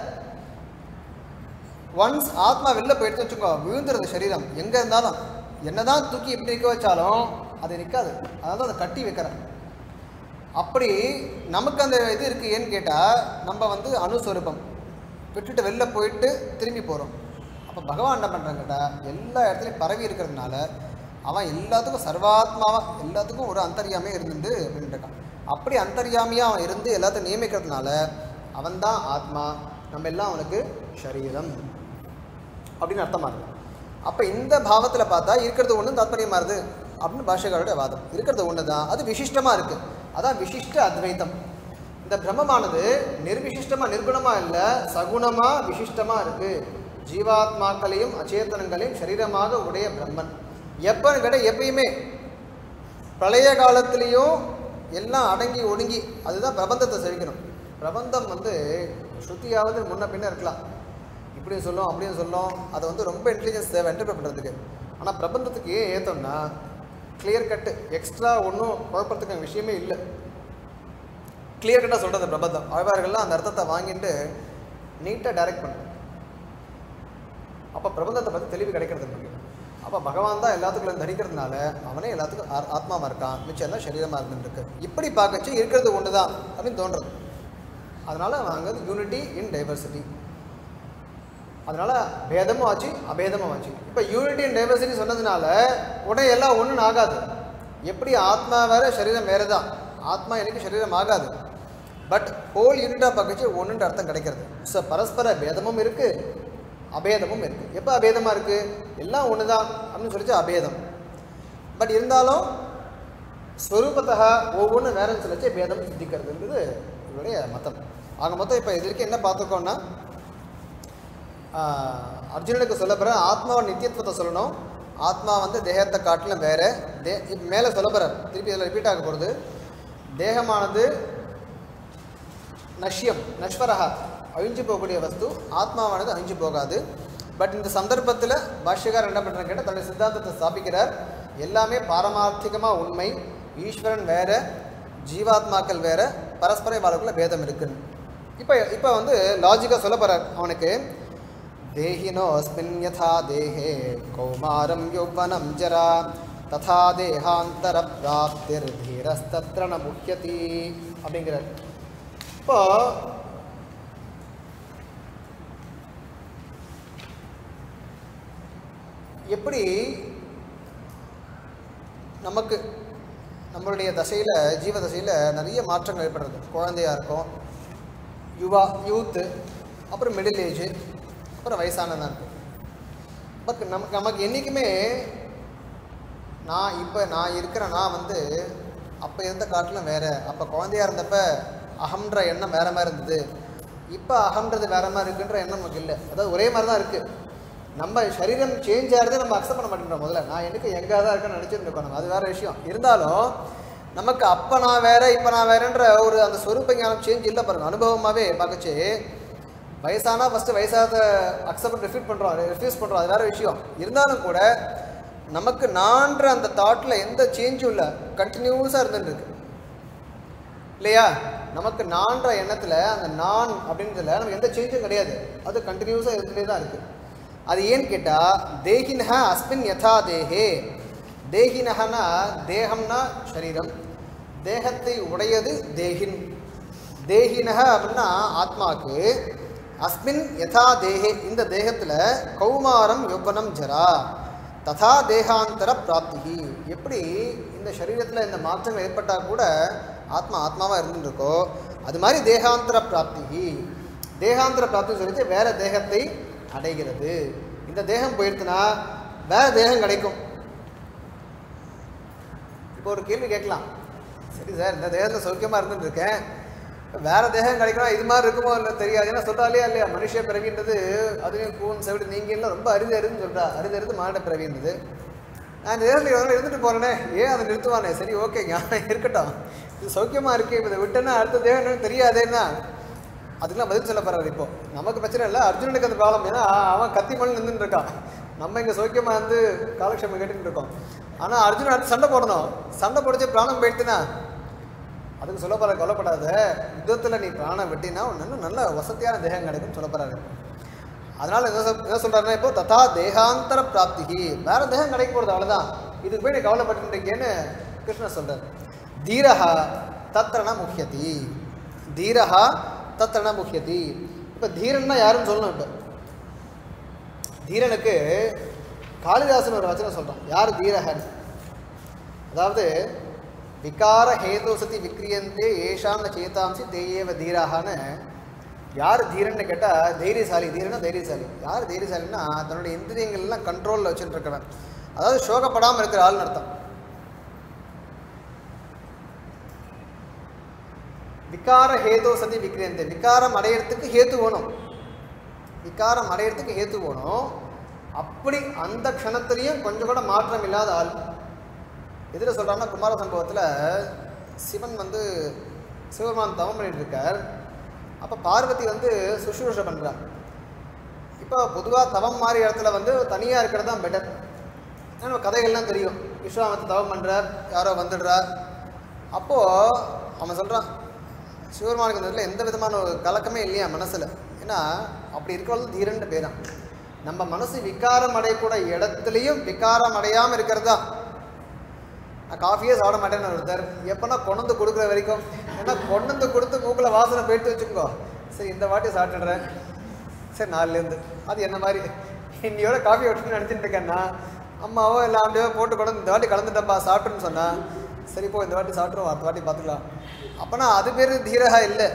ஒன்ஸ் ஆத்மா வெளில போயிடுச்சு வச்சுக்கோ விழுந்துருது சரீரம் எங்கே இருந்தாலும் என்னதான் தூக்கி எப்படி நிற்க வச்சாலும் அது நிற்காது அதாவது அதை கட்டி வைக்கிறேன் அப்படி நமக்கு அந்த இது இருக்குது ஏன்னு கேட்டால் நம்ம வந்து அணுஸ்வரூபம் விட்டுட்டு வெளில போயிட்டு திரும்பி போகிறோம் அப்போ பகவான் என்ன பண்ணுறாங்க கேட்டால் எல்லா இடத்துலையும் பரவி இருக்கிறதுனால அவன் எல்லாத்துக்கும் சர்வாத்மாவாக எல்லாத்துக்கும் ஒரு அந்தர்யாமே இருந்துட்டு அப்படின்ட்டு இருக்கான் அப்படி அந்தர்யாமியாக அவன் இருந்து எல்லாத்தையும் நியமிக்கிறதுனால அவன்தான் ஆத்மா நம்ம எல்லாம் அவனுக்கு சரீரம் அப்படின்னு அர்த்தமா இருக்கு அப்போ இந்த பாவத்தில் பார்த்தா இருக்கிறது ஒன்று தாத்பரியமாக இருது அப்படின்னு பாஷகாரோட வாதம் இருக்கிறது ஒன்று தான் அது விசிஷ்டமாக இருக்குது அதான் விசிஷ்ட அத்வைத்தம் இந்த பிரம்மமானது நிர்விசிஷ்டமாக நிர்குணமாக இல்லை சகுணமாக விசிஷ்டமாக இருக்குது ஜீவாத்மாக்களையும் அச்சேதனங்களையும் சரீரமாக உடைய பிரம்மன் எப்போன்னு கேட்டால் எப்பயுமே பழைய காலத்துலேயும் எல்லாம் அடங்கி ஒடுங்கி அதுதான் பிரபந்தத்தை செவிக்கணும் பிரபந்தம் வந்து ஸ்ருதியாவது முன்ன பின்ன இருக்கலாம் இப்படியும் சொல்லும் அப்படியும் சொல்லும் அது வந்து ரொம்ப இன்டெலிஜென்ஸ் தேவை என்டர்பிரட் பண்ணுறதுக்கு ஆனால் பிரபந்தத்துக்கு ஏன் ஏற்றோம்னா கிளியர் கட்டு எக்ஸ்ட்ரா ஒன்றும் குழப்பத்துக்கு விஷயமே இல்லை கிளியர் கட்டாக சொல்கிறது பிரபந்தம் ஆழ்வார்கள்லாம் அந்த அர்த்தத்தை வாங்கிட்டு நீட்டாக டைரக்ட் பண்ணும் அப்போ பிரபந்தத்தை பற்றி தெளிவு கிடைக்கிறது நமக்கு அப்போ பகவான் தான் எல்லாத்துக்குள்ள தரிக்கிறதுனால அவனே எல்லாத்துக்கும் ஆ- ஆத்மாவா இருக்கான் மிச்சம் எல்லாம் சரீரமாக இருந்துருக்கு இப்படி பார்க்கச்சு இருக்கிறது ஒன்று தான் அப்படின்னு தோன்றது அதனால அங்கே யூனிட்டி இன் டைவர்சிட்டி அதனால பேதமும் ஆச்சு அபேதமும் ஆச்சு இப்போ யூனிட்டி அண்ட் டைவர்சிட்டி சொன்னதுனால உடனே எல்லாம் ஒன்றுன்னு ஆகாது எப்படி ஆத்மா வேற சரீரம் வேறு தான் ஆத்மா எனக்கு சரீரம் ஆகாது பட் ஹோல் யூனிட்டாக பார்க்கச்சு ஒன்றுன்ற அர்த்தம் கிடைக்கிறது ஸோ பரஸ்பர பேதமும் இருக்குது அபேதமும் இருக்குது எப்போ அபேதமாக இருக்குது எல்லாம் ஒன்று தான் அப்படின்னு சொல்லிச்சு அபேதம் பட் இருந்தாலும் ஸ்வரூபத்தக ஒவ்வொன்றும் வேறன்னு சொல்லிச்சு பேதம் சித்திக்கிறதுன்றது இவருடைய மதம் ஆக மொத்தம் இப்போ இது வரைக்கும் என்ன பார்த்துருக்கோம்னா ஆஹ், அர்ஜுனனுக்கு சொல்ல போகிற ஆத்மாவை நித்தியத்துவத்தை சொல்லணும் ஆத்மா வந்து தேகத்தை காட்டிலும் வேற தே இப்போ மேலே சொல்ல போகிறார் திருப்பி இதில் ரிப்பீட் ஆக போகிறது தேகமானது நஷ்யம் நஷ்வரஹா அழிஞ்சு போகக்கூடிய வஸ்து ஆத்மாவானது அழிஞ்சு போகாது பட் இந்த சந்தர்ப்பத்தில் பாஷ்யக்காரர் என்ன பண்ணுறாங்க கேட்டால் தன்னுடைய சித்தாந்தத்தை ஸ்தாபிக்கிறார் எல்லாமே பாரமார்த்திகமாக உண்மை ஈஸ்வரன் வேற ஜீவாத்மாக்கள் வேற பரஸ்பர இவாளுக்குள்ள பேதம் இருக்குன்னு இப்போ இப்போ வந்து லாஜிக்காக சொல்ல போகிறார் அவனுக்கு தேகினோஸ்மின் யதா தேஹே கௌமாரம் யௌவனம் ஜரா ததா தேகாந்தர பிராப்திர் தீரஸ்தத்ர ந முக்கியதி அப்படிங்கிறார் இப்போ எப்படி நமக்கு நம்மளுடைய தசையில் ஜீவ தசையில் நிறைய மாற்றங்கள் ஏற்படுறது குழந்தையா இருக்கும் யுவா யூத்து அப்புறம் மிடில் ஏஜ் அப்புறம் வயசானதாக இருக்கும் பட் நமக்கு நமக்கு என்றைக்குமே நான் இப்போ நான் இருக்கிற நான் வந்து அப்போ இருந்த காட்டிலும் வேறு அப்போ குழந்தையா இருந்தப்ப அகம்ன்ற எண்ணம் வேறு மாதிரி இருந்தது இப்போ அகம்ன்றது வேறு மாதிரி இருக்குன்ற எண்ணம் நமக்கு இல்லை அதாவது ஒரே மாதிரி தான் இருக்குது நம்ம சரீரம் சேஞ்ச் ஆகிறதே நம்ம அக்செப்ட் பண்ண மாட்டேங்கிறோம் முதல்ல நான் எனக்கு எங்கே தான் இருக்கேன்னு நினச்சிட்டு இருக்கோம் நம்ம அது வேறு விஷயம் இருந்தாலும் நமக்கு அப்போ நான் வேற இப்போ நான் வேறன்ற ஒரு அந்த சொரூப ஞானம் சேஞ்ச் இல்லை பாருங்க அனுபவமாகவே பார்க்கச்சு வயசானா ஃபஸ்ட்டு வயசாத அக்செப்ட் ரிஃப்யூட் பண்ணுறோம் ரிஃப்யூஸ் பண்ணுறோம் அது வேற விஷயம் இருந்தாலும் கூட நமக்கு நான்ற அந்த தாட்டில் எந்த சேஞ்சும் இல்லை கண்டினியூஸாக இருந்துட்டு இருக்கு இல்லையா நமக்கு நான்ற எண்ணத்தில் அந்த நான் அப்படின்றதுல நமக்கு எந்த சேஞ்சும் கிடையாது அது கண்டினியூஸாக இருந்துகிட்டே தான் இருக்குது அது ஏன்னு கேட்டால் தேகினஹ அஸ்மின் யதா தேஹே தேகினஹனா தேகம்னா சரீரம் தேகத்தை உடையது தேகின் தேகினஹ அப்படின்னா ஆத்மாக்கு அஸ்மின் யதா தேஹே இந்த தேகத்தில் கௌமாரம் யௌவனம் ஜரா ததா தேகாந்தர பிராப்திகி எப்படி இந்த சரீரத்தில் இந்த மாற்றங்கள் ஏற்பட்டால் கூட ஆத்மா ஆத்மாவாக இருந்துருக்கோ அது மாதிரி தேகாந்தர பிராப்திகி தேகாந்தர பிராப்தி சொல்லிட்டு வேற தேகத்தை அடைகிறது இந்த தேகம் போயிடுச்சுன்னா வேற தேகம் கிடைக்கும் இப்போ ஒரு கேள்வி கேட்கலாம் சரி சார் இந்த தேகத்தில் சௌக்கியமாக இருந்துட்டு இருக்கேன் வேற தேகம் கிடைக்கணும் இது மாதிரி இருக்குமோ இல்லை தெரியாது ஏன்னா சொல்றாலே இல்லையா மனுஷ பிறவின்றது அதுவும் கூன் செவிடு நீங்கலாம் ரொம்ப அரிது அரிதுன்னு சொல்றா அரிது அரிது மாட பிறவின்றது நான் இந்த தேகத்தில் இதெல்லாம் இருந்துட்டு போறேனே ஏன் அதை நிறுத்துவானே சரி ஓகேங்க இருக்கட்டும் இது சௌக்கியமா இருக்கு இப்போ இதை விட்டேன்னா அடுத்த தேகம் என்னன்னு தெரியாதேன்னா அதுக்கெல்லாம் பதில் சொல்ல போறாரு இப்போ நமக்கு பிரச்சனை இல்லை அர்ஜுனனுக்கு அந்த ப்ராப்ளம் ஏன்னா அவன் கத்தி மண் நின்றுட்டு இருக்கான் நம்ம இங்கே சௌக்கியமா இருந்து காலக்ஷேமம் கேட்டுட்டு இருக்கோம் ஆனால் அர்ஜுனன் அடுத்து சண்டை போடணும் சண்டை போடுச்சு பிராணம் போயிடுச்சுன்னா அதுக்கு சொல்ல போற கொல்லப்படாத யுத்தத்தில் நீ பிராணம் வெட்டினா உனக்கு இன்னும் நல்ல வசதியான தேகம் கிடைக்கும்னு சொல்ல போறாரு அதனால என்ன சொல் என்ன சொல்றாருன்னா இப்போ ததா தேகாந்தர பிராப்திகி வேற தேகம் கிடைக்க போகிறது அவ்வளோதான் இதுக்கு போய் நீ கவலைப்பட்டு இருக்கேன்னு கிருஷ்ணர் சொல்றாரு தீரஹா தத்ரண முக்கியதி தீரஹா தத்ரண முக்கியதி இப்போ தீரன்னா யாருன்னு சொல்லணும் இப்போ தீரனுக்கு காளிதாசன் ஒரு வச்சனம் சொல்றான் யார் தீரஹன் அதாவது விகார ஹேது சதி விக்ரியந்தே ஏஷாம் ந சேதாம்சி தேயேவ தீராகனு யார் தீரன்னு கேட்டால் தைரியசாலி தீரனா தைரியசாலி யார் தைரியசாலின்னா தன்னுடைய இந்திரியங்கள்லாம் கண்ட்ரோலில் வச்சுட்டு இருக்கிறவன் அதாவது சோகப்படாமல் இருக்கிற ஆள்னு அர்த்தம் விகார ஹேதோ சதி விக்ரியந்தே விகாரம் அடையிறதுக்கு ஹேத்து வேணும் விகாரம் அடையிறதுக்கு ஹேத்து வேணும் அப்படி அந்த க்ஷணத்துலேயும் கொஞ்சம் கூட மாற்றம் இல்லாத ஆள் எதில் சொல்கிறாங்கன்னா குமார சம்பவத்தில் சிவன் வந்து சிவபெருமான் தவம் பண்ணிட்டு இருக்கார் அப்போ பார்வதி வந்து சுஷ்ரூஷ பண்ணுறார் இப்போ பொதுவாக தவம் மாதிரி இடத்துல வந்து தனியாக இருக்கிறது தான் பெட்டர் ஏன்னா நம்ம கதைகள்லாம் தெரியும் விஸ்வாமத்தை தவம் பண்ணுறார் யாரோ வந்துடுறார் அப்போது அவன் சொல்கிறான் சிவபெருமானுக்கு இந்த இடத்துல எந்த விதமான ஒரு கலக்கமே இல்லையா மனசில் ஏன்னா அப்படி இருக்கிறது தீரன்ட்டு பேரான் நம்ம மனசு விகாரம் அடையக்கூட இடத்துலையும் விகாரம் அடையாமல் இருக்கிறது தான் நான் காஃபியே சாப்பிட மாட்டேன்னு ஒருத்தர் எப்போனா கொண்டு கொடுக்குற வரைக்கும் ஏன்னா கொண்டு கொடுத்து மூக்கில் வாசனை போயிட்டு வச்சுக்கோ சரி இந்த வாட்டி சாப்பிட்டுடுறேன் சரி நாலுலேருந்து அது என்ன மாதிரி இன்னையோட காஃபி விட்டுன்னு நினச்சிட்டு இருக்கேன்னா அம்மாவோ இல்லை ஆண்டியோ போட்டு கொண்டு இந்த வாட்டி கலந்துட்டப்பா சாப்பிட்டுன்னு சொன்னா சரி போ இந்த வாட்டி சாப்பிட்ருவோம் அடுத்த வாட்டி பார்த்துக்கலாம் அப்போனா அது பேர் தீரகா இல்லை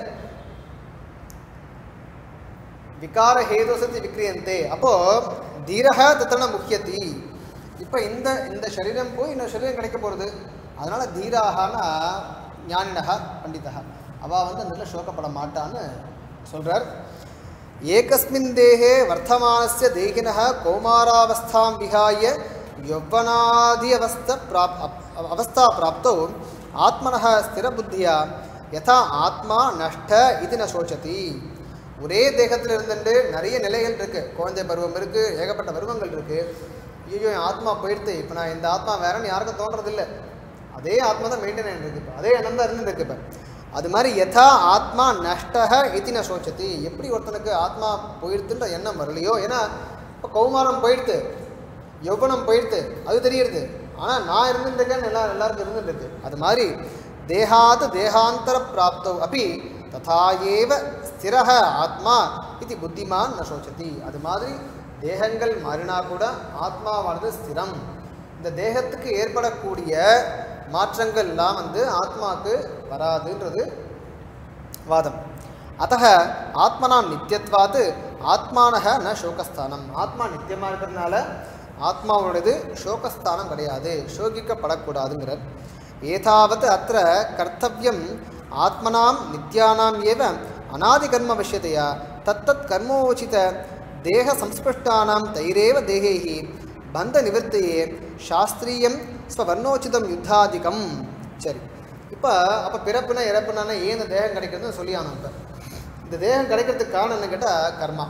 விகார ஹேதோசத்தி விக்ரியந்தே அப்போ தீரக தத்தன முக்கியத்தி இப்போ இந்த இந்த சரீரம் போய் இன்னொரு சரீரம் கிடைக்க போகிறது அதனால தீராகனா ஞானினகா பண்டிதா அவள் வந்து அந்த இடத்துல சோகப்பட மாட்டான்னு சொல்கிறார் ஏகஸ்மின் தேகே வர்த்தமானஸ்ய தேகினः கௌமாராவஸ்தாம் விகாய யௌவனாதி அவஸ்த பிராப் அப்- அவஸ்தா பிராப்தோ ஆத்மனः ஸ்திரபுத்தியா யதா ஆத்மா நஷ்ட இது ந சோச்சதி ஒரே தேகத்தில் இருந்துட்டு நிறைய நிலைகள் இருக்குது குழந்தை பருவம் இருக்குது ஏகப்பட்ட பருவங்கள் இருக்குது ஐயோ என் ஆத்மா போயிடுத்து இப்போ நான் இந்த ஆத்மா வேறன்னு யாருக்கும் தோன்றதில்லை அதே ஆத்மா தான் மெயின்டைன் ஆகிட்டு இருக்கு இப்போ அதே எண்ணம் தான் இருந்துட்டு இருக்கு இப்போ அது மாதிரி யதா ஆத்மா நஷ்டக இத்தி ந சோச்சதி எப்படி ஒருத்தனுக்கு ஆத்மா போயிடுதுன்ற எண்ணம் வரலையோ ஏன்னா இப்போ கௌமாரம் போயிடுது யௌவனம் போயிடுது அது தெரியுது ஆனால் நான் இருந்துருக்கேன்னு எல்லா எல்லாருக்கும் இருந்துட்டு இருக்கு அது மாதிரி தேகாத் தேகாந்தர பிராப்தோ அப்படி ததா ஏவ ஸ்திரக ஆத்மா இது புத்திமான் ந சோச்சதி அது மாதிரி தேகங்கள் மாறினா கூட ஆத்மாவானது ஸ்திரம் இந்த தேகத்துக்கு ஏற்படக்கூடிய மாற்றங்கள் எல்லாம் வந்து ஆத்மாவுக்கு வராதுன்றது வாதம் அத்தக ஆத்மனாம் நித்தியத்வாத் ஆத்மானக ந சோகஸ்தானம் ஆத்மா நித்தியமாக இருக்கிறதுனால ஆத்மாவோடது சோகஸ்தானம் கிடையாது சோகிக்கப்படக்கூடாதுங்கிறார் ஏதாவது அத்த கர்த்தவியம் ஆத்மனாம் நித்யானாம் ஏவ அநாதிகர்ம விஷயத்தையா தத்தத் கர்மோச்சித தேக சம்ஸ்பிருஷ்டானாம் தைரேவ தேகைஹி பந்த நிவர்த்தியே சாஸ்திரியம் ஸ்வர்ணோச்சிதம் யுத்தாதிகம் சரி இப்போ அப்போ பிறப்புனா இறப்புனா ஏன் இந்த தேகம் கிடைக்கிறதுன்னு சொல்லி ஆனோம் இப்போ இந்த தேகம் கிடைக்கிறதுக்கு காரணம் என்ன கேட்டால் கர்மா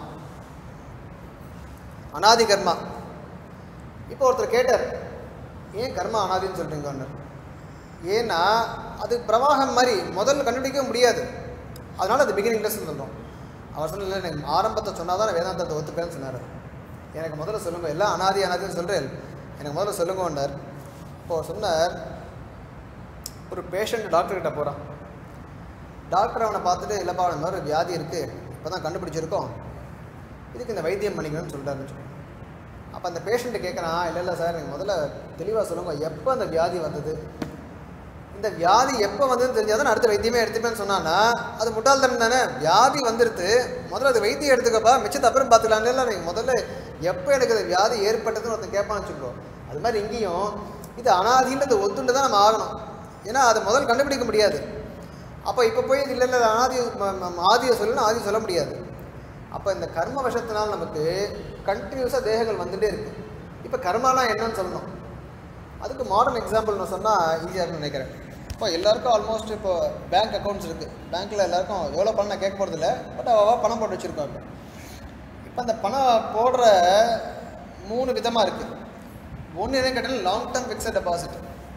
அனாதி கர்மா இப்போ ஒருத்தர் கேட்டார் ஏன் கர்மா அனாதின்னு சொல்கிறீங்கன்னு ஏன்னா அது பிரவாகம் மாதிரி முதல்ல கண்டுபிடிக்க முடியாது அதனால அது பிகினிங்லெஸ் சொல்கிறோம் அவர் சொல்லல எனக்கு ஆரம்பத்தை சொன்னால் தான் வேதாந்தத்தை ஒத்துப்பேன்னு சொன்னார் எனக்கு முதல்ல சொல்லுங்க எல்லாம் அனாதி அனாதின்னு சொல்கிறேன் எனக்கு முதல்ல சொல்லுங்கன்னார் இப்போ அவர் சொன்னார் ஒரு பேஷண்ட் டாக்டர்கிட்ட போகிறான் டாக்டர் அவனை பார்த்துட்டு இல்லைப்பா அவன மாதிரி ஒரு வியாதி இருக்குது இப்போ தான் கண்டுபிடிச்சிருக்கோம் இதுக்கு இந்த வைத்தியம் பண்ணிக்கணும்னு சொல்லிட்டாருன்னு வச்சுக்கோ அப்போ அந்த பேஷண்ட்டு கேட்குறான் இல்லை இல்லை சார் எனக்கு முதல்ல தெளிவாக சொல்லுங்க எப்போ அந்த வியாதி வந்தது இந்த வியாதி எப்போ வந்ததுன்னு தெரிஞ்சால் தான் அடுத்த வைத்தியமே எடுத்துப்பேன்னு சொன்னான்னா அது முட்டாள்தனம் தானே வியாதி வந்துடுது முதல்ல அது வைத்தியம் எடுத்துக்கப்பா மிச்சத்தை அப்புறம் பார்த்துக்கலாம் இல்லை நீங்கள் முதல்ல எப்போ எனக்கு அது வியாதி ஏற்பட்டதுன்னு ஒருத்தன் கேட்பான்னு வச்சுக்கோ அது மாதிரி இங்கேயும் இது அனாதின்றது ஒத்துண்டு தான் நம்ம ஆகணும் ஏன்னா அதை முதல் கண்டுபிடிக்க முடியாது அப்போ இப்போ போய் இல்லை இல்லை ஆதி ம- ம- ஆதியை சொல்லணும் ஆதி சொல்ல முடியாது அப்போ இந்த கர்ம வசத்தினால் நமக்கு கண்டினியூஸாக தேகங்கள் வந்துட்டே இருக்கு இப்போ கர்மாலாம் என்னன்னு சொல்லணும் அதுக்கு மாடர்ன் எக்ஸாம்பிள் நான் சொன்னால் ஈஸியாக இருக்கும்னு நினைக்கிறேன் இப்போ எல்லாருக்கும் ஆல்மோஸ்ட் இப்போ பேங்க் அக்கௌண்ட்ஸ் இருக்குது பேங்க்கில் எல்லாருக்கும் எவ்வளோ பணம் நான் கேட்க போகிறதில்ல பட் அவ பணம் போட்டு வச்சுருக்கோம் இப்போ இப்போ அந்த பணம் போடுற மூணு விதமாக இருக்குது ஒன்று என்ன கேட்டாலும் long term fixed deposit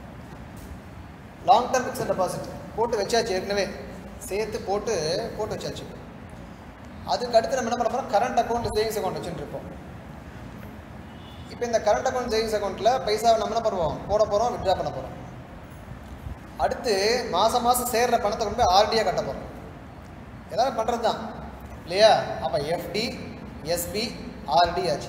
long term fixed deposit போட்டு வச்சாச்சு ஏற்கனவே சேர்த்து போட்டு போட்டு வச்சாச்சு அதுக்கு அடுத்து நம்ம என்ன பண்ண போகிறோம் கரண்ட் அக்கௌண்ட் சேவிங்ஸ் அக்கௌண்ட் வச்சுட்டு இருப்போம் இப்போ இந்த கரண்ட் அக்கௌண்ட் சேவிங்ஸ் அக்கௌண்ட்டில் பைசாவை நம்ம என்ன பண்ணுவோம் போட போகிறோம் வித்ட்ரா பண்ண போகிறோம் அடுத்து மாதம் மாதம் சேர்ற பணத்தை கொண்டு போய் ஆர்டியாக கட்ட போகிறோம் எல்லாரும் பண்ணுறது தான் இல்லையா அப்போ எஃப்டி எஸ்பி ஆர்டி ஆச்சு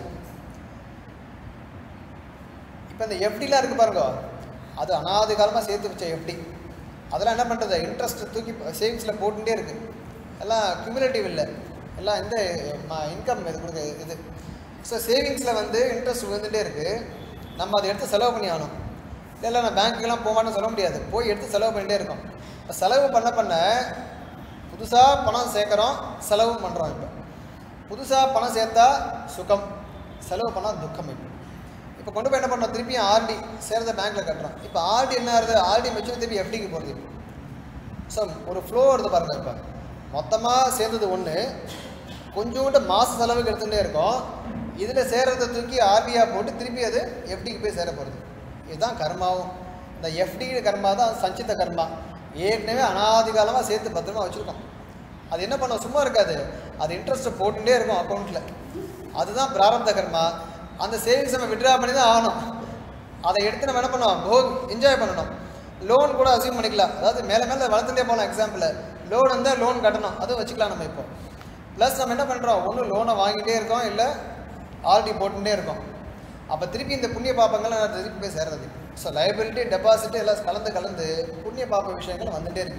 இப்போ இந்த எஃப்டிலாம் இருக்குது பாருங்க அது அனாதி காலமாக சேர்த்து வச்ச எஃப்டி அதெல்லாம் என்ன பண்ணுறது இன்ட்ரெஸ்ட் தூக்கி சேவிங்ஸில் போட்டுட்டே இருக்குது எல்லாம் கியூமுலேட்டிவ் இல்லை எல்லாம் இந்த இன்கம் இது கொடுக்க இது ஸோ சேவிங்ஸில் வந்து இன்ட்ரெஸ்ட் விழுந்துட்டே இருக்குது நம்ம அதை எடுத்து செலவு பண்ணி ஆகணும் இல்லை நான் பேங்க்குக்கெல்லாம் போமான்னு சொல்ல முடியாது போய் எடுத்து செலவு பண்ணிகிட்டே இருக்கோம் இப்போ செலவு பண்ண பண்ண புதுசாக பணம் சேர்க்குறோம் செலவும் பண்ணுறோம் இப்போ புதுசாக பணம் சேர்த்தா சுகம் செலவு பண்ணால் துக்கம் இப்போ இப்போ கொண்டு போய் என்ன பண்ணுறோம் திருப்பியும் ஆர்டி சேர்ந்த பேங்க்கில் கட்டுறோம் இப்போ ஆர்டி என்ன ஆகுது ஆர்டி மெச்சூர் திருப்பி எஃப்டிக்கு போகிறது இப்போ ஸோ ஒரு ஃப்ளோ வருது பாருங்க இப்போ மொத்தமாக சேர்ந்தது ஒன்று கொஞ்சோண்டு மாத செலவுக்கு எடுத்துகிட்டே இருக்கோம் இதில் சேர்றதை தூக்கி ஆர்டியாக போட்டு திருப்பி அது எஃப்டிக்கு போய் சேர போகிறது இதுதான் கர்மாவும் இந்த எஃப்டி கர்மா தான் சஞ்சித கர்மா ஏற்கனவே அனாதி காலமாக சேர்த்து பத்திரமா வச்சுருக்கோம் அது என்ன பண்ணும் சும்மா இருக்காது அது இன்ட்ரெஸ்ட்டை போட்டுட்டே இருக்கும் அக்கௌண்ட்டில் அதுதான் பிராரப்த கர்மா அந்த சேவிங்ஸ் நம்ம விட்ரா பண்ணி தான் ஆகணும் அதை எடுத்து நம்ம என்ன பண்ணோம் போக் என்ஜாய் பண்ணணும் லோன் கூட அசீவ் பண்ணிக்கலாம் அதாவது மேலே மேலே வளர்த்துட்டே போகலாம் எக்ஸாம்பிள் லோன் இருந்தால் லோன் கட்டணும் அதுவும் வச்சுக்கலாம் நம்ம இப்போ ப்ளஸ் நம்ம என்ன பண்ணுறோம் ஒன்று லோனை வாங்கிட்டே இருக்கோம் இல்லை ஆர்டி போட்டுட்டே இருக்கோம் அப்போ திருப்பி இந்த புண்ணிய பாப்பங்கள் திருப்பி போய் சேர்றது ஸோ லைபிலிட்டி டெபாசிட் எல்லாம் கலந்து கலந்து புண்ணிய பாப்ப விஷயங்கள் வந்துட்டே இருக்கு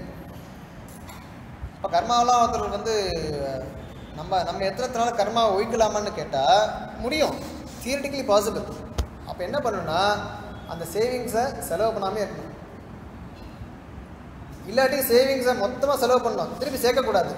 இப்போ கர்மாவெல்லாம் ஒருத்தர் வந்து நம்ம நம்ம எத்தனை நாள் கர்மா ஒழிக்கலாமான்னு கேட்டால் முடியும் தியரிட்டிக்கலி பாசிபிள் அப்போ என்ன பண்ணணும்னா அந்த சேவிங்ஸை செலவு பண்ணாமே இருக்கணும் இல்லாட்டி சேவிங்ஸை மொத்தமாக செலவு பண்ணணும் திருப்பி சேர்க்கக்கூடாது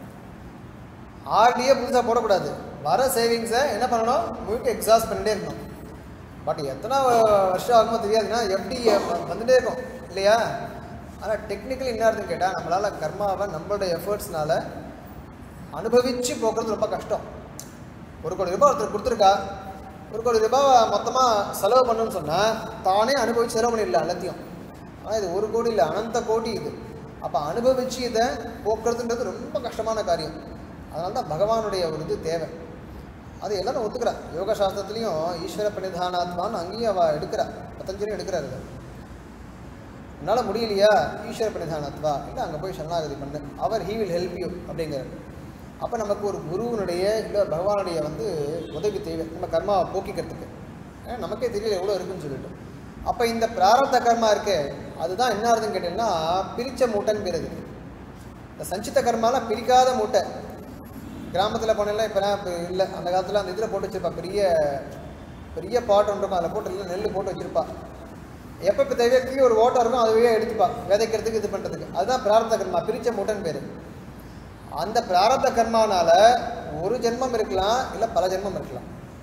ஆர்டியே புதுசாக போடக்கூடாது வர சேவிங்ஸை என்ன பண்ணணும் முழுக்க எக்ஸாஸ்ட் பண்ணிட்டே இருக்கணும் பட் எத்தனை வருஷம் ஆகுமோ தெரியாதுன்னா எப்படி வந்துட்டே இருக்கும் இல்லையா ஆனால் டெக்னிக்கலி என்ன இருக்குன்னு கேட்டால் நம்மளால் கர்மாவை நம்மளோட எஃபர்ட்ஸ்னால அனுபவித்து போக்குறது ரொம்ப கஷ்டம் ஒரு கோடி ரூபாய் ஒருத்தர் கொடுத்துருக்கா ஒரு கோடி ரூபாய் மொத்தமாக செலவு பண்ணணும்னு சொன்னால் தானே அனுபவிச்சு செலவு பண்ணிடல எல்லாத்தையும் ஆனால் இது ஒரு கோடி இல்லை அனந்த கோடி இது அப்போ அனுபவிச்சு இதை போக்குறதுன்றது ரொம்ப கஷ்டமான காரியம் அதனால தான் பகவானுடைய ஒரு இது தேவை அது எல்லாரும் ஒத்துக்கிறா யோக சாஸ்திரத்துலேயும் ஈஸ்வர பிரணிதானாத்மான்னு அங்கேயும் அவள் எடுக்கிறா பத்தஞ்சலியும் எடுக்கிறாரு இதை. உன்னால் முடியலையா ஈஸ்வர பிரணிதானத்வா இல்லை அங்கே போய் சரணாகதி பண்ணு அவர் ஹீ வில் ஹெல்ப் யூ அப்படிங்கிறார் அப்போ நமக்கு ஒரு குருவினுடைய இல்லை பகவானுடைய வந்து உதவி தேவை நம்ம கர்மாவை போக்கிக்கிறதுக்கு ஏன்னா நமக்கே தெரியல எவ்வளோ இருக்குன்னு சொல்லிட்டு அப்போ இந்த பிராரப்த கர்மா இருக்கே அதுதான் என்ன ஆகுதுன்னு கேட்டிங்கன்னா பிரித்த மூட்டைன்னு பேர் அதுக்கு இந்த சஞ்சித கர்மாலாம் பிரிக்காத மூட்டை கிராமத்தில் போனெல்லாம் இப்போலாம் இப்போ இல்லை அந்த காலத்தில் அந்த இதில் போட்டு வச்சிருப்பா பெரிய பெரிய பாட்டு ஒன்று இருக்கும் அதில் போட்டு இல்லை நெல் போட்டு வச்சிருப்பா எப்போ இப்போ தேவையோ கீழே ஒரு ஓட்டம் இருக்கும் அதுவே எடுத்துப்பா விதைக்கிறதுக்கு இது பண்ணுறதுக்கு அதுதான் பிராரப்த கர்மா பிரித்த மூட்டைன்னு பேர் அந்த பிராரப்த கர்மானால ஒரு ஜென்மம் இருக்கலாம் இல்லை பல ஜென்மம் இருக்கலாம்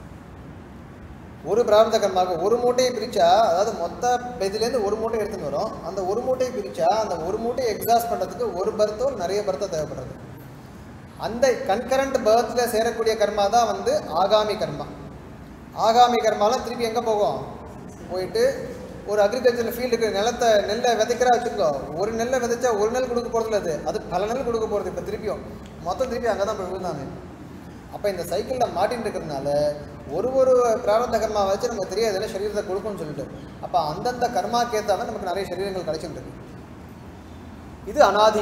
ஒரு பிராரப்த கர்மாவுக்கு ஒரு மூட்டையை பிரித்தா அதாவது மொத்த இதுலேருந்து ஒரு மூட்டை எடுத்துன்னு வரும் அந்த ஒரு மூட்டையை பிரித்தா அந்த ஒரு மூட்டையை எக்ஸாஸ்ட் பண்ணுறதுக்கு ஒரு பர்த்தோ நிறைய பர்த்தோ தேவைப்படுறது அந்த கன்கரண்ட் பர்த்தில் சேரக்கூடிய கர்மா தான் வந்து ஆகாமி கர்மா ஆகாமி கர்மாலாம் திருப்பி எங்கே போகும் போயிட்டு ஒரு அக்ரிகல்ச்சர் ஃபீல்டுக்கு நிலத்தை நெல்லை விதைக்கிறா வச்சுக்கோ ஒரு நெல்லை விதைச்சா ஒரு நெல் கொடுக்க போகிறதில்ல அது அது பல நெல் கொடுக்க போகிறது இப்போ திருப்பியும் மொத்தம் திருப்பி அங்கே தான் போய் விழுந்தாங்க அப்போ இந்த சைக்கிளில் மாட்டின்னு இருக்கிறதுனால ஒரு ஒரு பிராரப்த கர்மா வச்சு நமக்கு தெரியாது என்ன சரீரத்தை கொடுக்கும்னு சொல்லிட்டு அப்போ அந்தந்த கர்மாக்கு ஏற்றாம நமக்கு நிறைய சரீரங்கள் கிடைச்சிட்டு இருக்கு இது அனாதி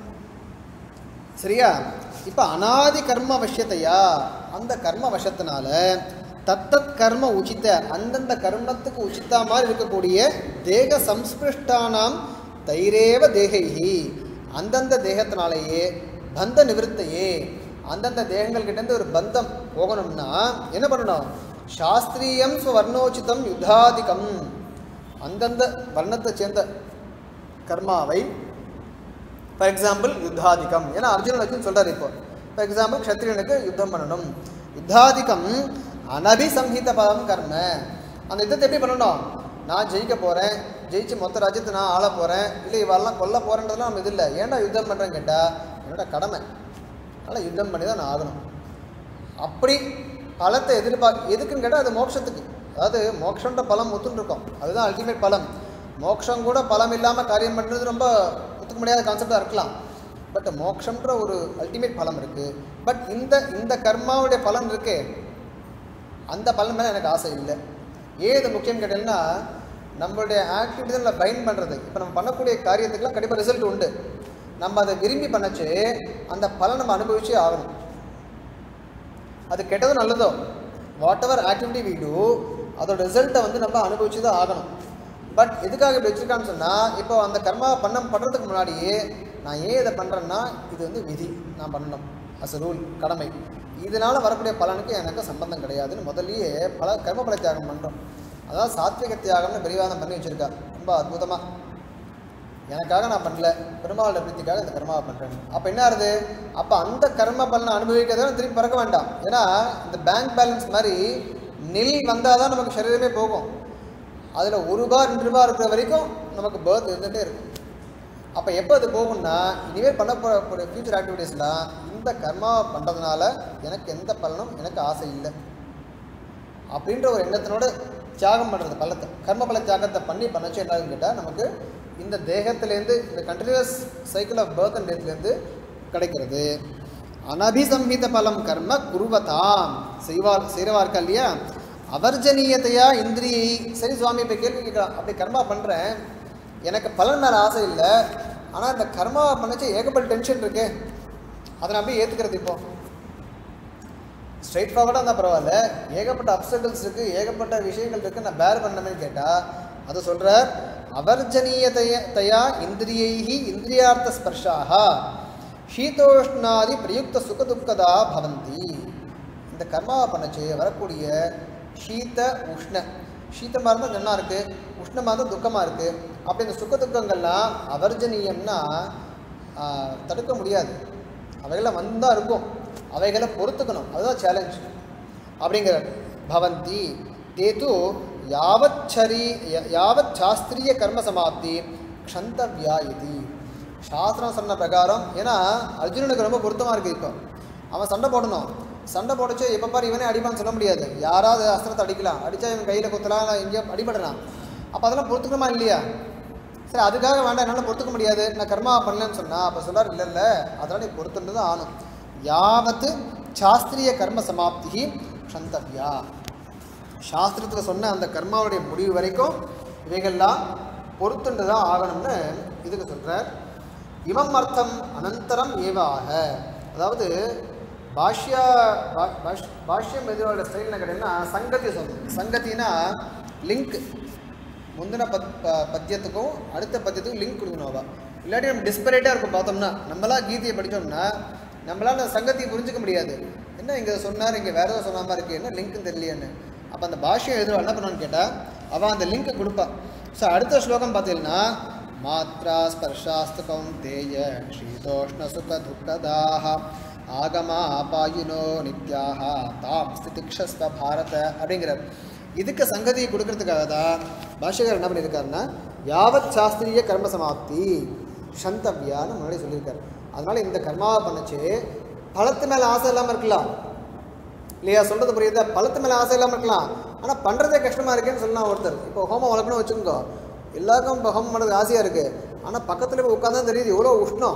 சரியா இப்போ அனாதி கர்ம வசியத்தையா அந்த கர்ம வசத்தினால தத்தத் கர்ம உச்சித்த அந்தந்த கர்மத்துக்கு உச்சித்தா மாதிரி இருக்கக்கூடிய தேக சம்ஸ்பிருஷ்டானாம் தைரேவ தேகைஹி அந்தந்த தேகத்தினாலேயே பந்த நிவிருத்தையே அந்தந்த தேகங்கள் கிட்டேருந்து ஒரு பந்தம் போகணும்னா என்ன பண்ணணும் சாஸ்திரியம் ஸ்வர்ணோச்சிதம் யுத்தாதிகம் அந்தந்த வர்ணத்தை சேர்ந்த கர்மாவை ஃபார் எக்ஸாம்பிள் யுத்தாதிக்கம் ஏன்னா அர்ஜுனன் வச்சு சொல்றாரு இப்போ ஃபார் எக்ஸாம்பிள் க்ஷத்ரியனுக்கு யுத்தம் பண்ணணும் யுத்தாதிக்கம் அனபிசம்ஹித பதம் கர்ம அந்த யுத்தத்தை எப்படி பண்ணணும் நான் ஜெயிக்க போகிறேன் ஜெயிச்சு மொத்த ராஜ்யத்தை நான் ஆள போகிறேன் இல்லை இவெல்லாம் கொல்ல போகிறேன்றதுலாம் நம்ம இது இல்லை ஏன்டா யுத்தம் பண்ணுறேன்னு கேட்டால் என்னோட கடமை அதனால் யுத்தம் பண்ணி தான் நான் ஆகணும் அப்படி பலத்தை எதிர்பார்க்க எதுக்குன்னு கேட்டால் அது மோட்சத்துக்கு அதாவது மோட்சன்ற பலம் ஒத்துன்னு இருக்கும் அதுதான் அல்டிமேட் பலம் மோட்சம் கூட பலம் இல்லாமல் காரியம் பண்ணுறது ரொம்ப ஒத்துக்க முடியாத கான்செப்டாக இருக்கலாம் பட் மோட்சம்ன்ற ஒரு அல்டிமேட் பலம் இருக்குது பட் இந்த இந்த கர்மாவுடைய பலன் இருக்கே அந்த பலன் மேலே எனக்கு ஆசை இல்லை ஏன் இது முக்கியம் கேட்டீங்கன்னா நம்மளுடைய ஆக்டிவிட்டிஸில் பைண்ட் பண்ணுறது இப்போ நம்ம பண்ணக்கூடிய காரியத்துக்குலாம் கண்டிப்பாக ரிசல்ட் உண்டு நம்ம அதை விரும்பி பண்ணச்சு அந்த பலன் நம்ம அனுபவிச்சே ஆகணும் அது கெட்டதோ நல்லதோ whatever activity we do அதோட ரிசல்ட்டை வந்து நம்ம அனுபவிச்சு தான் ஆகணும் பட் எதுக்காக இப்படி வச்சுருக்கான்னு சொன்னால் இப்போ அந்த கர்மா பண்ண பண்ணுறதுக்கு முன்னாடியே நான் ஏன் இதை பண்ணுறேன்னா இது வந்து விதி நான் பண்ணணும் அஸ் ரூல் கடமை இதனால் வரக்கூடிய பலனுக்கு எனக்கு சம்பந்தம் கிடையாதுன்னு முதல்லயே பல கர்ம பல தியாகம் பண்ணுறோம் அதாவது சாத்விக தியாகம்னு பெரிவாதம் பண்ணி வச்சுருக்கா ரொம்ப அற்புதமாக எனக்காக நான் பண்ணல பெருமாளோட பிரீத்திக்காக இந்த கர்மாவை பண்ணுறேன் அப்போ என்ன ஆகுது அப்போ அந்த கர்ம பலனை அனுபவிக்கிறத திருப்பி பறக்க வேண்டாம் ஏன்னா இந்த பேங்க் பேலன்ஸ் மாதிரி நில் வந்தால் தான் நமக்கு சரீரமே போகும் அதில் ஒரு ரூபா ரெண்டு ரூபா இருக்கிற வரைக்கும் நமக்கு பேர்த் இருந்துகிட்டே இருக்கும் அப்போ எப்போ அது போகும்னா இனிமேல் பண்ண போகிற ஃபியூச்சர் ஆக்டிவிட்டீஸ்லாம் இந்த கர்மாவை பண்ணுறதுனால எனக்கு எந்த பலனும் எனக்கு ஆசை இல்லை அப்படின்ற ஒரு எண்ணத்தினோட தியாகம் பண்ணுறது பலத்தை கர்ம பல தியாகத்தை பண்ணி பண்ணச்சு என்னதுன்னு கேட்டால் நமக்கு இந்த தேகத்திலேருந்து இந்த continuous cycle of birth and டெத்லேருந்து கிடைக்கிறது அனபிசம்ஹித பலம் கர்ம குருவதாம் செய்வார் செய்கிறவார்க்கா இல்லையா அவர்ஜனீயத்தையா இந்திரியை சரி சுவாமி இப்போ கேள்வி கேட்கலாம் அப்படி கர்மா பண்ணுறேன் எனக்கு பலன் மேலே ஆசை இல்லை ஆனால் இந்த கர்மாவை பண்ணச்சு ஏகப்பட்ட டென்ஷன் இருக்கே அதை நான் அப்படியே ஏற்றுக்கிறது இப்போ ஸ்ட்ரைட் ஃபார்வர்டாக இருந்தால் பரவாயில்ல ஏகப்பட்ட அப்சக்கிள்ஸ் இருக்குது ஏகப்பட்ட விஷயங்கள் இருக்குது நான் பேர் பண்ணமே கேட்டால் அதை சொல்கிறார் அவர்ஜனீயதைய தயா இந்திரியைஹி இந்திரியார்த்த ஸ்பர்ஷாக சீதோஷ்ணாதி பிரயுக்த சுகதுக்கதா பவந்தி இந்த கர்மாவை பண்ணச்சு வரக்கூடிய சீத உஷ்ண சீத்தமாக இருந்தால் நல்லா இருக்குது உஷ்ணமாக இருந்தால் துக்கமாக இருக்குது அப்படி இந்த சுக துக்கங்கள்லாம் அவர்ஜனீயம்னா ஆஹ், தடுக்க முடியாது அவைகள்லாம் வந்தால் இருக்கும் அவைகளை பொறுத்துக்கணும் அதுதான் சேலஞ்ச் அப்படிங்கிறார் பவந்தி தேது யாவத் சரி ய- யாவத் சாஸ்திரிய கர்ம சமாப்தி க்ஷந்தவ்யா இது சாஸ்திரம் சொன்ன பிரகாரம் ஏன்னா அர்ஜுனனுக்கு ரொம்ப பொருத்தமாக இருக்குது இப்போ அவன் சண்டை போடணும் சண்டை போடச்சு எப்போ பாரு இவனே அடிப்பான்னு சொல்ல முடியாது யாராவது அஸ்திரத்தை அடிக்கலாம் அடித்தா இவன் கையில் குத்தலாம் இல்லை எங்கேயோ அடிபடலாம் அப்போ அதெல்லாம் பொறுத்துக்கணுமா இல்லையா சரி அதுக்காக வேண்டாம் என்னால் பொறுத்துக்க முடியாது நான் கர்மா பண்ணலன்னு சொன்னால் அப்போ சொல்றார் இல்லை இல்லை அதெல்லாம் நீ பொறுத்துட்டு தான் ஆகணும் யாவத்து சாஸ்திரிய கர்ம சமாப்தி க்ஷந்தவ்யா சாஸ்திரத்தில் சொன்ன அந்த கர்மாவுடைய முடிவு வரைக்கும் இவைகள்லாம் பொறுத்துண்டு தான் ஆகணும்னு இதுக்கு சொல்கிறார் இமம் அர்த்தம் அனந்தரம் ஏவாக அதாவது பாஷ்யா பா- பாஷ்- பாஷ்யம் எதிரோட ஸ்டைல் கேட்டீங்கன்னா சங்கதி சொல்லணும் சங்கத்தினா லிங்க் முந்தின பத் ப- பத்தியத்துக்கும் அடுத்த பத்தியத்துக்கும் லிங்க் கொடுக்கணும் அவ இல்லாட்டி நம்ம டிஸ்பரேட்டாக இருக்கும் பார்த்தோம்னா நம்மளா கீதையை படித்தோம்னா நம்மளால சங்கத்தியை புரிஞ்சுக்க முடியாது என்ன இங்கே சொன்னார் இங்கே வேற ஏதோ சொன்ன மாதிரி இருக்கு என்ன லிங்க்னு தெரியலையேன்னு அப்போ அந்த பாஷ்யம் எதிரோ என்ன பண்ணுவான்னு கேட்டால் அவன் அந்த லிங்க்கை கொடுப்பா ஸோ அடுத்த ஸ்லோகம் பார்த்தீங்கன்னா மாத்ரா ஸ்பர்ஷாஸ்து கௌந்தேய சீதோஷ்ண சுக துக்கதாக ஆகமா அபாயினோ நித்யாக தாம் ஸ்திதிக்ஷஸ்வ பாரத அப்படிங்கிறார் இதுக்கு சங்கதியை கொடுக்கறதுக்காக தான் பாஷகர் என்ன பண்ணியிருக்காருன்னா யாவத் சாஸ்திரிய கர்ம சமாப்தி சந்தவ்யான்னு முன்னாடி சொல்லியிருக்காரு அதனால இந்த கர்மாவை பண்ணுச்சு பழத்து மேலே ஆசை இல்லாமல் இருக்கலாம் இல்லையா சொல்கிறது புரியுதா பழத்து மேலே ஆசை இல்லாமல் இருக்கலாம் ஆனால் பண்ணுறதே கஷ்டமாக இருக்கேன்னு சொல்லலாம் ஒருத்தர் இப்போ ஹோமம் வளர்க்கணும் வச்சுக்கோங்க எல்லாருக்கும் இப்போ ஹோமம் பண்ணுறது ஆசையாக இருக்குது ஆனால் பக்கத்தில் போய் உட்காந்தா தெரியுது எவ்வளோ உஷ்ணம்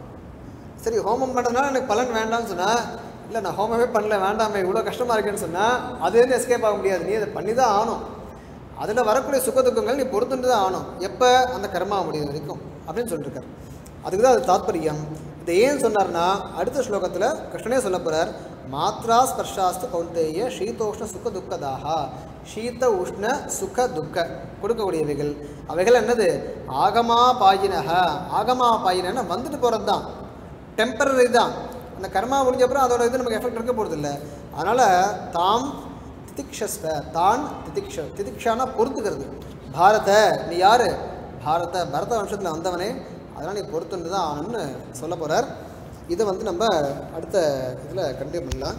சரி ஹோமம் பண்ணுறதுனால எனக்கு பலன் வேண்டாம்னு சொன்னால் இல்லை நான் ஹோமமே பண்ணல வேண்டாமே இவ்வளோ கஷ்டமாக இருக்கேன்னு சொன்னால் அதுலேருந்து எஸ்கேப் ஆக முடியாது நீ அதை பண்ணி தான் ஆகணும் அதில் வரக்கூடிய சுக துக்கங்கள் நீ பொறுத்துட்டு தான் ஆகணும் எப்போ அந்த கர்மா முடியும் வரைக்கும் அப்படின்னு சொல்லியிருக்காரு அதுக்கு தான் அது தாத்பரியம் இதை ஏன் சொன்னார்னா அடுத்த ஸ்லோகத்தில் கிருஷ்ணனே சொல்ல போகிறார் மாத்ரா ஸ்பர்ஷாஸ்து கௌந்தேய சீதோஷ்ண சுக துக்கதாகா சீத உஷ்ண சுக துக்க கொடுக்கக்கூடியவைகள் அவைகள் என்னது ஆகமா பாயினக ஆகமா பாயினன்னா வந்துட்டு போகிறது தான் டெம்பரரி தான் அந்த கர்மா முடிஞ்சப்பறம் அதோட இது நமக்கு எஃபெக்ட் இருக்க போகிறது இல்லை அதனால் தாம் திதிக்ஷஸ்வ தான் திதிக்ஷ திதிக்ஷானா பொறுத்துக்கிறது பாரத நீ யார் பாரத பரத வம்சத்தில் வந்தவனே அதனால் நீ பொறுத்துன்னு தான் ஆகணும்னு சொல்ல போகிறார் இதை வந்து நம்ம அடுத்த இதில் கண்டினியூ பண்ணலாம்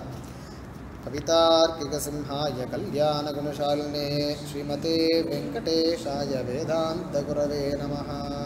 कवितार्किकसिंहाय कल्याणगुणशालिने श्रीमते वेङ्कटेशाय वेदान्तगुरवे नमः